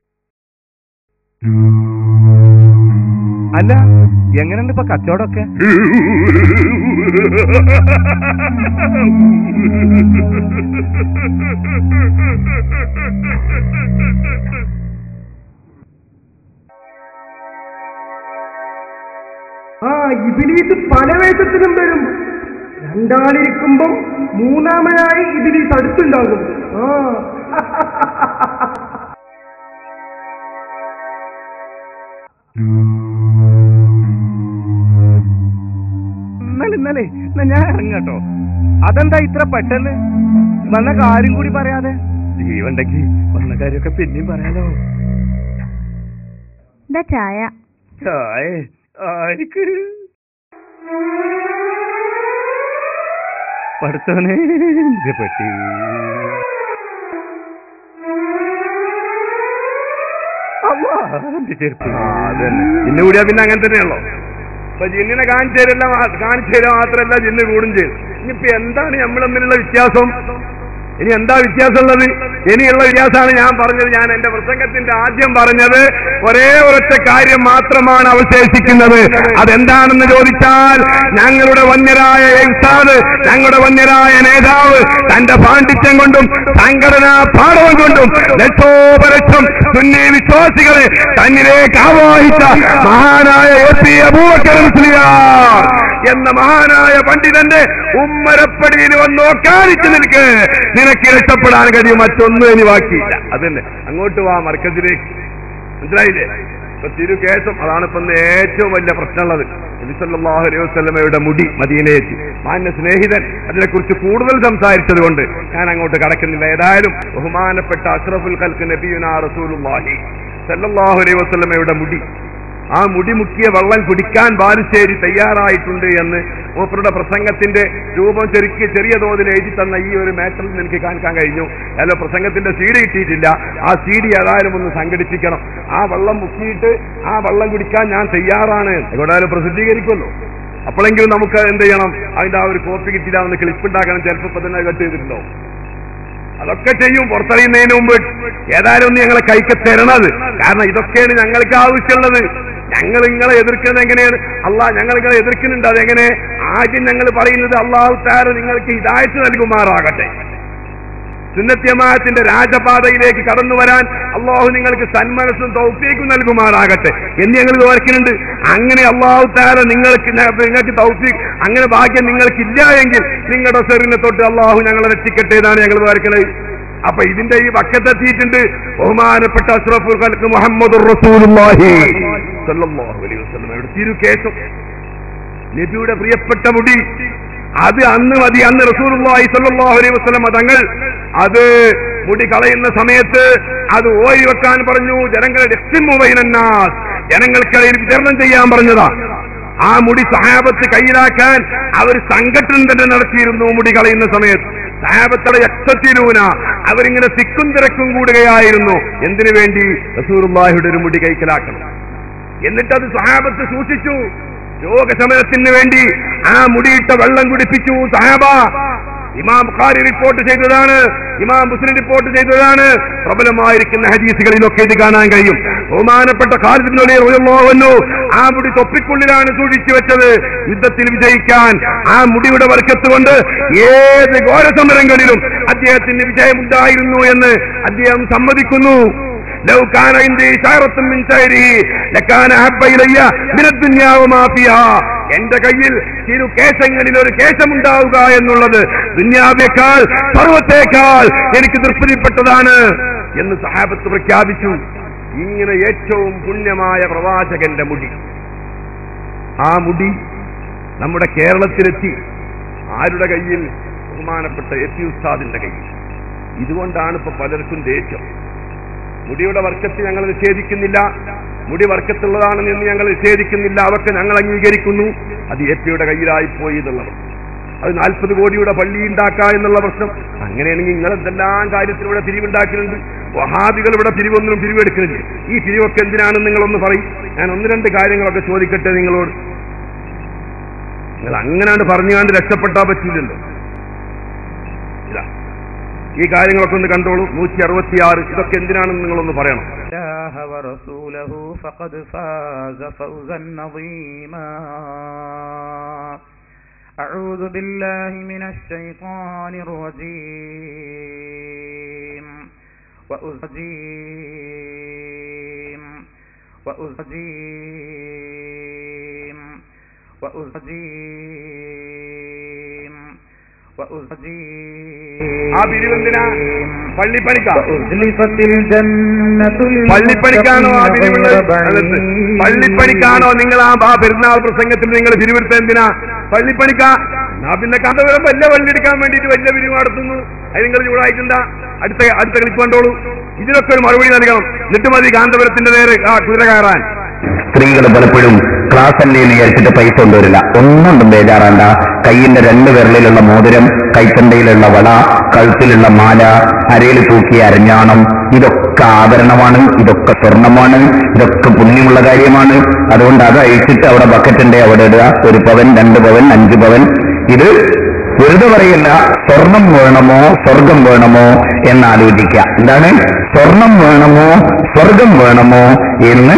അല്ല എങ്ങനെയുണ്ട് ഇപ്പൊ കച്ചവടമൊക്കെ ആ ഇബിലീസ് പല വേഷത്തിലും വരും രണ്ടാളിരിക്കുമ്പം മൂന്നാമനായി ഇബിലീസ് അടുത്തുണ്ടാകും ആ ഇന്നലെ എന്നാ ഞാൻ ഇറങ്ങട്ടോ അതെന്താ ഇത്ര പെട്ടെന്ന് വന്ന കാര്യം കൂടി പറയാതെ ജീവണ്ടെങ്കി വന്ന കാര്യമൊക്കെ പിന്നെയും പറയാലോ ഇതാ ചായ ചായ ആർക്ക് പഠിച്ചവനെ എന്റെ പെട്ടി അമ്മ എന്റെ ചെരുപ്പ് അതന്നെ ജിന്ന് കൂടിയാ പിന്നെ അങ്ങനെ തന്നെയാണല്ലോ ഇപ്പൊ ജിന്നിനെ കാണിച്ചു തരില്ല കാണിച്ചു തരിക മാത്രമല്ല ജിന്ന് കൂടും ചെയ്യും ഇനിയിപ്പോ എന്താണ് നമ്മൾ തമ്മിലുള്ള വ്യത്യാസം ഇനി എന്താ വ്യത്യാസമുള്ളത് ഇനിയുള്ള വ്യത്യാസമാണ് ഞാൻ പറഞ്ഞത് ഞാൻ എന്റെ പ്രസംഗത്തിന്റെ ആദ്യം പറഞ്ഞത് ഒരേ ഒരൊറ്റ കാര്യം മാത്രമാണ് അവശേഷിക്കുന്നത് അതെന്താണെന്ന് ചോദിച്ചാൽ ഞങ്ങളുടെ വന്യരായ ഉസ്താദ് ഞങ്ങളുടെ വന്യരായ നേതാവ് തന്റെ പാണ്ഡിത്യം കൊണ്ടും സംഘടനാ പാഠവും കൊണ്ടും ലക്ഷോപലക്ഷം സുന്നി വിശ്വാസികളെ തന്നിലേക്ക് ആവാഹിച്ച മഹാനായ എ പി അബൂബക്കർ മുസ്ലിയാർ എന്ന മഹാനായ പണ്ഡിതന്റെ ഉമ്മരപ്പടിയിൽ വന്ന് നോക്കാനിച്ചു നിൽക്ക് നിനക്ക് രക്ഷപ്പെടാൻ കഴിയും മറ്റൊന്നും ഇനി ബാക്കിയില്ല അതന്നെ അങ്ങോട്ട് വാ മർക്കസിലേക്ക് മനസ്സിലായില്ലേ ഇപ്പൊ തിരുകേശം അതാണ് ഇപ്പൊ ഇന്ന് ഏറ്റവും വലിയ പ്രശ്നമുള്ളത് നബിസല്ലാഹു അലൈഹി വസ്ലമയുടെ മുടി മദീനയെത്തി മാന്യ സ്നേഹിതൻ അതിനെക്കുറിച്ച് കൂടുതൽ സംസാരിച്ചത് കൊണ്ട് ഞാൻ അങ്ങോട്ട് കടക്കുന്നില്ല ഏതായാലും ബഹുമാനപ്പെട്ട അഷ്റഫുൽ കൽക്ക് നബിയുന റസൂലുള്ളാഹി സല്ലല്ലാഹു അലൈഹി വസ്ലമയുടെ മുടി ആ മുടി മുക്കിയ വെള്ളം കുടിക്കാൻ ബാലുശ്ശേരി തയ്യാറായിട്ടുണ്ട് എന്ന് മൂപ്പരുടെ പ്രസംഗത്തിന്റെ രൂപം ചെറുക്കി ചെറിയ തോതിൽ എഴുതി തന്ന ഈ ഒരു മാറ്ററിൽ നിന്ന് എനിക്ക് കാണിക്കാൻ കഴിഞ്ഞു അല്ല പ്രസംഗത്തിന്റെ സീഡ് കിട്ടിയിട്ടില്ല ആ സീഡി ഏതായാലും ഒന്ന് സംഘടിപ്പിക്കണം ആ വെള്ളം മുക്കിയിട്ട് ആ വെള്ളം കുടിക്കാൻ ഞാൻ തയ്യാറാണ് എവിടെയാലും പ്രസിദ്ധീകരിക്കുമല്ലോ അപ്പോഴെങ്കിലും നമുക്ക് എന്ത് ചെയ്യണം അതിന്റെ ആ ഒരു കോപ്പി കിട്ടിയില്ല ഒന്ന് ക്ലിപ്പ് ഉണ്ടാക്കണം ചിലപ്പോൾ ഇപ്പൊ തന്നെ കട്ട് ചെയ്തിട്ടുണ്ടോ അതൊക്കെ ചെയ്യും പുറത്തറിയുന്നതിന് മുമ്പ് ഏതായാലും ഒന്ന് ഞങ്ങളെ കൈക്ക് തരണത് കാരണം ഇതൊക്കെയാണ് ഞങ്ങൾക്ക് ആവശ്യമുള്ളത് ഞങ്ങൾ നിങ്ങളെ എതിർക്കുന്നത് എങ്ങനെയാണ് അള്ളാഹ് ഞങ്ങൾ നിങ്ങളെ എതിർക്കുന്നുണ്ട് അതെങ്ങനെ ആദ്യം ഞങ്ങൾ പറയുന്നത് അള്ളാഹു താര നിങ്ങൾക്ക് ഹിദായത്ത് നൽകുമാറാകട്ടെ സുന്നത്യമാത്തിന്റെ രാജപാതയിലേക്ക് കടന്നു വരാൻ അള്ളാഹു നിങ്ങൾക്ക് സന്മനസ്സും തൗഫീക്കും നൽകുമാറാകട്ടെ എന്ന് ഞങ്ങൾ ഓർക്കുന്നുണ്ട് അങ്ങനെ അള്ളാഹു താര നിങ്ങൾക്ക് ന- നിങ്ങൾക്ക് തൗഫീഖ് അങ്ങനെ ഭാഗ്യം നിങ്ങൾക്കില്ല എങ്കിൽ നിങ്ങളുടെ സെറിനെ തൊട്ട് അള്ളാഹു ഞങ്ങളെ രക്ഷിക്കട്ടെ എന്നാണ് ഞങ്ങൾ ഓർക്കുന്നത് അപ്പൊ ഇതിന്റെ ഈ വക്കത്തെത്തിയിട്ടുണ്ട് ബഹുമാനപ്പെട്ട അഷ്റഫുൽ ഖൽക്ക് മുഹമ്മദ് റസൂലുള്ളാഹി സല്ലല്ലാഹു അലൈഹി വസല്ലമയുടെ തിരുകേശം നബിയുടെ പ്രിയപ്പെട്ട മുടി അത് അന്ന് മതി അന്ന് റസൂലുള്ളാഹി സ്വല്ലല്ലാഹു അലൈഹി വസല്ലം തങ്ങൾ അത് മുടി കളയുന്ന സമയത്ത് അത് ഓരി വെക്കാൻ പറഞ്ഞു ജനങ്ങളെ രക്ഷിമുവൈനന്നാസ് ജനങ്ങൾക്കിടയിൽ വിതരണം ചെയ്യാൻ പറഞ്ഞതാ ആ മുടി സഹാബത്ത് കയ്യിലാക്കാൻ അവർ സംഘടന തന്നെ നടത്തിയിരുന്നു മുടി കളയുന്ന സമയത്ത് സഹാബത്തുടെ യക്ഷത്തിലൂന അവരിങ്ങനെ തിക്കും തിരക്കും കൂടുകയായിരുന്നു എന്തിനു വേണ്ടി റസൂറുല്ലാഹിയുടെ ഒരു മുടി കൈക്കലാക്കണം എന്നിട്ടത് സഹാബത്ത് സൂക്ഷിച്ചു രോഗശമനത്തിന് വേണ്ടി ആ മുടിയിട്ട വെള്ളം കുടിപ്പിച്ചു സഹാബ ഇമാം ബുഖാരി റിപ്പോർട്ട് ചെയ്തതാണ് ഇമാം മുസ്ലിം റിപ്പോർട്ട് ചെയ്തതാണ് പ്രബലമായിരിക്കുന്ന ഹദീസുകളിലൊക്കെ ഇത് കാണാൻ കഴിയും ബഹുമാനപ്പെട്ട ഖാലിദിനു ആ മുടി തൊപ്പിക്കുള്ളിലാണ് സൂക്ഷിച്ചു വെച്ചത് യുദ്ധത്തിൽ വിജയിക്കാൻ ആ മുടിയുടെ വർക്കത്ത് കൊണ്ട് ഏത് ഘോരസമരങ്ങളിലും അദ്ദേഹത്തിന് വിജയമുണ്ടായിരുന്നു എന്ന് അദ്ദേഹം സമ്മതിക്കുന്നു لو كان عندي شعرة من شعره لكان أحب إلي من الدنيا وما فيها എന്റെ കയ്യിൽ ചിരു കേശങ്ങളിൽ ഒരു കേശമുണ്ടാവുക എന്നുള്ളത് ദുന്യാവേക്കാൾ സർവത്തേക്കാൾ എനിക്ക് തൃപ്തിപ്പെട്ടതാണ് എന്ന് സഹാബത്ത് പ്രഖ്യാപിച്ചു ഇങ്ങനെ ഏറ്റവും പുണ്യമായ പ്രവാചകന്റെ മുടി ആ മുടി നമ്മുടെ കേരളത്തിലെത്തി ആരുടെ കയ്യിൽ ബഹുമാനപ്പെട്ട എ പി ഉസ്താദിന്റെ കയ്യിൽ ഇതുകൊണ്ടാണ് ഇപ്പൊ പലർക്കും ദേഷ്യം മുടിയുടെ വർക്കത്ത് ഞങ്ങൾ നിഷേധിക്കുന്നില്ല മുടി വർക്കത്തുള്ളതാണെന്ന് എന്ന് ഞങ്ങൾ നിഷേധിക്കുന്നില്ല അതൊക്കെ ഞങ്ങൾ അംഗീകരിക്കുന്നു അത് എ പിയുടെ കയ്യിലായി പോയി എന്നുള്ളത് അത് നാൽപ്പത് കോടിയുടെ പള്ളി ഉണ്ടാക്കുക എന്നുള്ള പ്രശ്നം അങ്ങനെയാണെങ്കിൽ നിങ്ങൾ എന്തെല്ലാം കാര്യത്തിൽ ഇവിടെ പിരിവുണ്ടാക്കുന്നുണ്ട് വഹാബികൾ ഇവിടെ പിരിവൊന്നും പിരിവെടുക്കുന്നില്ല ഈ പിരിവൊക്കെ എന്തിനാണെന്ന് നിങ്ങളൊന്ന് പറയും ഞാൻ ഒന്ന് രണ്ട് കാര്യങ്ങളൊക്കെ ചോദിക്കട്ടെ നിങ്ങളോട് നിങ്ങൾ അങ്ങനെയാണ് പറഞ്ഞുകൊണ്ട് രക്ഷപ്പെട്ടാൻ പറ്റില്ലല്ലോ ഇതാ ഈ കാര്യങ്ങളൊക്കെ ഒന്ന് കണ്ടോളൂ നൂറ്റി അറുപത്തിയാറ് ഇതൊക്കെ എന്തിനാണെന്ന് നിങ്ങളൊന്ന് പറയണം الله ورسوله فقد فاز فوزا عظيما أعوذ بالله من الشيطان الرجيم وأزجيم وأزجيم وأزجيم ആ പിരിവെന്തിനാ പള്ളിപ്പണിക്കാ وأزلفت الجنة പള്ളിപ്പണിക്കാണോ ആ പിരിവുള്ളത് غير അകത്ത്? بعيد. പള്ളിപ്പണിക്കാണോ നിങ്ങൾ ആ ആ പെരുന്നാൾ പ്രസംഗത്തിൽ നിങ്ങൾ പിരിവെടുത്ത എന്തിനാ പള്ളിപ്പണിക്ക എന്നാ പിന്നെ കാന്തപുരം വലിയ പള്ളി എടുക്കാൻ വേണ്ടിയിട്ട് വലിയ പിരിവ് നടത്തുന്നു അത് നിങ്ങൾ ചൂടായിട്ടുണ്ടാ അടുത്ത അടുത്ത ക്ലിപ്പ് കണ്ടോളൂ ഇതിനൊക്കെ ഒരു മറുപടി നൽകണം എന്നിട്ട് മതി കാന്തപുരത്തിന്റെ നേരെ ആ കുതിര കയറാൻ സ്ത്രീകൾ പലപ്പോഴും ക്ലാസ് അല്ലേ എന്ന് വിചാരിച്ചിട്ട് പൈസ കൊണ്ടുവരില്ല ഒന്നുകൊണ്ടും ബേജാറാണ്ട കയ്യിന്റെ രണ്ട് വിരലിലുള്ള മോതിരം കൈത്തണ്ടയിലുള്ള വള കഴുത്തിലുള്ള മാല അരയിൽ തൂക്കിയ അരഞ്ഞാണം ഇതൊക്കെ ആഭരണമാണ് ഇതൊക്കെ സ്വർണമാണ് ഇതൊക്കെ പുണ്യമുള്ള കാര്യമാണ് അതുകൊണ്ട് അത് അഴിച്ചിട്ട് അവിടെ ബക്കറ്റിന്റെ അവിടെ ഇടുക ഒരു പവൻ രണ്ട് പവൻ അഞ്ച് പവൻ ഇത് വെറുതെ പറയില്ല സ്വർണം വേണമോ സ്വർഗം വേണമോ എന്ന് ആലോചിക്കുക എന്താണ് സ്വർണം വേണമോ സ്വർഗം വേണമോ എന്ന്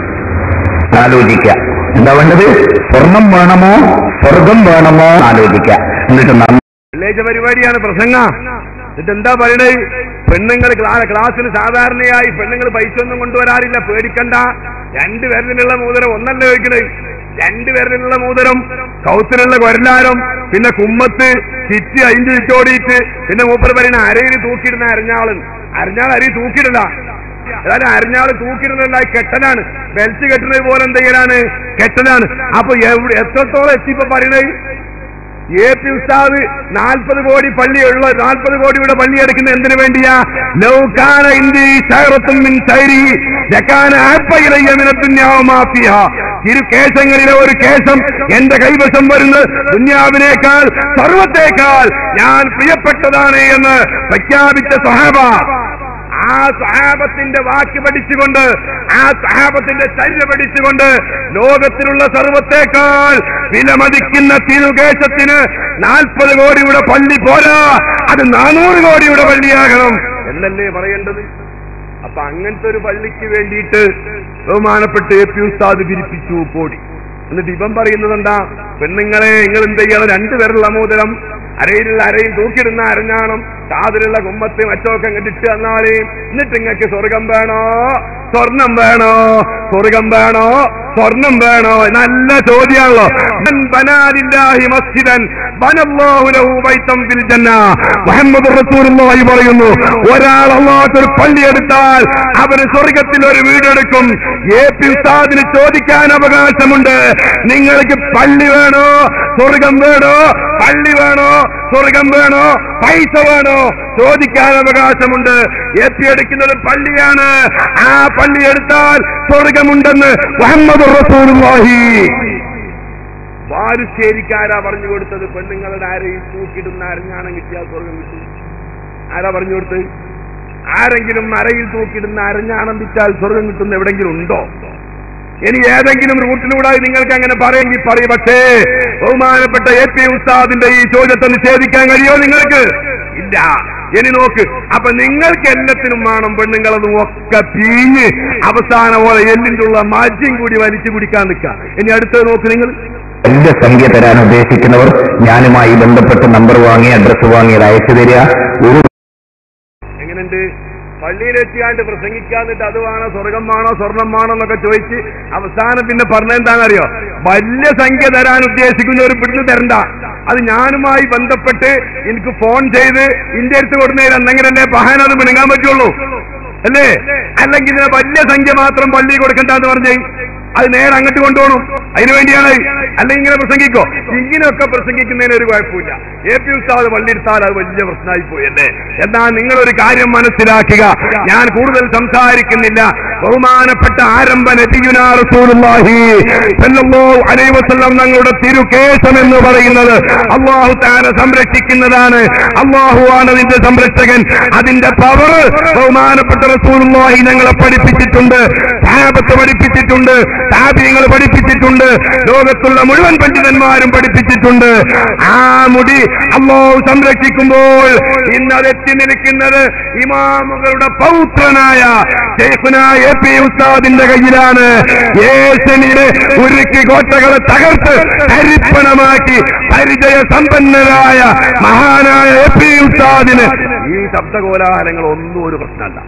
ആലോചിക്കുക എന്താ വേണ്ടത് സ്വർണം വേണമോ സ്വർഗം വേണമോ ആലോചിക്കുക എന്നിട്ട് നന്ദി വെള്ളിയാഴ്ച പരിപാടിയാണ് പ്രസംഗ എന്നിട്ട് എന്താ പറയണേ പെണ്ണുങ്ങൾ ക്ലാസ്സിൽ സാധാരണയായി പെണ്ണുങ്ങൾ പൈസ ഒന്നും കൊണ്ടുവരാറില്ല പേടിക്കണ്ട രണ്ട് പേരിലുള്ള മൂതരം ഒന്നല്ല ചോദിക്കണേ രണ്ട് പേരിലുള്ള മൂതരം കൗത്തിലുള്ള കൊരലാരം പിന്നെ കുമ്മത്ത് ചിറ്റ് അയിഞ്ച് ചുറ്റോടിയിട്ട് പിന്നെ മൂപ്പർ പറയുന്ന അരയിൽ തൂക്കിയിടുന്ന അരഞ്ഞാളൻ അരഞ്ഞാൾ അരി തൂക്കിയിടില്ല അതായത് അരഞ്ഞാള് തൂക്കിയിടുന്നതല്ല കെട്ടലാണ് ബെൽറ്റ് കെട്ടുന്നത് പോലെ എന്തെങ്കിലാണ് കെട്ടലാണ് അപ്പൊ എവിടെ എത്രത്തോളം എത്തിയപ്പോ പറയണേ എ പി ഉസ്താദ് നാൽപ്പത് കോടി പള്ളിയുള്ള നാൽപ്പത് കോടിയുടെ പള്ളി എടുക്കുന്ന എന്തിനു വേണ്ടിയാ ലൗകാന ഇന്ത്യ ശഹറത്തും മിൻ ശൈരി ജക്കാന ആപ്പയിലയ്യ മിനത്തുന്യാവമാഫിയ ഇരു കേശങ്ങളിലെ ഒരു കേശം എന്റെ കൈവശം വരുന്ന ദുന്യാവിനേക്കാൾ സർവത്തേക്കാൾ ഞാൻ പ്രിയപ്പെട്ടതാണ് എന്ന് പ്രഖ്യാപിച്ച സഹാബ ആ സഹാബത്തിന്റെ വാക്ക് പഠിച്ചുകൊണ്ട് ആ സഹാബത്തിന്റെ ചര്യ പഠിച്ചുകൊണ്ട് ലോകത്തിലുള്ള സർവത്തേക്കാൾ വിലമതിക്കുന്ന തിരുകേശത്തിന് നാൽപ്പത് കോടിയുടെ പള്ളി പോരാ അത് നാനൂറ് കോടിയുടെ പള്ളിയാകണം എന്നല്ലേ പറയേണ്ടത് അപ്പൊ അങ്ങനത്തെ ഒരു പള്ളിക്ക് വേണ്ടിയിട്ട് ബഹുമാനപ്പെട്ട് എ പി ഉസ്താദ് പിരിപ്പിച്ചു കോടി എന്നിട്ട് ഇവൻ പറയുന്നത് എന്താ പെണ്ണുങ്ങളെ നിങ്ങൾ എന്ത് ചെയ്യണം രണ്ടുപേരുള്ള മോതിരം അരയിലുള്ള അരയിൽ തൂക്കിടുന്ന അരഞ്ഞാണം കാതിലുള്ള കുമ്പത്ത് മറ്റൊക്കെ അങ്ങോട്ട് ഇട്ട് തന്നാളേ എന്നിട്ട് നിങ്ങൾക്ക് സ്വർഗം വേണോ സ്വർണം വേണോ സ്വർഗം വേണോ സ്വർണം വേണോ നല്ല ചോദ്യമാണല്ലോ മൻ ബനാലില്ലാഹി മസ്ജിദൻ ബനല്ലാഹു ലഹു ബൈതൻ ഫിൽ ജന്ന മുഹമ്മദ് റസൂലുള്ളാഹി പറയുന്നു ഒരാൾ അല്ലാത്തൊരു പള്ളി എടുത്താൽ അവന് സ്വർഗത്തിൽ ഒരു വീടെടുക്കും എ പി ഉസ്താദിന് ചോദിക്കാൻ അവകാശമുണ്ട് നിങ്ങൾക്ക് പള്ളി വേണോ സ്വർഗം വേണോ പള്ളി വേണോ സ്വർഗം വേണോ പൈസ വേണോ ചോദിക്കാൻ അവകാശമുണ്ട് എ പി എടുക്കുന്നത് പള്ളിയാണ് ആ പള്ളി എടുത്താൽ സ്വർഗമുണ്ടെന്ന് മുഹമ്മദ് റസൂലുള്ളാഹി വാരുശ്ശേരിക്കാരാ പറഞ്ഞു കൊടുത്തത് പെണ്ണുങ്ങളുടെ ആരെയും തൂക്കിടുന്ന അരഞ്ഞാണം കിട്ടിയാൽ സ്വർഗം കിട്ടും ആരാ പറഞ്ഞു കൊടുത്തത് ആരെങ്കിലും അരയിൽ തൂക്കിടുന്ന അരഞ്ഞാണം വിറ്റാൽ സ്വർഗം കിട്ടുന്ന എവിടെങ്കിലും ഉണ്ടോ ഇനി ഏതെങ്കിലും റൂട്ടിലൂടെ നിങ്ങൾക്ക് അങ്ങനെ പറയെങ്കിൽ പറയും പക്ഷേ ബഹുമാനപ്പെട്ട എ പി ഉസ്താദിന്റെ ഈ ചോദ്യത്തെ നിഷേധിക്കാൻ കഴിയോ നിങ്ങൾക്ക് ഇല്ല ഇനി നോക്ക് അപ്പൊ നിങ്ങൾക്ക് എല്ലാത്തിനും വേണം പെണ്ണുങ്ങളൊന്നും ഒക്കെ പീഞ്ഞ് അവസാന പോലെ എല്ലിൻ്റെ ഉള്ള മാജ്യം കൂടി വലിച്ചു കുടിക്കാൻ നിൽക്കുക ഇനി അടുത്തത് നോക്ക് നിങ്ങൾ വലിയ സംഖ്യ തരാൻ ഉദ്ദേശിക്കുന്നവർ ഞാനുമായി ബന്ധപ്പെട്ട് നമ്പർ വാങ്ങി അഡ്രസ്സ് വാങ്ങി അത് അയച്ചു തരിക ഒരു എങ്ങനെയുണ്ട് പള്ളിയിലെത്തിയാണ്ട് പ്രസംഗിക്കാന്നിട്ട് അത് വേണോ സ്വർഗം വേണോ സ്വർണം വേണോ എന്നൊക്കെ ചോദിച്ച് അവസാനം പിന്നെ പറഞ്ഞെന്താണെന്നറിയോ വലിയ സംഖ്യ തരാൻ ഉദ്ദേശിക്കുന്നവർ ഇവിടുന്ന് തരണ്ട അത് ഞാനുമായി ബന്ധപ്പെട്ട് എനിക്ക് ഫോൺ ചെയ്ത് ഇന്റെ അടുത്ത് കൊടുന്നേരം എന്നെങ്കിലല്ലേ പഹാൻ അത് മിണുങ്ങാൻ പറ്റുള്ളൂ അല്ലേ അല്ലെങ്കിൽ ഇതിനെ വലിയ സംഖ്യ മാത്രം പള്ളി കൊടുക്കണ്ട എന്ന് പറഞ്ഞേ അത് നേരെ അങ്ങോട്ട് കൊണ്ടുപോകണം അതിനു വേണ്ടിയാണ് അല്ലെങ്കിൽ ഇങ്ങനെ പ്രസംഗിക്കോ ഇങ്ങനെയൊക്കെ പ്രസംഗിക്കുന്നതിന് ഒരു കുഴപ്പമില്ല എ പി ഉസ്താദ് പള്ളിയെടുത്താൽ അത് വലിയ പ്രശ്നമായി പോയി അല്ലേ എന്നാൽ നിങ്ങളൊരു കാര്യം മനസ്സിലാക്കുക ഞാൻ കൂടുതൽ സംസാരിക്കുന്നില്ല ബഹുമാനപ്പെട്ട ആരംഭ നബിയുനാ റസൂലുള്ളാഹി സല്ലല്ലാഹു അലൈഹി വസല്ലം തങ്ങളുടെ തിരുകേശം എന്ന് പറയുന്നത് അള്ളാഹു താര സംരക്ഷിക്കുന്നതാണ് അള്ളാഹു ആണ് അതിന്റെ സംരക്ഷകൻ അതിന്റെ പവർ ബഹുമാനപ്പെട്ട റസൂലുള്ളാഹി ഞങ്ങളെ പഠിപ്പിച്ചിട്ടുണ്ട് സാഹബത്ത് പഠിപ്പിച്ചിട്ടുണ്ട് താബിയങ്ങൾ പഠിപ്പിച്ചിട്ടുണ്ട് ലോകത്തുള്ള മുഴുവൻ പണ്ഡിതന്മാരും പഠിപ്പിച്ചിട്ടുണ്ട് ആ മുടി അള്ളാഹു സംരക്ഷിക്കുമ്പോൾ ഇന്ന് അത് എത്തി നിൽക്കുന്നത് ഇമാമുകളുടെ പൗത്രനായ ശൈഖുനായ എ പി ഉസ്താദിന്റെ കയ്യിലാണ് ഏഷ്യനിലെ ഉരുക്കി കോട്ടകളെ തകർത്ത് ഹരിപ്പണമാക്കി പരിചയ സമ്പന്നരായ മഹാനായ എ പി ഉസ്താദിന് ഈ ശബ്ദകോലാഹലങ്ങൾ ഒന്നും ഒരു പ്രശ്നമല്ല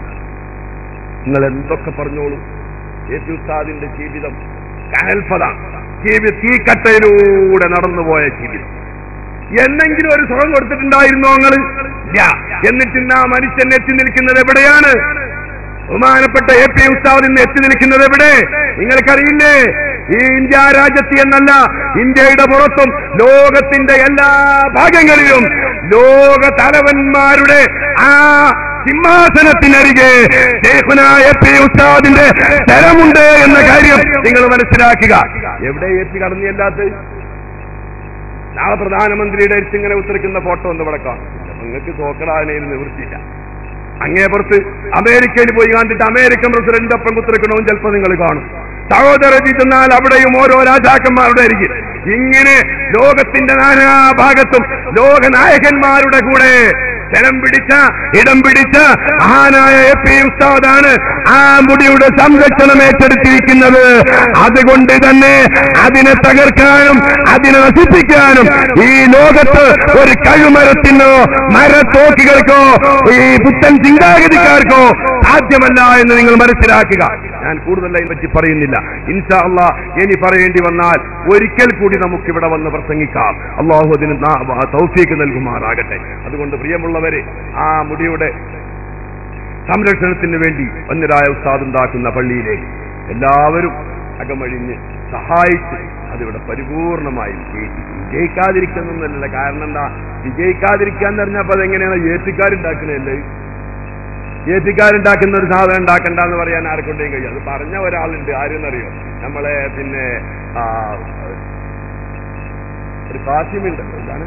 നിങ്ങൾ എന്തൊക്കെ പറഞ്ഞോളൂ എ പി ഉസ്താദിന്റെ ജീവിതം കഹൽഫത ജീവിത തീക്കട്ടയിലൂടെ നടന്നുപോയ ജീവിതം എന്നെങ്കിലും ഒരു സുഖം കൊടുത്തിട്ടുണ്ടായിരുന്നോ നിങ്ങൾ ഇല്ല എന്നിട്ട് ഇന്ന് ആ മനുഷ്യൻ എത്തി നിൽക്കുന്നത് എവിടെയാണ് ബഹുമാനപ്പെട്ട എ പി ഉസ്താദ് ഇന്ന് എത്തി നിൽക്കുന്നത് എവിടെ നിങ്ങൾക്കറിയില്ലേ ഈ ഇന്ത്യ രാജ്യത്ത് എന്നല്ല ഇന്ത്യയുടെ പുറത്തും ലോകത്തിന്റെ എല്ലാ ഭാഗങ്ങളിലും ലോക തലവന്മാരുടെ ആ സിംഹാസനത്തിനരികെ ഷേഖുനായ പി ഉസ്താദിന്റെ സ്ഥലമുണ്ട് എന്ന കാര്യം നിങ്ങൾ മനസ്സിലാക്കുക എവിടെ എത്തി കടന്നിയല്ലാത്ത നാളെ പ്രധാനമന്ത്രിയുടെ അടുത്ത് ഇങ്ങനെ ഉത്തരിക്കുന്ന ഫോട്ടോ ഒന്ന് ഇവിടെ കാണും നിങ്ങൾക്ക് തോക്കടാനെ നിവൃത്തിയില്ല അങ്ങേപ്പുറത്ത് അമേരിക്കയിൽ പോയി കണ്ടിട്ട് അമേരിക്കൻ പ്രസിഡന്റ് ഒപ്പം കുത്തിരിക്കണവും ചിലപ്പോൾ നിങ്ങൾ കാണും സഹോദരത്തിൽ ചെന്നാൽ അവിടെയും ഓരോ രാജാക്കന്മാരുടെ അരികിൽ ഇങ്ങനെ ലോകത്തിന്റെ നാനാഭാഗത്തും ലോക നായകന്മാരുടെ കൂടെ സ്ഥലം പിടിച്ച ഇടം പിടിച്ച മഹാനായ എ പി ഉസ്താദാണ് ആ മുടിയുടെ സംരക്ഷണം ഏറ്റെടുത്തിരിക്കുന്നത് അതുകൊണ്ട് തന്നെ അതിനെ തകർക്കാനും അതിനെ നശിപ്പിക്കാനും ഈ ലോകത്ത് ഒരു കഴുമരത്തിനോ മരത്തോക്കികൾക്കോ ഈ പുത്തൻ ചിന്താഗതിക്കാർക്കോ സാധ്യമല്ല എന്ന് നിങ്ങൾ മനസ്സിലാക്കുക ഞാൻ കൂടുതൽ അതിനെ പറ്റി പറയുന്നില്ല ഇൻഷാ അള്ളാ ഇനി പറയേണ്ടി വന്നാൽ ഒരിക്കൽ കൂടി നമുക്ക് ഇവിടെ വന്ന് പ്രസംഗിക്കാം അള്ളാഹു അതിന് നാ- തൗഫീക്ക് നൽകുമാറാകട്ടെ അതുകൊണ്ട് പ്രിയമുള്ളവരെ ആ മുടിയുടെ സംരക്ഷണത്തിന് വേണ്ടി വന്നിരായ ഉസ്താദ് ഉണ്ടാക്കുന്ന പള്ളിയിലേക്ക് എല്ലാവരും അകമഴിഞ്ഞ് സഹായിച്ച് അതിവിടെ പരിപൂർണമായി വിജയിച്ചു വിജയിക്കാതിരിക്കുന്നല്ല കാരണം എന്താ വിജയിക്കാതിരിക്കാൻ പറഞ്ഞപ്പോ അതെങ്ങനെയാണ് ഏറ്റുകാരുണ്ടാക്കുന്നതല്ലേ ഏറ്റുകാരുണ്ടാക്കുന്ന ഒരു സാധനം ഉണ്ടാക്കണ്ട എന്ന് പറയാൻ ആർക്കൊണ്ടേയും കഴിയും അത് പറഞ്ഞ ഒരാളുണ്ട് ആരെന്നറിയോ നമ്മളെ പിന്നെ ആ, ഒരു കാസിമുണ്ടല്ലോ എന്താണ്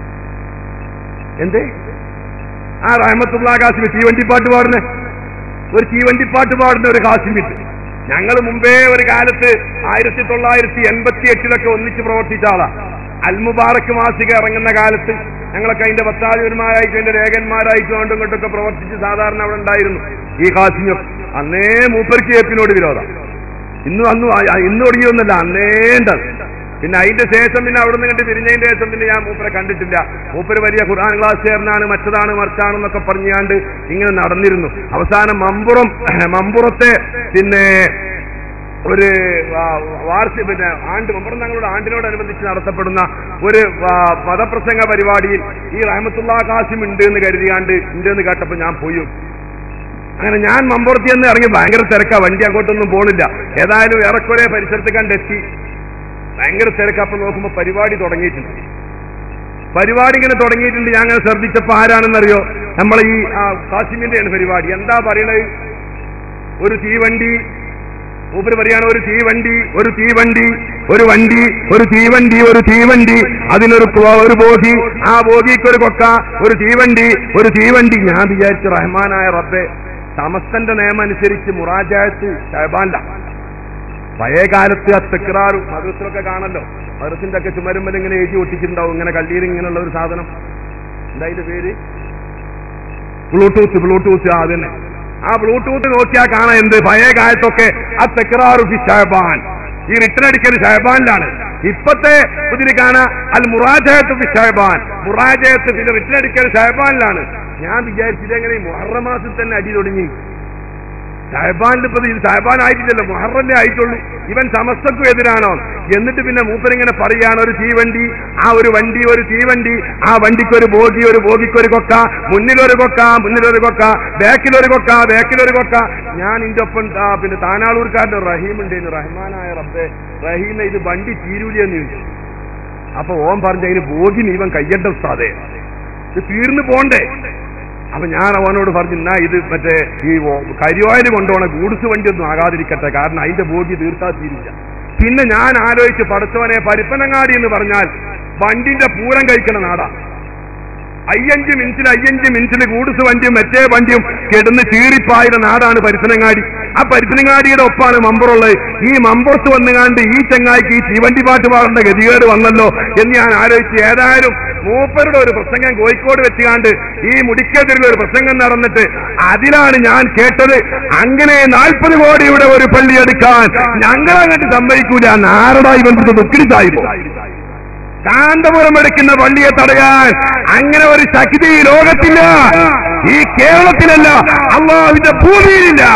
എന്തേ ആ റഹമത്തുള്ള കാസിമി തീവണ്ടിപ്പാട്ട് പാടുന്ന ഒരു തീവണ്ടിപ്പാട്ട് പാടുന്ന ഒരു കാസിമിട്ട് ഞങ്ങൾ മുമ്പേ ഒരു കാലത്ത് ആയിരത്തി തൊള്ളായിരത്തി എൺപത്തി എട്ടിലൊക്കെ ഒന്നിച്ച് പ്രവർത്തിച്ച ആളാ അൽമുബാറക്ക് മാസിക ഇറങ്ങുന്ന കാലത്ത് ഞങ്ങളൊക്കെ അതിന്റെ പത്താധിപന്മാരായിട്ടും അതിന്റെ രേഖന്മാരായിട്ടും അങ്ങോട്ടും ഇങ്ങോട്ടൊക്കെ പ്രവർത്തിച്ച് സാധാരണ അവിടെ ഉണ്ടായിരുന്നു ഈ കാസിമൊക്കെ അന്നേ മൂപ്പർക്ക് ഏപ്പിനോട് വിരോധം ഇന്നും അന്ന് ഇന്ന് ഒടുങ്ങിയൊന്നുമല്ല അന്നേ ഉണ്ടത് പിന്നെ അതിന്റെ ശേഷം പിന്നെ അവിടെ നിന്ന് കണ്ട് തിരിഞ്ഞതിന്റെ ശേഷം പിന്നെ ഞാൻ മൂപ്പരെ കണ്ടിട്ടില്ല മൂപ്പര് വലിയ ഖുർആൻ ക്ലാസ്സുകാരനാണ് മറ്റതാണ് മറിച്ചാണെന്നൊക്കെ പറഞ്ഞാണ്ട് ഇങ്ങനെ നടന്നിരുന്നു അവസാനം മമ്പുറം മമ്പുറത്തെ പിന്നെ ഒരു വാർഷിക പിന്നെ ആണ്ട് മമ്പുറം തങ്ങളുടെ ആണ്ടിനോടനുബന്ധിച്ച് നടത്തപ്പെടുന്ന ഒരു ആ, പദപ്രസംഗ പരിപാടിയിൽ ഈ റഹമത്തുള്ള കാസിം ഉണ്ട് എന്ന് കരുതിയാണ്ട് ഉണ്ട് എന്ന് കേട്ടപ്പോൾ ഞാൻ പോയി നോക്കി. അങ്ങനെ ഞാൻ മമ്പുറത്തി എന്ന് ഇറങ്ങി ഭയങ്കര തിരക്കാ വണ്ടി അങ്ങോട്ടൊന്നും പോണില്ല ഏതായാലും ഏറെക്കുറെ പരിസരത്ത് കണ്ടെത്തി ഭയങ്കര തിരക്ക് അപ്പൊ നോക്കുമ്പോ പരിപാടി തുടങ്ങിയിട്ടുണ്ട് പരിപാടി ഇങ്ങനെ തുടങ്ങിയിട്ടുണ്ട് ഞാൻ അങ്ങനെ ശ്രദ്ധിച്ചപ്പോ ആരാണെന്നറിയോ നമ്മൾ ഈ ആ, കാസിമിന്റെയാണ് പരിപാടി എന്താ പറയണത് ഒരു തീവണ്ടി മൂപ്പര് പറയാണ് ഒരു തീവണ്ടി ഒരു തീവണ്ടി ഒരു വണ്ടി ഒരു തീവണ്ടി ഒരു തീവണ്ടി അതിനൊരു കു- ഒരു ബോഗി ആ ബോഗിക്ക് ഒരു കൊക്ക ഒരു തീവണ്ടി ഒരു തീവണ്ടി ഞാൻ വിചാരിച്ചു റഹ്മാനായ റബ്ബെ സമസ്തന്റെ നിയമം അനുസരിച്ച് മുറാജായത്ത് ഷഹബാനില പഴയ കാലത്ത് ആ തെക്രാറും മദ്രസിലൊക്കെ കാണല്ലോ മദ്രസിന്റെ ഒക്കെ ചുമരുമ്പൽ ഇങ്ങനെ എഴുതി ഒട്ടിച്ചിട്ടുണ്ടാവും ഇങ്ങനെ കള്ളിയിൽ ഇങ്ങനെയുള്ള ഒരു സാധനം എന്താ അതിന്റെ പേര് ബ്ലൂടൂത്ത് ബ്ലൂടൂത്ത് ആ അതന്നെ ആ ബ്ലൂടൂത്ത് നോക്കിയാൽ കാണാൻ എന്ത് പഴയ കാലത്തൊക്കെ ആ തെക്രാറു ഫി ഷഹബാൻ ഈ റിട്ടേൺ അടിക്കൽ ഷഹബാനിലാണ് ഇപ്പത്തെ ഇതിന് കാണാ അൽ മുറാജയത്ത് ഫി ഷഹബാൻ മുറാജയത്ത് പിന്നെ റിട്ടേൺ അടിക്കൽ ഷഹബാനിലാണ് ഞാൻ വിചാരിച്ചത് എങ്ങനെ മുഹറം മാസത്തിൽ തന്നെ അടി തുടങ്ങി സാഹിബാനിൽ ഇപ്പൊ ഇത് സാഹിബാൻ ആയിട്ടില്ലല്ലോ മുഹറല്ലേ ആയിട്ടുള്ളൂ ഇവൻ സമസ്തക്കും എതിരാണോ എന്നിട്ട് പിന്നെ മൂപ്പരിങ്ങനെ പറയാണ് ഒരു തീവണ്ടി ആ ഒരു വണ്ടി ഒരു തീവണ്ടി ആ വണ്ടിക്കൊരു ബോഗി ഒരു ബോഗിക്കൊരു കൊക്ക മുന്നിലൊരു കൊക്ക മുന്നിലൊരു കൊക്ക ബാക്കിലൊരു കൊക്ക ബാക്കിലൊരു കൊക്ക ഞാൻ ഇന്റെ ഒപ്പം ആ, പിന്നെ താനാളൂർക്കാരൻ്റെ റഹീം ഉണ്ടായിരുന്നു റഹ്മാനായ റബ്ബെ റഹീമെ ഇത് വണ്ടി തീരൂലെന്ന് ചോദിച്ചു അപ്പൊ ഓൻ പറഞ്ഞ അതിന് ബോഗി ഇവൻ കയ്യണ്ട ഉസ്താദേ ഇത് തീർന്നു പോണ്ടേ അപ്പൊ ഞാൻ അവനോട് പറഞ്ഞു എന്നാ ഇത് മറ്റേ ഈ കരിവായിൽ കൊണ്ടുപോണ ഗൂഡ്സ് വണ്ടി ഒന്നും ആകാതിരിക്കട്ടെ കാരണം അതിന്റെ ബോഗി തീർത്താ തീരില്ല പിന്നെ ഞാൻ ആലോചിച്ച് പടുത്തവനെ പരിപ്പനങ്ങാടി എന്ന് പറഞ്ഞാൽ വണ്ടിന്റെ പൂരം കഴിക്കണ നാടാ അയ്യഞ്ച് മിനിറ്റിൽ അയ്യഞ്ച് മിനിറ്റിൽ ഗൂഡ്സ് വണ്ടിയും മറ്റേ വണ്ടിയും കിടന്ന് ചീറിപ്പായുന്ന നാടാണ് പരിസനങ്ങാടി ആ പരിസനങ്ങാടിയുടെ ഒപ്പാണ് മമ്പുറുള്ളത് ഈ മമ്പുറത്ത് വന്നുകാണ്ട് ഈ ചങ്ങായിക്ക് ഈ തീവണ്ടി പാട്ട് പാടേണ്ട ഗതികേട് വന്നല്ലോ എന്ന് ഞാൻ ആലോചിച്ച് ഏതായാലും മൂപ്പരുടെ ഒരു പ്രസംഗം കോഴിക്കോട് വെച്ചുകാണ്ട് ഈ മുടിക്കെതിരിൽ ഒരു പ്രസംഗം നടന്നിട്ട് അതിലാണ് ഞാൻ കേട്ടത് അങ്ങനെ നാൽപ്പത് കോടിയുടെ ഒരു പള്ളി എടുക്കാൻ ഞങ്ങളങ്ങോട്ട് സമ്മതിക്കൂല നാരടായി ബന്ധത്ത് ദുഃഖിതായിരുന്നു കാന്തപുരം എടുക്കുന്ന പള്ളിയെ തടയാൻ അങ്ങനെ ഒരു ശക്തി ഈ ലോകത്തില്ല ഈ കേരളത്തിലല്ല അള്ളാഹുവിന്റെ ഭൂമിയിലില്ല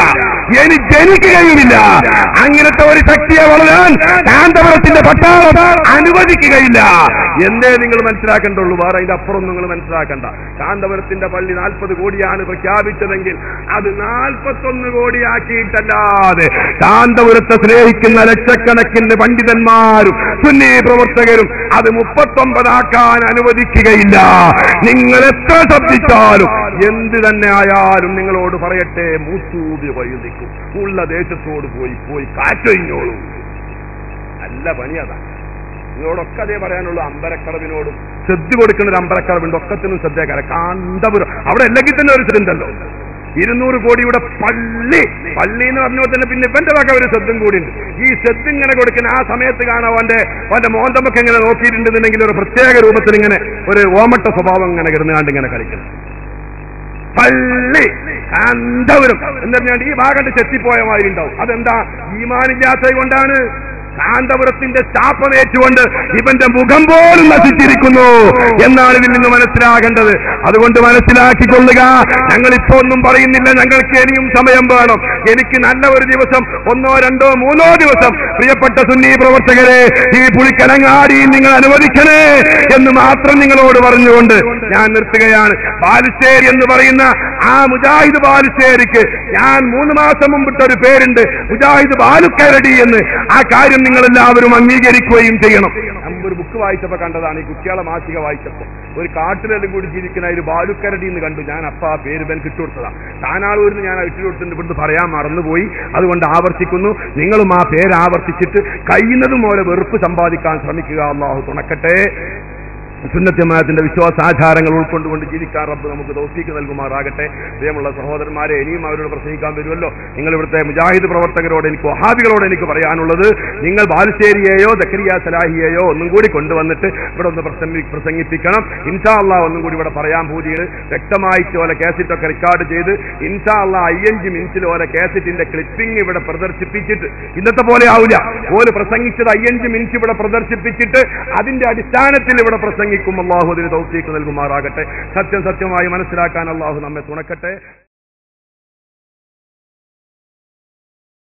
ഇനി ജനിക്കുകയുമില്ല അങ്ങനത്തെ ഒരു ശക്തിയെ വളരാൻ കാന്തപുരത്തിന്റെ പട്ടാളം അനുവദിക്കുകയില്ല എന്തേ നിങ്ങൾ മനസ്സിലാക്കേണ്ടുള്ളൂ വേറെ അതിന്റെ അപ്പുറം നിങ്ങൾ മനസ്സിലാക്കണ്ട കാന്തപുരത്തിന്റെ പള്ളി നാൽപ്പത് കോടിയാണ് പ്രഖ്യാപിച്ചതെങ്കിൽ അത് നാൽപ്പത്തൊന്ന് കോടിയാക്കിയിട്ടല്ലാതെ കാന്തപുരത്തെ സ്നേഹിക്കുന്ന ലക്ഷക്കണക്കിന് പണ്ഡിതന്മാരും സുന്നി പ്രവർത്തകരും അത് മുപ്പത്തൊമ്പതാക്കാൻ അനുവദിക്കുകയില്ല നിങ്ങൾ എത്ര ശബ്ദിച്ചാലും എന്ത് തന്നെ ആയാലും നിങ്ങളോട് പറയട്ടെ മൂത്തൂതി വഴുതിക്കും ഉള്ള ദേശത്തോട് പോയി പോയി കാറ്റൊഴിഞ്ഞോളൂ നല്ല പണി അതാ നിങ്ങളോടൊക്കെ അതേ പറയാനുള്ളൂ അമ്പരക്കടവിനോടും ശ്രദ്ധ കൊടുക്കുന്ന ഒരു അമ്പരക്കടവുണ്ട് ഒക്കത്തിനും ശ്രദ്ധേക്കാരെ കാന്തപുരം അവിടെ അല്ലെങ്കിൽ തന്നെ ഒരു ശ്രദ്ധണ്ടല്ലോ ഇരുന്നൂറ് കോടിയുടെ പള്ളി പള്ളി എന്ന് പറഞ്ഞാൽ തന്നെ പിന്നെ ഇവന്റെ വക ഒരു ശ്രദ്ധം കൂടിയുണ്ട് ഈ ശ്രദ്ധ ഇങ്ങനെ കൊടുക്കുന്ന ആ സമയത്ത് കാണാൻ അവന്റെ അവന്റെ മോന്തമൊക്കെ ഇങ്ങനെ നോക്കിയിട്ടുണ്ടെന്നുണ്ടെങ്കിൽ ഒരു പ്രത്യേക രൂപത്തിൽ ഇങ്ങനെ ഒരു ഓമട്ട സ്വഭാവം ഇങ്ങനെ കിടന്നുകാണ്ട് ഇങ്ങനെ കളിക്കണം പള്ളി കാന്തപുരം എന്ന് പറഞ്ഞാൽ ഈ ഭാഗത്ത് ചെത്തിപ്പോയ മാതിരി ഉണ്ടാവും അതെന്താ ഈമാനില്ലാത്ത കൊണ്ടാണ് കാന്തപുരത്തിന്റെ ശാപമേറ്റുകൊണ്ട് ഇവന്റെ മുഖം പോലും നശിച്ചിരിക്കുന്നു എന്നാണ് ഇതിൽ നിന്ന് മനസ്സിലാകേണ്ടത് അതുകൊണ്ട് മനസ്സിലാക്കിക്കൊള്ളുക ഞങ്ങൾ ഇപ്പോ ഒന്നും പറയുന്നില്ല ഞങ്ങൾക്ക് ഇനിയും സമയം വേണം എനിക്ക് നല്ല ഒരു ദിവസം ഒന്നോ രണ്ടോ മൂന്നോ ദിവസം പ്രിയപ്പെട്ട സുന്നി പ്രവർത്തകരെ ഈ പുളിക്കലങ്ങാടിയിൽ നിങ്ങൾ അനുവദിക്കണേ എന്ന് മാത്രം നിങ്ങളോട് പറഞ്ഞുകൊണ്ട് ഞാൻ നിർത്തുകയാണ് ബാലുശ്ശേരി എന്ന് പറയുന്ന ആ മുജാഹിദ് ബാലുശ്ശേരിക്ക് ഞാൻ മൂന്ന് മാസം മുമ്പിട്ട ഒരു പേരുണ്ട് മുജാഹിദ് ബാലുക്കരടി എന്ന് ആ കാര്യം നിങ്ങൾ എല്ലാവരും അംഗീകരിക്കുകയും ചെയ്യണം മുമ്പ് ഒരു ബുക്ക് വായിച്ചപ്പോ കണ്ടതാണ് ഈ കുട്ടികളെ മാസിക വായിച്ചപ്പോ ഒരു കാട്ടിലെല്ലാം കൂടി ജീവിക്കുന്ന ഒരു ബാലുക്കരടി എന്ന് കണ്ടു ഞാൻ അപ്പ ആ പേര് ബൻ കിട്ടുകൊടുത്തതാ താനാളൂരിന് ഞാൻ ഇട്ടുകൊടുത്തിട്ട് ഇവിടുന്ന് പറയാൻ മറന്നുപോയി അതുകൊണ്ട് ആവർത്തിക്കുന്നു നിങ്ങളും ആ പേര് ആവർത്തിച്ചിട്ട് കഴിയുന്നതും പോലെ വെറുപ്പ് സമ്പാദിക്കാൻ ശ്രമിക്കുക അള്ളാഹു തുണക്കട്ടെ സുന്നത്യമായത്തിന്റെ വിശ്വാസാചാരങ്ങൾ ഉൾക്കൊണ്ടുകൊണ്ട് ജീവിക്കാൻ റബ്ബ് നമുക്ക് തൗഫീക്ക് നൽകുമാറാകട്ടെ പ്രിയമുള്ള സഹോദരന്മാരെ ഇനിയും അവരോട് പ്രസംഗിക്കാൻ വരുമല്ലോ നിങ്ങൾ ഇവിടുത്തെ മുജാഹിദ് പ്രവർത്തകരോട് എനിക്ക് വഹാബികളോട് എനിക്ക് പറയാനുള്ളത് നിങ്ങൾ ബാലുശ്ശേരിയെയോ ദക്കരിയ സലാഹിയെയോ ഒന്നും കൂടി കൊണ്ടുവന്നിട്ട് ഇവിടെ ഒന്ന് പ്രസംഗി പ്രസംഗിപ്പിക്കണം ഇൻഷാ അള്ളാഹ് ഒന്നും കൂടി ഇവിടെ പറയാൻ പൂതിയാണ് വ്യക്തമായിട്ട് ഓലെ കാസറ്റൊക്കെ റെക്കോർഡ് ചെയ്ത് ഇൻഷാ അള്ളാഹ് അയ്യഞ്ച് മിനിറ്റിൽ ഓലെ കാസറ്റിന്റെ ക്ലിപ്പിംഗ് ഇവിടെ പ്രദർശിപ്പിച്ചിട്ട് ഇന്നത്തെ പോലെ ആവില്ല ഓല് പ്രസംഗിച്ചത് അയ്യഞ്ച് മിനിറ്റ് ഇവിടെ പ്രദർശിപ്പിച്ചിട്ട് അതിന്റെ അടിസ്ഥാനത്തിൽ ഇവിടെ പ്രസംഗിക്കും അള്ളാഹു അതിന് തൗഫീക്ക് നൽകുമാറാകട്ടെ സത്യം സത്യമായി മനസ്സിലാക്കാൻ അള്ളാഹു നമ്മെ തുണക്കട്ടെ